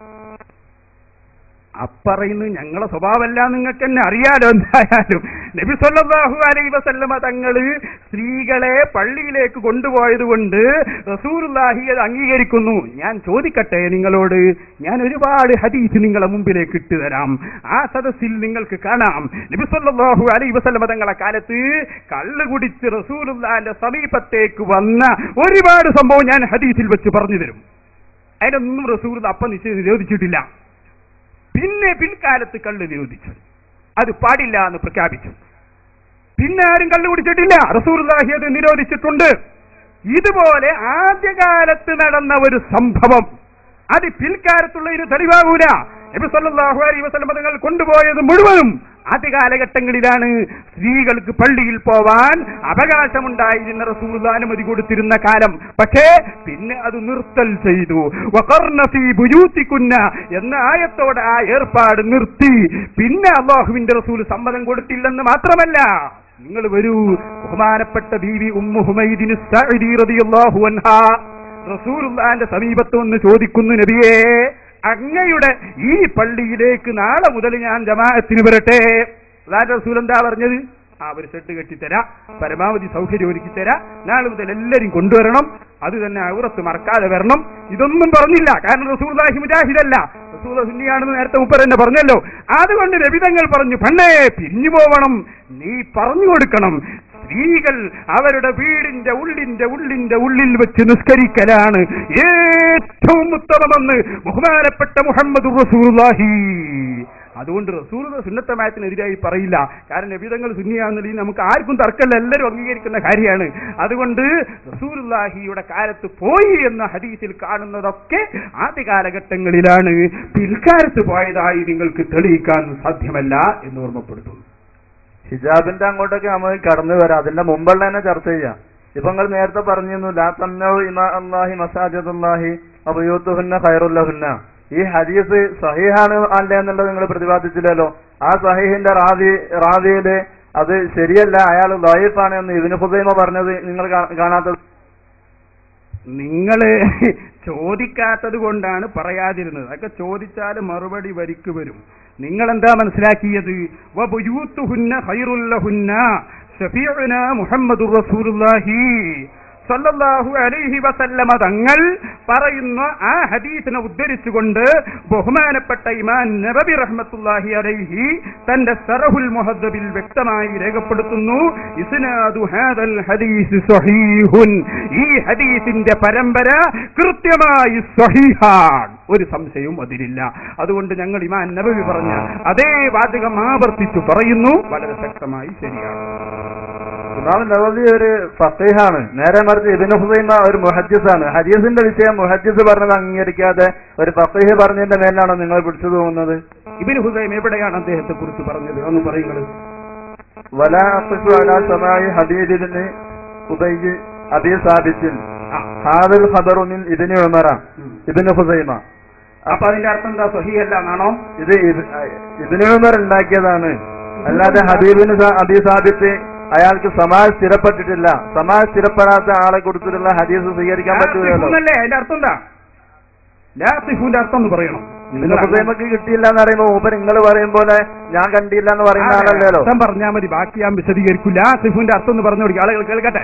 Speaker 5: അപ്പറയുന്നത് ഞങ്ങളെ സ്വഭാവമല്ല നിങ്ങൾക്ക് തന്നെ അറിയാലോ എന്തായാലും നബി സല്ലല്ലാഹു അലൈഹി വസല്ലമ തങ്ങള് സ്ത്രീകളെ പള്ളിയിലേക്ക് കൊണ്ടുപോയത് കൊണ്ട് റസൂലുള്ളാഹി അത് അംഗീകരിക്കുന്നു ഞാൻ ചോദിക്കട്ടെ നിങ്ങളോട് ഞാൻ ഒരുപാട് ഹദീസ് നിങ്ങളെ മുമ്പിലേക്ക് ഇട്ടുതരാം ആ സദസ്സിൽ നിങ്ങൾക്ക് കാണാം നബി സല്ലല്ലാഹു അലൈഹി വസല്ലമ തങ്ങളെ കാലത്ത് കള്ള് കുടിച്ച് റസൂലുള്ളാഹിന്റെ സമീപത്തേക്ക് വന്ന ഒരുപാട് സംഭവം ഞാൻ ഹദീസിൽ വെച്ച് പറഞ്ഞു തരും അതിനൊന്നും റസൂൽ അപ്പം നിശ്ചയം നിരോധിച്ചിട്ടില്ല പിന്നെ പിൽക്കാലത്ത് കള്ള് നിരോധിച്ചു അത് പാടില്ല എന്ന് പ്രഖ്യാപിച്ചു പിന്നെ ആരും കള്ളു കുടിച്ചിട്ടില്ല റസൂർലാഹി അത് നിരോധിച്ചിട്ടുണ്ട് ഇതുപോലെ ആദ്യകാലത്ത് നടന്ന ഒരു സംഭവം അത് പിൽക്കാലത്തുള്ളതിന് തെളിവാകൂല നബി സല്ലല്ലാഹു അലൈഹി വസല്ലം തങ്ങൾ കൊണ്ടുപോയത് മുഴുവനും ആദ്യ കാലഘട്ടങ്ങളിലാണ് സ്ത്രീകൾക്ക് പള്ളിയിൽ പോവാൻ അവകാശമുണ്ടായിരുന്ന റസൂൽ അനുമതി കൊടുത്തിരുന്ന കാലം പക്ഷേ പിന്നെ അത് നിർത്തൽ ചെയ്തു വഖർന ഫീ ബുയൂത്തികുന്ന എന്ന ആയത്തോടെ ആ ഏർപ്പാട് നിർത്തി പിന്നെ അള്ളാഹുവിന്റെ റസൂൽ സമ്മതം കൊടുത്തില്ലെന്ന് മാത്രമല്ല നിങ്ങൾ വരൂ ബഹുമാനപ്പെട്ട ബീവി ഉമ്മു ഹുമൈദിന് സഅദി റളിയല്ലാഹു അൻഹാ റസൂലുള്ളാന്റെ സമീപത്ത് വന്ന് ചോദിക്കുന്നു നബിയേ അങ്ങയുടെ ഈ പള്ളിയിലേക്ക് നാളെ മുതൽ ഞാൻ ജമാഅത്തിന് വരട്ടെ അല്ലാതെ റസൂൽ എന്താ പറഞ്ഞത് ആ ഒരു സെട്ട് കെട്ടിത്തരാ പരമാവധി സൗകര്യം ഒരുക്കി തരാ നാളെ മുതൽ എല്ലാരും കൊണ്ടുവരണം അത് തന്നെ ഔറത്ത് മറക്കാതെ വരണം ഇതൊന്നും പറഞ്ഞില്ല കാരണം റസൂൽഹി മുജാഹിദല്ല റസൂൽ സുന്നിയാണെന്ന് നേരത്തെ മുപ്പർ തന്നെ പറഞ്ഞല്ലോ അതുകൊണ്ട് രവിതങ്ങൾ പറഞ്ഞു പെണ്ണേ പിരിഞ്ഞു പോവണം നീ പറഞ്ഞു കൊടുക്കണം സ്ത്രീകൾ അവരുടെ വീടിന്റെ ഉള്ളിന്റെ ഉള്ളിന്റെ ഉള്ളിൽ വെച്ച് നിസ്കരിക്കലാണ് ഏറ്റവും ഉത്തമമെന്ന് ബഹുമാനപ്പെട്ട മുഹമ്മദ് റസൂലുള്ളാഹി അതുകൊണ്ട് റസൂൽ സുന്നത്തമായത്തിനെതിരായി പറയില്ല കാരണം നബിതങ്ങൾ സുന്നിയാണെന്നുണ്ടെങ്കിൽ നമുക്ക് ആർക്കും തർക്കമല്ല എല്ലാവരും അംഗീകരിക്കുന്ന കാര്യമാണ് അതുകൊണ്ട് റസൂലുള്ളാഹിയുടെ കാലത്ത് പോയി എന്ന ഹദീസിൽ കാണുന്നതൊക്കെ ആദ്യ കാലഘട്ടങ്ങളിലാണ് പിൽക്കാലത്ത് പോയതായി നിങ്ങൾക്ക് തെളിയിക്കാൻ സാധ്യമല്ല എന്ന് ഓർമ്മപ്പെടുത്തുന്നു
Speaker 7: ഹിജാബിന്റെ അങ്ങോട്ടൊക്കെ നമുക്ക് കടന്നു വരാം അതിന്റെ മുമ്പുള്ള തന്നെ ചർച്ച ചെയ്യാം ഇപ്പൊ നിങ്ങൾ നേരത്തെ പറഞ്ഞിരുന്നു ലാ തന്നോ ഇമാ അള്ളാഹി മസാജിദുല്ലാഹി അബയൂത്തുഹുന്ന ഖൈറുല്ലഹുന്ന ഈ ഹദീസ് സഹീഹാണ് അല്ല എന്നുള്ളത് നിങ്ങൾ പ്രതിപാദിച്ചില്ലല്ലോ ആ സഹീഹിന്റെ റാവി റാവിയില് അത് ശരിയല്ല അയാൾ ലൈഫാണ് എന്ന് ഇബിന് ഹുസൈമ പറഞ്ഞത് നിങ്ങൾ കാ- കാണാത്തത്
Speaker 5: നിങ്ങള് ചോദിക്കാത്തത് കൊണ്ടാണ് പറയാതിരുന്നത് അതൊക്കെ ചോദിച്ചാൽ മറുപടി വരിക്ക് വരും നിങ്ങൾ എന്താ മനസ്സിലാക്കിയത് വബുയൂത്തുഹുന്ന ഖൈറുല്ലഹുന്ന ഷഫീഉന മുഹമ്മദുർ റസൂലുള്ളാഹി സല്ലല്ലാഹു അലൈഹി വസല്ലമ തങ്ങൾ പറയുന്ന ആ ഹദീസിനെ ഉദ്ധരിച്ചുകൊണ്ട് ബഹുമാനപ്പെട്ട ഇമാൻ നബബി റഹ്മത്തുള്ളാഹി അലൈഹി തന്റെ സറഹുൽ മുഹദ്ദബിൽ വ്യക്തമായി രേഖപ്പെടുത്തുന്നു ഇസ്നാദു ഹാദൽ ഹദീസ് സ്വഹീഹുൻ ഈ ഹദീസിന്റെ പരമ്പര കൃത്യമായി സ്വഹീഹാൻ ഒരു സംശയവും അതിലില്ല അതുകൊണ്ട് ഞങ്ങൾ ഇമാൻ നബവി പറഞ്ഞ അതേ വാചകം ആവർത്തിച്ചു പറയുന്നു വളരെ ശക്തമായി ശരിയാണ്
Speaker 7: ഇമാം നവവി ഒരു ഫത്തീഹാണ് നേരെ മറിച്ച് ഇബിന് ഹുസൈമ ഒരു മുഹദ്ദിസാണ് ഹദീസിന്റെ വിഷയം മുഹദ്ദിസ് പറഞ്ഞത് അംഗീകരിക്കാതെ ഒരു ഫത്തീഹ് പറഞ്ഞതിന്റെ മേലാണോ നിങ്ങൾ പിടിച്ചു പോകുന്നത്
Speaker 5: ഇബിന് ഹുസൈം എവിടെയാണ് അദ്ദേഹത്തെ കുറിച്ച് പറഞ്ഞത് ഒന്ന് പറയുന്നത്
Speaker 7: വലാ അഖ്സു അലാ സമാഇ ഹബീബിന് ഉബയ്യ് അബി സാബിത്തിൻ ഹാദൽ ഖബറു മിൻ ഇബ്നു ഉമറ ഇബ്നു ഹുസൈമ
Speaker 5: അപ്പൊ അതിന്റെ അർത്ഥം എന്താ സഹിയല്ല എന്നാണോ
Speaker 7: ഇത് ഇബ്- ഇബ്നു ഉമർ ഉണ്ടാക്കിയതാണ് അല്ലാതെ ഹബീബിന് സ- അബി സാബിത്ത് അയാൾക്ക് സമാജ് സ്ഥിരപ്പെട്ടിട്ടില്ല സമാജ് സ്ഥിരപ്പെടാത്ത ആളെ കൊടുത്തിട്ടുള്ള ഹദീസ് സ്വീകരിക്കാൻ പറ്റൂലല്ലോ
Speaker 5: ലാത്തിഫൂന്നല്ലേ അതിന്റെ അർത്ഥം എന്താ ലാത്തിഫൂന്റെ അർത്ഥം ഒന്ന് പറയണം
Speaker 7: ഇബ്നു ഹുസൈമക്ക് കിട്ടിയില്ല എന്ന് പറയുമ്പോ മൂപ്പർ നിങ്ങൾ പറയും പോലെ ഞാൻ കണ്ടില്ല എന്ന് പറയുന്ന ആളല്ലല്ലോ
Speaker 5: അർത്ഥം പറഞ്ഞാൽ മതി ബാക്കി ഞാൻ വിശദീകരിക്കും ലാത്തിഫുന്റെ അർത്ഥം ഒന്ന് പറഞ്ഞു കൊടുക്കുക ആളുകൾ കേൾക്കട്ടെ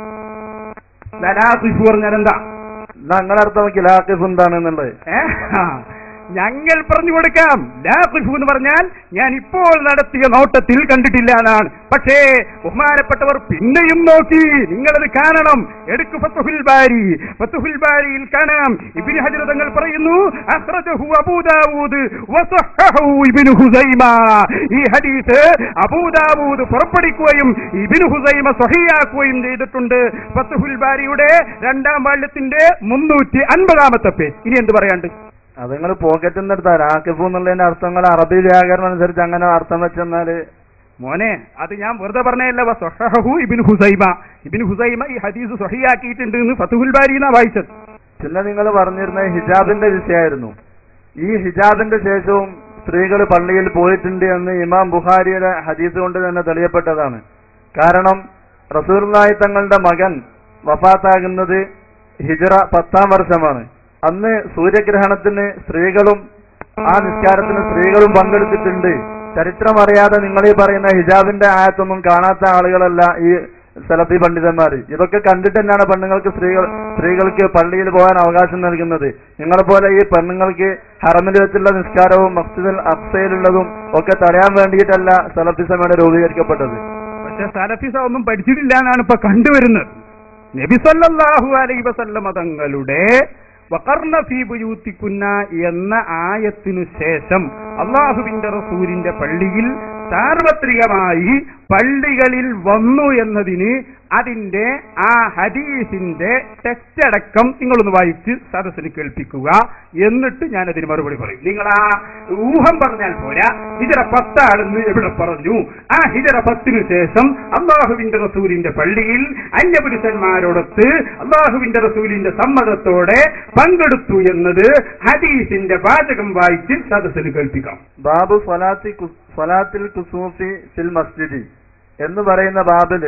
Speaker 5: ലാത്തിഫു പറഞ്ഞാൽ എന്താ
Speaker 7: ഞങ്ങളർത്ഥം കിലാഖിഫ് എന്താണെന്നുള്ളത്
Speaker 5: ഏ? ആ. ഞങ്ങൾ പറഞ്ഞു കൊടുക്കാം ലാഖിഫു എന്ന് പറഞ്ഞാൽ ഞാൻ ഇപ്പോൾ നടത്തിയ നോട്ടത്തിൽ കണ്ടിട്ടില്ല എന്നാണ് പക്ഷേ ബഹുമാനപ്പെട്ടവർ പിന്നെയും നോക്കി നിങ്ങളത് കാണണം എടുക്കു ഫത്തുഹുൽ ബാരി ഫത്തുഹുൽ ബാരിയിൽ കാണാം ഇബ്നു ഹജർ തങ്ങൾ പറയുന്നു അഖ്റജഹു അബൂ ദാവൂദ് വസഹഹു ഇബ്നു ഹുസൈമ ഈ ഹദീസ് അബൂ ദാവൂദ് പുറപ്പെടുവിക്കുകയും ഇബ്നു ഹുസൈമ സ്വഹിയാക്കുകയും ചെയ്തിട്ടുണ്ട് ഫത്തുഹുൽ ബാരിയുടെ രണ്ടാം വാള്യത്തിന്റെ മുന്നൂറ്റി അൻപതാമത്തെ പേജ് ഇനി എന്ത് പറയാണ്ട്
Speaker 7: അത് നിങ്ങൾ പോക്കറ്റിൽ നിന്ന് എടുത്താൽ രാക്കിഫു എന്നുള്ളതിന്റെ അർത്ഥങ്ങൾ അറബി വ്യാകരണം അനുസരിച്ച് അങ്ങനെ അർത്ഥം വെച്ചെന്നാല്
Speaker 5: മോനെ അത് ഞാൻ വെറുതെ പറഞ്ഞതല്ല വസഹഹു ഇബ്നു ഹുസൈമ ഇബ്നു ഹുസൈമ ഈ ഹദീസ് സ്വഹിയാക്കിയിട്ടുണ്ട് എന്ന് ഫതുഹുൽ ബാരി എന്നാ വായിച്ചത്
Speaker 7: പിന്നെ നിങ്ങൾ പറഞ്ഞിരുന്ന ഹിജാബിന്റെ വിഷയമായിരുന്നു ഈ ഹിജാബിന്റെ ശേഷവും സ്ത്രീകൾ പള്ളിയിൽ പോയിട്ടുണ്ട് എന്ന് ഇമാം ബുഖാരിയുടെ ഹദീസ് കൊണ്ട് തന്നെ തെളിയപ്പെട്ടതാണ് കാരണം റസൂർനായി തങ്ങളുടെ മകൻ വഫാത്താകുന്നത് ഹിജറ പത്താം വർഷമാണ് അന്ന് സൂര്യഗ്രഹണത്തിന് സ്ത്രീകളും ആ നിസ്കാരത്തിന് സ്ത്രീകളും പങ്കെടുത്തിട്ടുണ്ട് ചരിത്രം അറിയാതെ നിങ്ങൾ ഈ പറയുന്ന ഹിജാബിന്റെ ആയത്തൊന്നും കാണാത്ത ആളുകളല്ല ഈ സലഫി പണ്ഡിതന്മാർ ഇതൊക്കെ കണ്ടിട്ട് തന്നെയാണ് പെണ്ണുങ്ങൾക്ക് സ്ത്രീകൾ സ്ത്രീകൾക്ക് പള്ളിയിൽ പോകാൻ അവകാശം നൽകുന്നത് നിങ്ങളെ പോലെ ഈ പെണ്ണുങ്ങൾക്ക് ഹറമിൽ വെച്ചുള്ള നിസ്കാരവും മസ്ജിദുൽ അഫ്സയിലുള്ളതും ഒക്കെ തടയാൻ വേണ്ടിയിട്ടല്ല സലഫി സമയുടെ രൂപീകരിക്കപ്പെട്ടത്
Speaker 5: പക്ഷെ സലഫിസ ഒന്നും പഠിച്ചിട്ടില്ല എന്നാണ് ഇപ്പൊ കണ്ടുവരുന്നത് നബി സല്ലല്ലാഹു അലൈഹി വസല്ലമ തങ്ങളുടെ വഖർന ഫീ ബുയൂത്തിക്കുന്ന എന്ന ആയത്തിനു ശേഷം അള്ളാഹുവിന്റെ റസൂലിന്റെ പള്ളിയിൽ സാർവത്രികമായി പള്ളികളിൽ വന്നു എന്നതിന് അതിന്റെ ആ ഹദീസിന്റെ ടെക്സ്റ്റ് അടക്കം നിങ്ങളൊന്ന് വായിച്ച് സദസ്സിന് കേൾപ്പിക്കുക എന്നിട്ട് ഞാൻ അതിന് മറുപടി പറയും നിങ്ങൾ ആ ഊഹം പറഞ്ഞാൽ പോരാ ഹിജറ പത്താണെന്ന് എവിടെ പറഞ്ഞു ആ ഹിജറ പത്തിനു ശേഷം അള്ളാഹുവിന്റെ റസൂലിന്റെ പള്ളിയിൽ അന്യപുരുഷന്മാരോടൊത്ത് അള്ളാഹുവിന്റെ റസൂലിന്റെ സമ്മതത്തോടെ പങ്കെടുത്തു എന്നത് ഹദീസിന്റെ വാചകം വായിച്ച് സദസ്സിന് കേൾപ്പിക്കാം
Speaker 7: ബാബു സ്വലാത്തി കു- സ്വലാത്തിൽ കുസൂഫി ഫിൽ മസ്ജിദി എന്ന് പറയുന്ന ബാബില്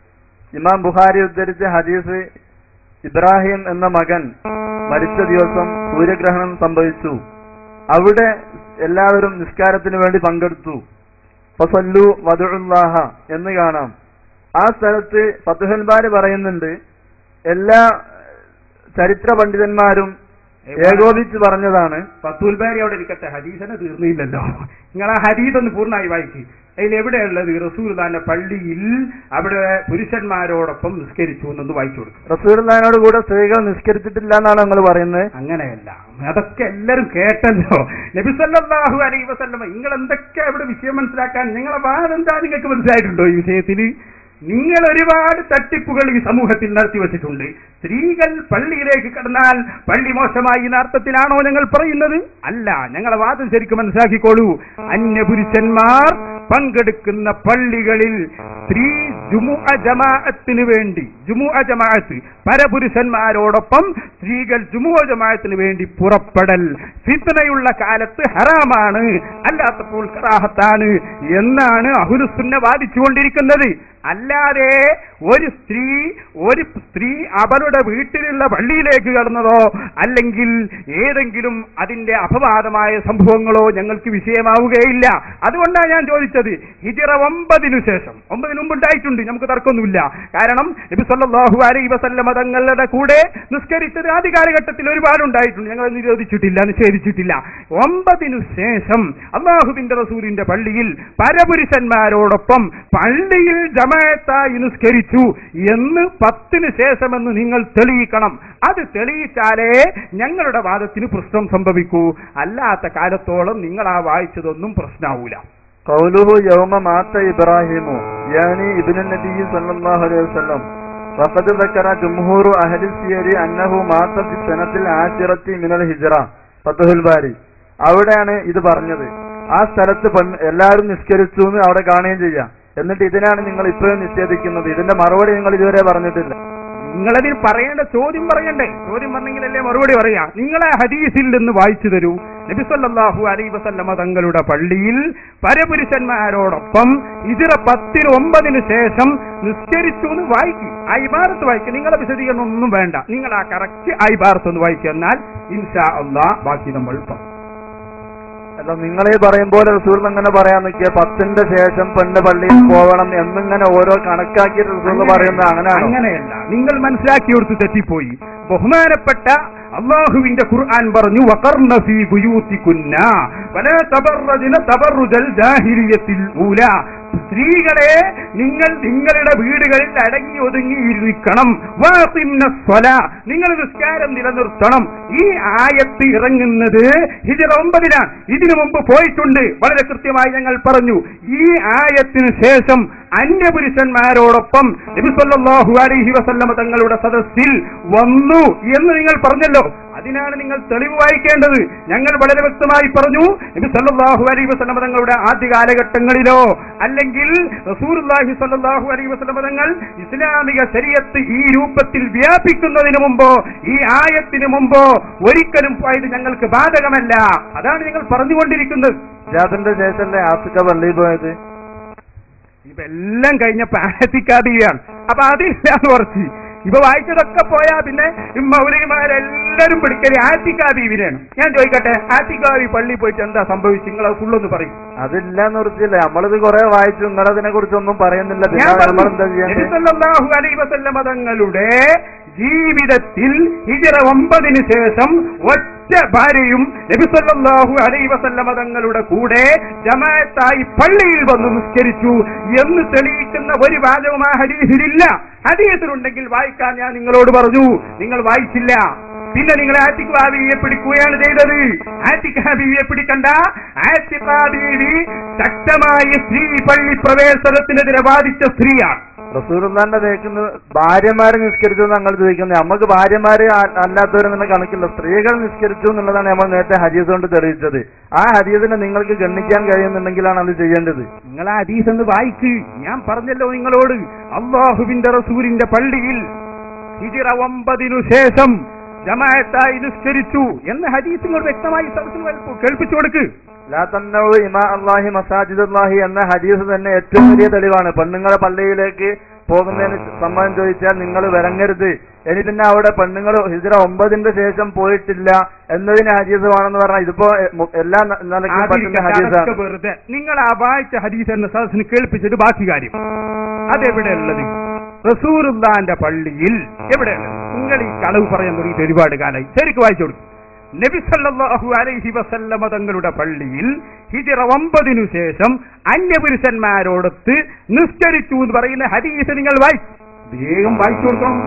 Speaker 7: ഇമാം ബുഖാരി ഉദ്ധരിച്ച ഹദീസ് ഇബ്രാഹിം എന്ന മകൻ മരിച്ച ദിവസം സൂര്യഗ്രഹണം സംഭവിച്ചു അവിടെ എല്ലാവരും നിസ്കാരത്തിന് വേണ്ടി പങ്കെടുത്തു ഫസല്ലു വധുല്ലാഹ എന്ന് കാണാം ആ സ്ഥലത്ത് ഫതുഹൽബാര് പറയുന്നുണ്ട് എല്ലാ ചരിത്ര പണ്ഡിതന്മാരും ഏകോപിച്ച് പറഞ്ഞതാണ്
Speaker 5: ഫത്തുൽ ബാരി അവിടെ ഇരിക്കട്ടെ ഹദീസനെ തീർന്നില്ലല്ലോ നിങ്ങൾ ആ ഹദീസ് ഒന്ന് പൂർണ്ണമായി വായിച്ചു അതിൽ എവിടെയുള്ളത് റസൂൽ താന്റെ പള്ളിയിൽ അവിടെ പുരുഷന്മാരോടൊപ്പം നിസ്കരിച്ചു എന്നൊന്ന് വായിച്ചു കൊടുക്കും
Speaker 7: റസൂലിനോട് കൂടെ സ്ത്രീകൾ നിസ്കരിച്ചിട്ടില്ല എന്നാണ് നിങ്ങൾ പറയുന്നത്
Speaker 5: അങ്ങനെയല്ല അതൊക്കെ എല്ലാരും കേട്ടല്ലോ നബി സല്ലല്ലാഹു അലൈഹി വസല്ലമ നിങ്ങൾ എന്തൊക്കെ അവിടെ വിഷയം മനസ്സിലാക്കാൻ നിങ്ങളെ വാദം എന്താ നിങ്ങൾക്ക് മനസ്സിലായിട്ടുണ്ടോ ഈ വിഷയത്തിൽ നിങ്ങൾ ഒരുപാട് തട്ടിപ്പുകൾ ഈ സമൂഹത്തിൽ നടത്തി വെച്ചിട്ടുണ്ട് സ്ത്രീകൾ പള്ളിയിലേക്ക് കടന്നാൽ പള്ളി മോശമായി എന്ന അർത്ഥത്തിലാണോ ഞങ്ങൾ പറയുന്നത് അല്ല ഞങ്ങളെ വാദം ശരിക്കും മനസ്സിലാക്കിക്കോളൂ അന്യപുരുഷന്മാർ പങ്കെടുക്കുന്ന പള്ളികളിൽ സ്ത്രീ ജുമുഅ ജമാഅത്തിന് വേണ്ടി ജുമുഅ ജമാഅത്ത് പരപുരുഷന്മാരോടൊപ്പം സ്ത്രീകൾ ജുമുഅ ജമാഅത്തിന് വേണ്ടി പുറപ്പെടൽ ഫിത്തനയുള്ള കാലത്ത് ഹറാമാണ് അല്ലാത്തപ്പോൾ കറാഹത്താണ് എന്നാണ് അഹുലുസുന്ന വാദിച്ചുകൊണ്ടിരിക്കുന്നത് അല്ലാതെ ഒരു സ്ത്രീ ഒരു സ്ത്രീ അവളുടെ വീട്ടിലുള്ള പള്ളിയിലേക്ക് കടന്നതോ അല്ലെങ്കിൽ ഏതെങ്കിലും അതിന്റെ അപവാദമായ സംഭവങ്ങളോ ഞങ്ങൾക്ക് വിഷയമാവുകയില്ല അതുകൊണ്ടാണ് ഞാൻ ചോദിച്ചത് ഹിജിറ ഒമ്പതിനു ശേഷം ഒമ്പതിന് മുമ്പ് ഉണ്ടായിട്ടുണ്ട് നമുക്ക് തർക്കമൊന്നുമില്ല കാരണം നബി സല്ലല്ലാഹു അലൈഹി വസല്ലമ തങ്ങളുടെ കൂടെ നിസ്കരിച്ചത് ആദ്യ കാലഘട്ടത്തിൽ ഒരുപാട് ഉണ്ടായിട്ടുണ്ട് ഞങ്ങൾ നിരോധിച്ചിട്ടില്ല നിഷേധിച്ചിട്ടില്ല ഒമ്പതിനു ശേഷം അള്ളാഹുബിന്റെ റസൂലിന്റെ പള്ളിയിൽ പരപുരുഷന്മാരോടൊപ്പം പള്ളിയിൽ ജമായത്തായി നിസ്കരിച്ചു എന്ന് പത്തിന് ശേഷമെന്ന് നിങ്ങൾ തെളിയിക്കണം അത് തെളിയിച്ചാലേ ഞങ്ങളുടെ വാദത്തിന് പ്രശ്നം സംഭവിക്കൂ അല്ലാത്ത കാലത്തോളം നിങ്ങൾ ആ വായിച്ചതൊന്നും പ്രശ്നമാവൂല
Speaker 7: قوله يوم مات إبراهيم يعني ابن النبي صلى الله عليه وسلم وقد ذكر جمهور أهل السير أنه مات في السنة العاشرة من الهجرة فتح الباري അവിടെയാണ് ഇത് പറഞ്ഞത് ആ സ്ഥലത്ത് പെണ്ണ് എല്ലാവരും നിസ്കരിച്ചു എന്ന് അവിടെ കാണുകയും ചെയ്യാം എന്നിട്ട് ഇതിനാണ് നിങ്ങൾ ഇപ്പോഴും നിഷേധിക്കുന്നത് ഇതിന്റെ മറുപടി നിങ്ങൾ ഇതുവരെ പറഞ്ഞിട്ടില്ല
Speaker 5: നിങ്ങളതിൽ പറയേണ്ട ചോദ്യം പറയണ്ടേ ചോദ്യം പറഞ്ഞെങ്കിലല്ലേ മറുപടി പറയാ നിങ്ങളെ ഹദീസിൽ നിന്ന് വായിച്ചു തരൂ നബിസല്ലാഹു അലൈ വസല്ലമ തങ്ങളുടെ പള്ളിയിൽ പരപുരുഷന്മാരോടൊപ്പം ഇതിറ പത്തിന് ഒമ്പതിന് ശേഷം നിസ്കരിച്ചു എന്ന് വായിക്കും ഐബാറത്ത് വായിക്കും നിങ്ങളെ വിശദീകരണം ഒന്നും വേണ്ട നിങ്ങൾ ആ കറക്റ്റ് ഐബാറത്ത് ഒന്ന് വായിച്ചു എന്നാൽ ഇൻഷാ അള്ളാ ബാക്കി നമ്മൾ പറയും.
Speaker 7: അല്ല നിങ്ങളീ പറയുമ്പോൾ റസൂൽ അങ്ങനെ പറയാൻ നിൽക്കുക പത്തിന്റെ ശേഷം പെണ്ണ് പള്ളിയിൽ പോകണം എന്നിങ്ങനെ ഓരോ കണക്കാക്കിയിട്ട് റസൂൽ പറയുന്നത് അങ്ങനെയാണോ
Speaker 5: അങ്ങനെയല്ല നിങ്ങൾ മനസ്സിലാക്കിയെടുത്ത് തെറ്റിപ്പോയി ബഹുമാനപ്പെട്ട അള്ളാഹുവിന്റെ ഖുർആൻ പറഞ്ഞു വഖർന ഫീ ബുയൂത്തികുന്ന വലാ തബറജ്ന തബറുജൽ ജാഹിലിയത്തിൽ ഊല സ്ത്രീകളെ നിങ്ങൾ നിങ്ങളുടെ വീടുകളിൽ അടങ്ങി ഒതുങ്ങി ഇരിക്കണം വാസിംന സ്വല നിങ്ങൾ നിസ്കാരം നിലനിർത്തണം ഈ ആയത്ത് ഇറങ്ങുന്നത് ഹിജറ ഒമ്പതിനാണ് ഇതിനു മുമ്പ് പോയിട്ടുണ്ട് വളരെ കൃത്യമായി ഞങ്ങൾ പറഞ്ഞു ഈ ആയത്തിന് ശേഷം അന്യപുരുഷന്മാരോടൊപ്പം നബി സല്ലല്ലാഹു അലൈഹി വസല്ലമ തങ്ങളുടെ സദസ്സിൽ വന്നു എന്ന് നിങ്ങൾ പറഞ്ഞല്ലോ അതിനാണ് നിങ്ങൾ തെളിവ് വായിക്കേണ്ടത് ഞങ്ങൾ വളരെ വ്യക്തമായി പറഞ്ഞു നബി സല്ലല്ലാഹു അലൈഹി വസല്ലമ തങ്ങളുടെ ആദ്യ കാലഘട്ടങ്ങളിലോ അല്ലെങ്കിൽ റസൂലുള്ളാഹി സല്ലല്ലാഹു അലൈഹി വസല്ലമ തങ്ങൾ ഇസ്ലാമിക ശരീഅത്ത് ഈ രൂപത്തിൽ വ്യാപിക്കുന്നതിന് മുമ്പോ ഈ ആയത്തിന് മുമ്പോ ഒരിക്കലും പോയത് ഞങ്ങൾക്ക് ബാധകമല്ല അതാണ് നിങ്ങൾ പറഞ്ഞുകൊണ്ടിരിക്കുന്നത്
Speaker 7: ജാതിന്റെ ശേഷമല്ലേ ആഫ്രിക്ക പള്ളിയിൽ പോയത്
Speaker 5: ഇതെല്ലാം കഴിഞ്ഞപ്പോ ആറ്റിക്കാതിയാണ് അപ്പൊ അതില്ലാന്ന് കുറച്ച് ഇപ്പൊ വായിച്ചതൊക്കെ പോയാ പിന്നെ ഈ മൗലികമാരെല്ലാരും പിടിക്കല് ആറ്റിക്കാബീവിനെയാണ് ഞാൻ ചോദിക്കട്ടെ ആറ്റിക്കാബി പള്ളി പോയിട്ട് എന്താ സംഭവിച്ചു നിങ്ങൾ അത് ഫുള്ളൊന്ന് പറയും
Speaker 7: അതില്ല എന്ന് ഉറച്ചില്ല നമ്മളിത് കുറെ വായിച്ചു നിങ്ങളതിനെ കുറിച്ചൊന്നും പറയുന്നില്ല പിന്നെ
Speaker 5: ഞാൻ
Speaker 7: നമ്മൾ എന്താ
Speaker 5: പറഞ്ഞു
Speaker 7: ചെയ്യേണ്ടത്
Speaker 5: നബി സല്ലല്ലാഹു അലൈഹി വസല്ലമ തങ്ങളുടെ ജീവിതത്തിൽ ഹിജറ ഒമ്പതിന് ശേഷം ഒറ്റ ഭാര്യയും നബി സല്ലല്ലാഹു അലൈഹി വസല്ലമ തങ്ങളുടെ കൂടെ ജമാഅത്തായി പള്ളിയിൽ വന്ന് നിസ്കരിച്ചു എന്ന് തെളിയിക്കുന്ന ഒരു വാചകവും ആ ഹദീസിലില്ല ഹദീസിലുണ്ടെങ്കിൽ വായിക്കാൻ ഞാൻ നിങ്ങളോട് പറഞ്ഞു നിങ്ങൾ വായിച്ചില്ല പിന്നെ നിങ്ങൾ ആറ്റിക് ബീവിയെ പിടിക്കുകയാണ് ചെയ്തത് ആറ്റിക് ബീവിയെ പിടിക്കണ്ട ആറ്റിക് ബീവി ശക്തമായി സ്ത്രീ പള്ളി പ്രവേശനത്തിനെതിരെ വാദിച്ച സ്ത്രീയാണ്
Speaker 7: റസൂർന്നാന്റെ തേക്കുന്ന ഭാര്യമാര് നിസ്കരിച്ചു എന്ന് ഞങ്ങൾ ചോദിക്കുന്നത് നമുക്ക് ഭാര്യമാര് ആ- അല്ലാത്തവരെന്നുള്ള കണക്കില്ല സ്ത്രീകൾ നിസ്കരിച്ചു എന്നുള്ളതാണ് നമ്മൾ നേരത്തെ ഹരീസ് കൊണ്ട് തെളിയിച്ചത് ആ ഹരീസിനെ നിങ്ങൾക്ക് ഗണ്ണിക്കാൻ കഴിയുന്നുണ്ടെങ്കിലാണ് അത് ചെയ്യേണ്ടത്
Speaker 5: നിങ്ങൾ ആ ഹദീസ് ഒന്ന് വായിക്ക് ഞാൻ പറഞ്ഞല്ലോ നിങ്ങളോട് അള്ളാഹുവിന്റെ റസൂലിന്റെ പള്ളിയിൽ ഹിജിറ ഒമ്പതിനു ശേഷം ജമാഅത്തായി നിസ്കരിച്ചു എന്ന് ഹദീസ് നിങ്ങൾ വ്യക്തമായി സദസ്സിൽ വൽ- കേൾപ്പിച്ചു കൊടുക്ക്
Speaker 7: ലാ തന്നഉ ഇമാ അള്ളാഹി മസാജിദ് അള്ളാഹി എന്ന ഹദീസ് തന്നെ ഏറ്റവും വലിയ തെളിവാണ് പെണ്ണുങ്ങളെ പള്ളിയിലേക്ക് പോകുന്നതിന് സമ്മതം ചോദിച്ചാൽ നിങ്ങൾ വരങ്ങരുത് ഇനി പിന്നെ അവിടെ പെണ്ണുങ്ങൾ ഹിജറ ഒമ്പതിന്റെ ശേഷം പോയിട്ടില്ല എന്നതിന് ഹദീസ് വേണമെന്ന് പറഞ്ഞാൽ ഇതിപ്പോ എ- മു- എല്ലാ ന- നിലയ്ക്കും പറ്റുന്ന
Speaker 5: ആദിരിക്കട്ടെ, അതൊക്കെ
Speaker 7: ഹദീസാണ്
Speaker 5: വെറുതെ നിങ്ങൾ ആ വായിച്ച ഹദീസ് എന്ന സദസ്സിന് കേൾപ്പിച്ചിട്ട് ബാക്കി കാര്യം അതെവിടെ ഉള്ളത് റസൂറുല്ലാന്റെ പള്ളിയിൽ എവിടെയുള്ളത് നിങ്ങൾ ഈ കളവ് പറയാൻ തുടങ്ങിയിട്ട് ഒരുപാട് കാലമായി ശരിക്കും വായിച്ചു കൊടുക്കും നബി സല്ലല്ലാഹു അലൈഹി വസല്ലമ തങ്ങളുടെ പള്ളിയിൽ ഹിജിറ ഒമ്പതിനു ശേഷം അന്യപുരുഷന്മാരോടൊത്ത് നിസ്കരിച്ചു എന്ന് പറയുന്ന ഹദീസ് നിങ്ങൾ വായി വേഗം വായിച്ചു കൊടുക്കണം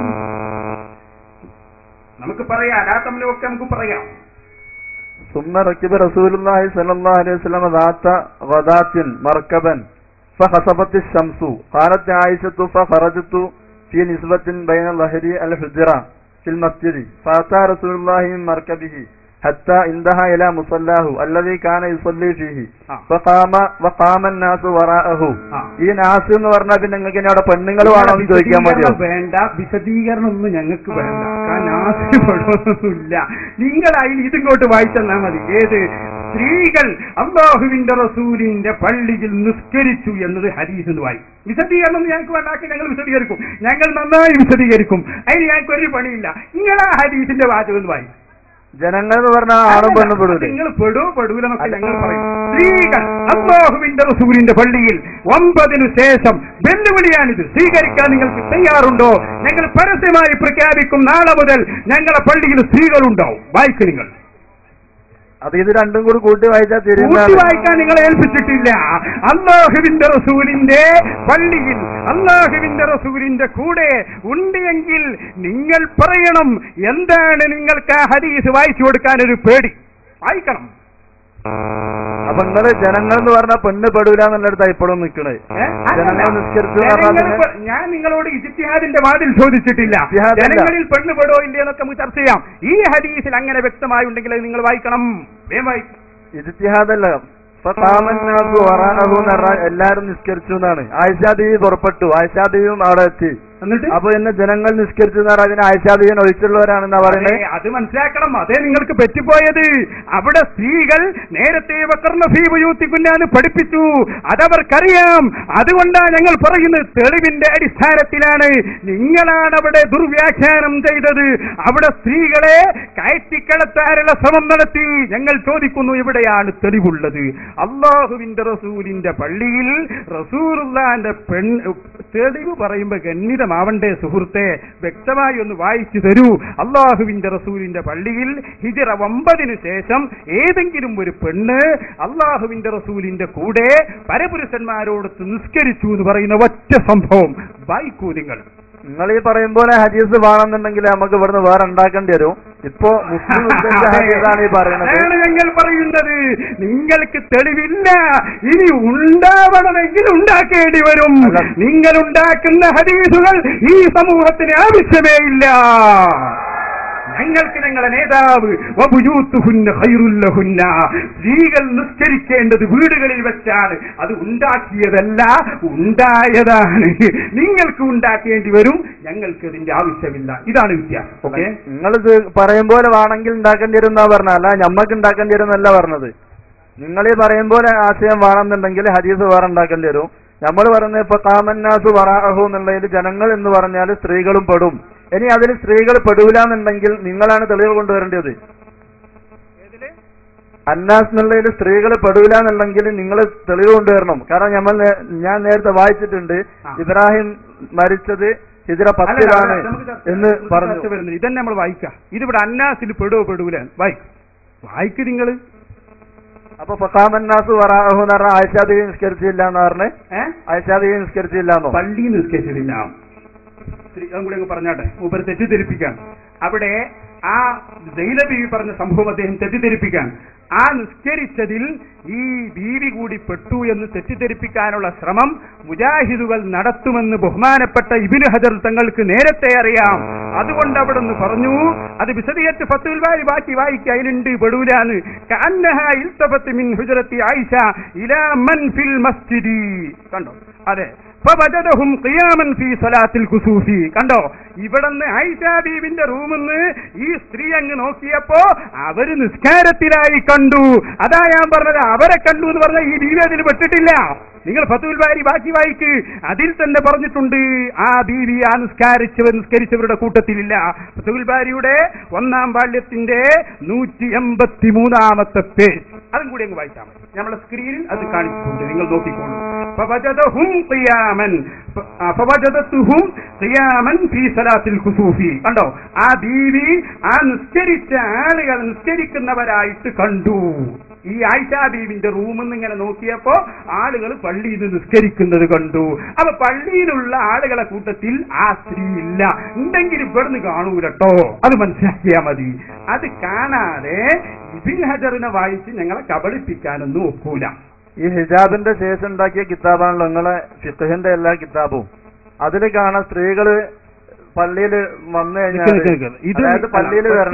Speaker 5: നമുക്ക് പറയാം രാത്തമ്മനൊക്കെ നമുക്ക് പറയാം
Speaker 7: ثم ركب رسول الله صلى الله عليه وسلم ذات غداة مركبا فخسفت الشمس قالت عائشة فخرجت في نسبة بين ظهري الحجرة في المسجد فأتى رسول الله من مركبه حتى انتهى إلى مصلاه الذي كان يصلي فيه
Speaker 5: ആ.
Speaker 7: فقام وقام الناس وراءه
Speaker 5: ആ.
Speaker 7: ഈ നാസ് എന്ന് പറഞ്ഞാൽ പിന്നെ നിങ്ങൾക്ക് ഇനി അവിടെ പെണ്ണുങ്ങൾ വേണോ എന്ന് ചോദിക്കാൻ മതിയോ
Speaker 5: വിശദീകരണം വേണ്ട വിശദീകരണം ഒന്നും ഞങ്ങൾക്ക് വേണ്ട കാരണം ആശ്രയമൊന്നുമില്ല നിങ്ങൾ അതിൽ ഇതിങ്ങോട്ട് വായിച്ചെന്നാ മതി ഏത് സ്ത്രീകൾ അള്ളാഹുവിന്റെ റസൂലിന്റെ പള്ളിയിൽ നിസ്കരിച്ചു എന്നത് ഹരീസ് എന്ന് വായി വിശദീകരണം ഒന്നും ഞങ്ങൾക്ക് വേണ്ടാക്കി ഞങ്ങൾ വിശദീകരിക്കും ഞങ്ങൾ നന്നായി വിശദീകരിക്കും അതിന് ഞങ്ങൾക്ക് ഒരു പണിയില്ല നിങ്ങൾ ആ ഹരീസിന്റെ വാചകം എന്ന് വായി
Speaker 7: ജനങ്ങൾ എന്ന് പറഞ്ഞാൽ ആണും പെണ്ണും പെടൂലേ
Speaker 5: നിങ്ങൾ പെടൂ പെടൂലെന്നൊക്കെ ഞങ്ങൾ പറയും സ്ത്രീകൾ അള്ളാഹുവിന്റെ റസൂലിന്റെ പള്ളിയിൽ ഒമ്പതിനു ശേഷം വെല്ലുവിളിയാണിത് സ്വീകരിക്കാൻ നിങ്ങൾക്ക് തയ്യാറുണ്ടോ ഞങ്ങൾ പരസ്യമായി പ്രഖ്യാപിക്കും നാളെ മുതൽ ഞങ്ങളെ പള്ളിയിൽ സ്ത്രീകളുണ്ടാവും വായിക്ക് നിങ്ങൾ
Speaker 7: അത് ഇത് രണ്ടും കൂടി കൂട്ടി വായിച്ചാൽ
Speaker 5: കൂട്ടി
Speaker 7: തിരിയുന്നതാണ്
Speaker 5: വായിക്കാൻ നിങ്ങളെ ഏൽപ്പിച്ചിട്ടില്ല അള്ളാഹുവിന്റെ റസൂലിന്റെ പള്ളിയിൽ അള്ളാഹുവിന്റെ റസൂലിന്റെ കൂടെ ഉണ്ടെങ്കിൽ നിങ്ങൾ പറയണം എന്താണ് നിങ്ങൾക്ക് ആ ഹദീസ് വായിച്ചു കൊടുക്കാൻ ഒരു പേടി വായിക്കണം
Speaker 7: അപ്പൊ നിങ്ങള് ജനങ്ങൾ എന്ന് പറഞ്ഞാൽ പെണ്ണ് പെടൂല എന്നുള്ളടത്താ ഇപ്പോഴും നിൽക്കണേ
Speaker 5: ഏ?
Speaker 7: ജനങ്ങൾ നിസ്കരിച്ചു എന്ന്
Speaker 5: ജനങ്ങൾ
Speaker 7: പറഞ്ഞാൽ
Speaker 5: ഇപ്പൊ- ഞാൻ നിങ്ങളോട് ഇജിത്തിഹാദിന്റെ വാതിൽ ചോദിച്ചിട്ടില്ല
Speaker 7: ഇജ്തിഹാദല്ല.
Speaker 5: ജനങ്ങളിൽ പെണ്ണ് പെടോ ഇല്ലേ എന്നൊക്കെ നമുക്ക് ചർച്ച ചെയ്യാം ഈ ഹദീസിൽ അങ്ങനെ വ്യക്തമായി ഉണ്ടെങ്കിൽ അത് നിങ്ങൾ വായിക്കണം വേഗം വായിക്കും
Speaker 7: ഇജ്തിഹാദല്ല ഇപ്പൊ കാമന്നാസ് വറാഹു എന്ന് പറഞ്ഞാൽ എല്ലാരും നിസ്കരിച്ചു എന്നാണ് ആയിഷാദേവി പുറപ്പെട്ടു ആയിഷാദേവിയും അവിടെ എത്തി
Speaker 5: എന്നിട്ട്
Speaker 7: അപ്പൊ എന്നെ ജനങ്ങൾ നിസ്കരിച്ചു എന്ന് പറഞ്ഞാൽ അതിന് ആയിഷാദേവിയെ ഒഴിച്ചുള്ളവരാണെന്നാ പറയുന്നത്
Speaker 5: അതെ, അത് മനസ്സിലാക്കണം അതേ നിങ്ങൾക്ക് പറ്റിപ്പോയത് അവിടെ സ്ത്രീകൾ നേരത്തെ വക്കർണഫീബയൂത്തിക്കുന്നാന്ന് പഠിപ്പിച്ചു അതവർക്കറിയാം അതുകൊണ്ടാണ് ഞങ്ങൾ പറയുന്നത് തെളിവിന്റെ അടിസ്ഥാനത്തിലാണ് നിങ്ങളാണ് അവിടെ ദുർവ്യാഖ്യാനം ചെയ്തത് അവിടെ സ്ത്രീകളെ കയറ്റിക്കളത്താനുള്ള ശ്രമം നടത്തി ഞങ്ങൾ ചോദിക്കുന്നു എവിടെയാണ് തെളിവുള്ളത് അള്ളാഹുവിന്റെ റസൂലിന്റെ പള്ളിയിൽ റസൂറുല്ലാന്റെ പെൺ തെളിവ് പറയുമ്പോ ഗണ്യതമാവണ്ടേ സുഹൃത്തെ വ്യക്തമായി ഒന്ന് വായിച്ചു തരൂ അള്ളാഹുവിന്റെ റസൂലിന്റെ പള്ളിയിൽ ഹിജറ ഒമ്പതിനു ശേഷം ഏതെങ്കിലും ഒരു പെണ്ണ് അള്ളാഹുവിന്റെ റസൂലിന്റെ കൂടെ പരപുരുഷന്മാരോടൊത്ത് നിസ്കരിച്ചു എന്ന് പറയുന്ന ഒറ്റ സംഭവം വായിക്കൂ നിങ്ങൾ
Speaker 7: നിങ്ങൾ ഈ പറയും പോലെ ഹദീസ് വേണമെന്നുണ്ടെങ്കിൽ നമുക്ക് ഇവിടുന്ന് വേറെ ഉണ്ടാക്കേണ്ടി വരും ഇപ്പോ മുസ്ലിം ഉദ്ദേശിച്ച ഹദീസാണ് ഈ പറയുന്നത്
Speaker 5: അതാണ് ഞങ്ങൾ പറയുന്നത് നിങ്ങൾക്ക് തെളിവില്ല ഇനി ഉണ്ടാവണമെങ്കിൽ ഉണ്ടാക്കേണ്ടി വരും
Speaker 7: അല്ല.
Speaker 5: നിങ്ങൾ ഉണ്ടാക്കുന്ന ഹദീസുകൾ ഈ സമൂഹത്തിന് ആവശ്യമേ ഇല്ല ഞങ്ങൾക്ക് ഞങ്ങളെ നേതാവ് വബുയൂത്തുഹുന്ന ഖൈറുല്ലഹുന്ന. സ്ത്രീകൾ നിസ്കരിക്കേണ്ടത് വീടുകളിൽ വെച്ചാണ് അത് ഉണ്ടാക്കിയതല്ല ഉണ്ടായതാണ് നിങ്ങൾക്ക് ഉണ്ടാക്കേണ്ടി വരും ഞങ്ങൾക്ക് ഇതിന്റെ ആവശ്യമില്ല ഇതാണ് വ്യത്യാസം ഓക്കെ
Speaker 7: നിങ്ങൾ പറയും പോലെ വേണമെങ്കിൽ ഉണ്ടാക്കേണ്ടി വരും എന്നാ പറഞ്ഞ അല്ല ഞമ്മക്ക് ഉണ്ടാക്കേണ്ടി വരും എന്നല്ല പറഞ്ഞത് നിങ്ങൾ ഈ പറയും പോലെ ആശയം വേണമെന്നുണ്ടെങ്കിൽ ഹദീസ് വേറെ ഉണ്ടാക്കേണ്ടി വരും നമ്മൾ പറയുന്നത് ഇപ്പൊ കാമന്നാസ് വറാഹു എന്നുള്ളതിൽ ജനങ്ങൾ എന്ന് പറഞ്ഞാൽ സ്ത്രീകളും പെടും ഇനി അതിൽ സ്ത്രീകൾ പെടൂല എന്നുണ്ടെങ്കിൽ നിങ്ങളാണ് തെളിവ് കൊണ്ടുവരേണ്ടത് അന്നാസ് എന്നുള്ളതിൽ സ്ത്രീകൾ പെടൂല എന്നുണ്ടെങ്കിൽ നിങ്ങൾ തെളിവ് കൊണ്ടുവരണം കാരണം നമ്മൾ നേ- ഞാൻ നേരത്തെ വായിച്ചിട്ടുണ്ട്
Speaker 5: ആ.
Speaker 7: ഇബ്രാഹിം മരിച്ചത് ഹിജറ
Speaker 5: അല്ല,
Speaker 7: പത്തിലാണ്
Speaker 5: അല്ല, നമുക്ക് ചർച്ച-
Speaker 7: എന്ന്
Speaker 5: നമുക്ക്
Speaker 7: പറഞ്ഞു
Speaker 5: ചർച്ച വരുന്നത്. ഇതന്നെ നമ്മൾ വായിക്കാം ഇതിവിടെ അന്നാസിൽ പെടുവോ പെടൂല വായിക്കും വായിക്ക് നിങ്ങൾ
Speaker 7: അപ്പൊ ഫക്കാമന്നാസ് വറാഹു എന്ന് പറഞ്ഞാൽ ആയിഷാദേവി നിസ്കരിച്ചില്ല എന്ന് പറഞ്ഞ്
Speaker 5: ഏഹ്
Speaker 7: ആയിഷാദേവി നിസ്കരിച്ചില്ല എന്നോ
Speaker 5: പള്ളി നിസ്കരിച്ചിട്ടില്ല സ്ത്രീ- അതും കൂടി അങ്ങ് പറഞ്ഞാട്ടെ മൂപ്പര് തെറ്റിദ്ധരിപ്പിക്കാൻ അവിടെ ആ ജൈനബി പറഞ്ഞ സംഭവം അദ്ദേഹം തെറ്റിദ്ധരിപ്പിക്കാൻ ആ നിസ്കരിച്ചതിൽ ഈ ബീവി കൂടി പെട്ടു എന്ന് തെറ്റിദ്ധരിപ്പിക്കാനുള്ള ശ്രമം മുജാഹിദുകൾ നടത്തുമെന്ന് ബഹുമാനപ്പെട്ട ഇബിന് ഹജർ തങ്ങൾക്ക് നേരത്തെ അറിയാം അതുകൊണ്ട് അവിടെ നിന്ന് പറഞ്ഞു അത് വിശദീകരിച്ച് ഫത്തുൽ വാരി ബാക്കി വായിക്കുക അതിലുണ്ട് പെടൂലാന്ന് കഅന്നഹ ഇൽതഫത്ത് മിൻ ഹുജറത്തി ആയിഷ ഇലാ മൻ ഫിൽ മസ്ജിദി കണ്ടോ അതെ ഫവജദഹും ഖിയാമൻ ഫീ സലാത്തിൽ കുസൂഫി കണ്ടോ ഇവിടുന്ന് ഐഷാ ബീവിന്റെ റൂമിന്ന് ഈ സ്ത്രീ അങ്ങ് നോക്കിയപ്പോ അവര് നിസ്കാരത്തിലായി കണ്ടു അതാ ഞാൻ പറഞ്ഞത് അവരെ കണ്ടു എന്ന് പറഞ്ഞാൽ ഈ ബീവി അതിൽ പെട്ടിട്ടില്ല നിങ്ങൾ ഫത്തുൽ ബാരി ബാക്കി വായിക്ക് അതിൽ തന്നെ പറഞ്ഞിട്ടുണ്ട് ആ ബീവി ആ നിസ്കാരിച്ചവർ നിസ്കരിച്ചവരുടെ കൂട്ടത്തിലില്ല ഫത്തുൽ ബാരിയുടെ ഒന്നാം പാണ്ഡ്യത്തിന്റെ നൂറ്റി എൺപത്തി മൂന്നാമത്തെ പേജ് അതും കൂടി അങ്ങ് വായിച്ചാൽ മതി നമ്മളെ സ്ക്രീനിൽ അത് കാണിച്ചിട്ടുണ്ട് നിങ്ങൾ നോക്കിക്കോളൂ فوجدهم قياما ف- ആ, فوجدتهم قياما في صلاة الكسوف കണ്ടോ ആ ബീവി ആ നിസ്കരിച്ച ആളുകൾ നിസ്കരിക്കുന്നവരായിട്ട് കണ്ടു ഈ ആയിഷാ ബീവിന്റെ റൂമിൽ നിന്ന് ഇങ്ങനെ നോക്കിയപ്പോ ആളുകൾ പള്ളിയിൽ നിന്ന് നിസ്കരിക്കുന്നത് കണ്ടു അപ്പൊ പള്ളിയിലുള്ള ആളുകളെ കൂട്ടത്തിൽ ആ സ്ത്രീ ഇല്ല ഉണ്ടെങ്കിൽ ഇവിടുന്ന് കാണൂലട്ടോ അത് മനസ്സിലാക്കിയാ മതി അത് കാണാതെ ഇബിൻ ഹജറിനെ വായിച്ച് ഞങ്ങളെ കബളിപ്പിക്കാനൊന്നും ഒക്കൂല
Speaker 7: ഈ ഹിജാബിന്റെ ശേഷം ഉണ്ടാക്കിയ കിതാബാണല്ലോ നിങ്ങളെ ഫിഖഹിന്റെ എല്ലാ കിതാബും അതിൽ കാണാൻ സ്ത്രീകള് പള്ളിയിൽ വന്നു
Speaker 5: നിക്ക്
Speaker 7: കഴിഞ്ഞാൽ
Speaker 5: നിക്ക് നിക്ക്. ഇത്
Speaker 7: അതായത് പള്ളിയിൽ
Speaker 5: അല്ല,
Speaker 7: വരണം
Speaker 5: ഒറ്റ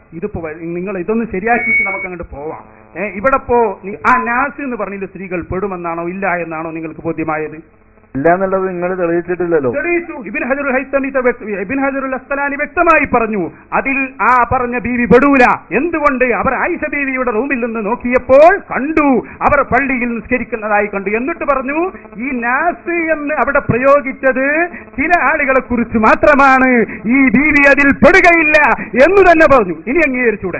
Speaker 5: ഇതിപ്പോ വ- നിങ്ങൾ ഇതൊന്ന് ശരിയാക്കിയിട്ട് നമുക്ക് അങ്ങോട്ട് പോവാം ഏ, ഇവിടെ പോ നി- ആ നാസ് എന്ന് പറഞ്ഞിട്ട് സ്ത്രീകൾ പെടുമെന്നാണോ ഇല്ല എന്നാണോ നിങ്ങൾക്ക് ബോധ്യമായത്
Speaker 7: ഇല്ല എന്നുള്ളത് നിങ്ങൾ തെളിയിച്ചിട്ടില്ലല്ലോ
Speaker 5: തെളിയിച്ചു ഇബിൻ ഹജറുൽ ഹൈത്തമി ത വ്യക്ത- ഇബിൻ ഹജറുൽ അസ്തലാനി വ്യക്തമായി പറഞ്ഞു അതിൽ ആ പറഞ്ഞ ബീവി പെടൂല എന്തുകൊണ്ട് അവർ ആയിഷ ബീവിയുടെ റൂമിൽ നിന്ന് നോക്കിയപ്പോൾ കണ്ടു അവർ പള്ളിയിൽ നിസ്കരിക്കുന്നതായി കണ്ടു എന്നിട്ട് പറഞ്ഞു ഈ നാസ് എന്ന് അവിടെ പ്രയോഗിച്ചത് ചില ആളുകളെ കുറിച്ച് മാത്രമാണ് ഈ ബീവി അതിൽ പെടുകയില്ല എന്ന് തന്നെ പറഞ്ഞു ഇനി അംഗീകരിച്ചൂടെ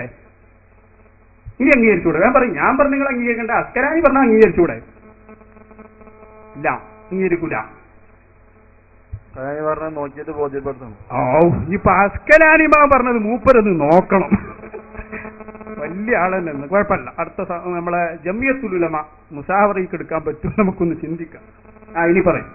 Speaker 5: ഇനി അംഗീകരിച്ചൂടെ ഞാൻ പറയും ഞാൻ പറഞ്ഞു നിങ്ങൾ അംഗീകരിക്കേണ്ട അസ്കരായി പറഞ്ഞാൽ അംഗീകരിച്ചൂടെ ഇല്ല അംഗീകരിക്കൂല
Speaker 7: അതാണ് പറഞ്ഞത് നോക്കിയിട്ട് ബോധ്യപ്പെടുത്തണം
Speaker 5: ഓ ഇപ്പൊ അസ്കലാനിമാ പറഞ്ഞത് മൂപ്പരത് നോക്കണം വലിയ ആളെന്നെ കുഴപ്പമില്ല അടുത്ത സ- നമ്മളെ ജമിയത്തുലുലമ മുസാവറയ്ക്ക് എടുക്കാൻ പറ്റും നമുക്കൊന്ന് ചിന്തിക്കാം ആ ഇനി പറയും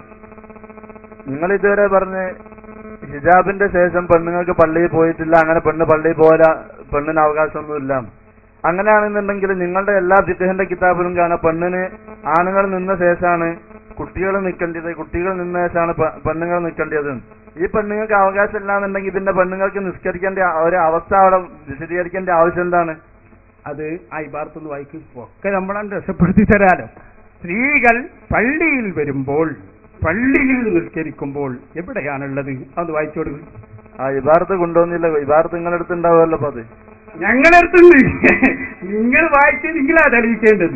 Speaker 7: നിങ്ങൾ ഇതുവരെ പറഞ്ഞ് ഹിജാബിന്റെ ശേഷം പെണ്ണുങ്ങൾക്ക് പള്ളിയിൽ പോയിട്ടില്ല അങ്ങനെ പെണ്ണ് പള്ളിയിൽ പോരാ പെണ്ണിന് അവകാശമൊന്നുമില്ല അങ്ങനെയാണെന്നുണ്ടെങ്കിൽ നിങ്ങളുടെ എല്ലാ ഫിഖഹിന്റെ കിതാബിലും കാണാം പെണ്ണിന് ആണുങ്ങൾ നിന്ന ശേഷമാണ് കുട്ടികൾ നിൽക്കേണ്ടത് കുട്ടികൾ നിന്ന ശേഷമാണ് പെ- പെണ്ണുങ്ങൾ നിൽക്കേണ്ടത് ഈ പെണ്ണുങ്ങൾക്ക് അവകാശം ഇല്ലാന്നുണ്ടെങ്കിൽ പിന്നെ പെണ്ണുങ്ങൾക്ക് നിസ്കരിക്കേണ്ട ആ ഒരു അവസ്ഥ അവിടെ വിശദീകരിക്കേണ്ട ആവശ്യം എന്താണ്
Speaker 5: അത് ആ ഇബാർത്തൊന്ന് വായിക്കും ഒക്കെ നമ്മളാണ് രക്ഷപ്പെടുത്തി തരാലോ സ്ത്രീകൾ പള്ളിയിൽ വരുമ്പോൾ പള്ളിയിൽ നിസ്കരിക്കുമ്പോൾ എവിടെയാണുള്ളത് അത് വായിച്ചു കൊടുക്കും
Speaker 7: ആ ഇബാർത്ത് കൊണ്ടുവന്നില്ല ഇബാർത്ത് നിങ്ങളുടെ അടുത്ത് ഉണ്ടാവുമല്ലോ അപ്പൊ അത്
Speaker 5: ഞങ്ങളടുത്തുണ്ട് നിങ്ങൾ വായിച്ച് നിങ്ങളാ തെളിയിക്കേണ്ടത്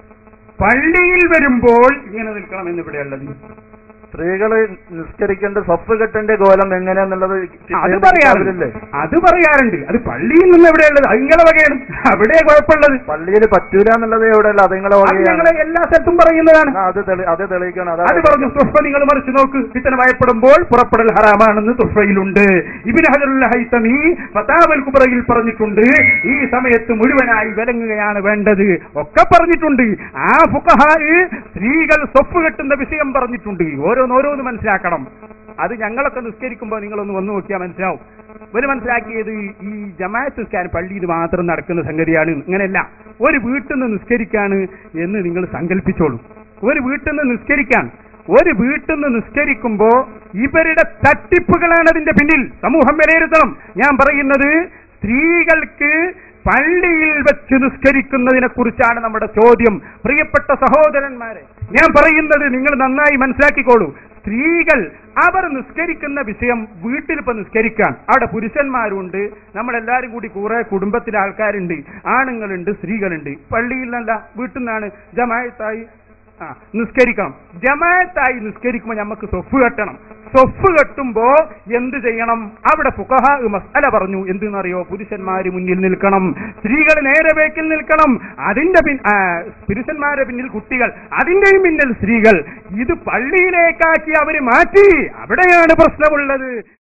Speaker 5: പള്ളിയിൽ വരുമ്പോൾ ഇങ്ങനെ നിൽക്കണമെന്ന് ഇവിടെയുള്ളത്
Speaker 7: സ്ത്രീകള് നിസ്കരിക്കേണ്ട സ്വപ്പ് കെട്ടേണ്ട കോലം എങ്ങനെയാന്നുള്ളത്
Speaker 5: അത് പറയാറുണ്ട്
Speaker 7: കിതാബിലില്ലേ?
Speaker 5: അത് പറയാറുണ്ട് അത് പള്ളിയിൽ നിന്ന് എവിടെയുള്ളത് അത് നിങ്ങളെ വകയാണ് അവിടെ കുഴപ്പമുള്ളത്
Speaker 7: പള്ളിയിൽ പറ്റൂല എന്നുള്ളത് എവിടെയല്ല അത് നിങ്ങളെ
Speaker 5: അത്
Speaker 7: വകയാണ്
Speaker 5: ഞങ്ങളെ എല്ലാ സ്ഥലത്തും പറയുന്നതാണ്
Speaker 7: ആ, അത് തെളി അത് തെളിയിക്കണം അതാ
Speaker 5: അത് പറഞ്ഞു തുഫ നിങ്ങൾ മറിച്ച് നോക്ക് ഫിത്തന ഭയപ്പെടുമ്പോൾ പുറപ്പെടൽ ഹറാമാണെന്ന് തുഫയിലുണ്ട് ഇബിൻ ഹജറുൽ ഹൈത്തമി ഫതാവൽ കുബറയിൽ പറഞ്ഞിട്ടുണ്ട് ഈ സമയത്ത് മുഴുവനായി വിലങ്ങുകയാണ് വേണ്ടത് ഒക്കെ പറഞ്ഞിട്ടുണ്ട് ആ ഫുഖഹാ സ്ത്രീകൾ സ്വപ്പ് കെട്ടുന്ന വിഷയം പറഞ്ഞിട്ടുണ്ട് ഓരോന്നോരോന്ന് മനസ്സിലാക്കണം അത് ഞങ്ങളൊക്കെ നിസ്കരിക്കുമ്പോൾ നിങ്ങളൊന്ന് വന്നു നോക്കിയാൽ മനസ്സിലാവും ഇവര് മനസ്സിലാക്കിയത് ഈ ജമാഅത്ത് നിസ്കാരം പള്ളിയിൽ മാത്രം നടക്കുന്ന സംഗതിയാണ് ഇങ്ങനെയല്ല ഒരു വീട്ടിൽ നിന്ന് നിസ്കരിക്കാണ് എന്ന് നിങ്ങൾ സങ്കല്പിച്ചോളൂ ഒരു വീട്ടിൽ നിന്ന് നിസ്കരിക്കാൻ ഒരു വീട്ടിൽ നിന്ന് നിസ്കരിക്കുമ്പോ ഇവരുടെ തട്ടിപ്പുകളാണ് അതിന്റെ പിന്നിൽ സമൂഹം വിലയിരുത്തണം ഞാൻ പറയുന്നത് സ്ത്രീകൾക്ക് പള്ളിയിൽ വെച്ച് നിസ്കരിക്കുന്നതിനെ കുറിച്ചാണ് നമ്മുടെ ചോദ്യം പ്രിയപ്പെട്ട സഹോദരന്മാരെ ഞാൻ പറയുന്നത് നിങ്ങൾ നന്നായി മനസ്സിലാക്കിക്കോളൂ സ്ത്രീകൾ അവർ നിസ്കരിക്കുന്ന വിഷയം വീട്ടിൽ ഇപ്പൊ നിസ്കരിക്കാൻ അവിടെ പുരുഷന്മാരുണ്ട് നമ്മളെല്ലാരും കൂടി കുറെ കുടുംബത്തിലെ ആൾക്കാരുണ്ട് ആണുങ്ങളുണ്ട് സ്ത്രീകളുണ്ട് പള്ളിയിലല്ല വീട്ടിൽ നിന്നാണ് ജമായത്തായി ആ നിസ്കരിക്കണം ജമാഅത്തായി നിസ്കരിക്കുമ്പോൾ നമുക്ക് സ്വഫ് കെട്ടണം സ്വഫ് കെട്ടുമ്പോ എന്ത് ചെയ്യണം അവിടെ ഫുഖഹ മസ്അല പറഞ്ഞു എന്തെന്നറിയോ പുരുഷന്മാര് മുന്നിൽ നിൽക്കണം സ്ത്രീകൾ നേരെ ബേക്കിൽ നിൽക്കണം അതിന്റെ പിൻ ആ, പുരുഷന്മാരുടെ പിന്നിൽ കുട്ടികൾ അതിന്റെയും പിന്നിൽ സ്ത്രീകൾ ഇത് പള്ളിയിലേക്കാക്കി അവര് മാറ്റി അവിടെയാണ് പ്രശ്നമുള്ളത്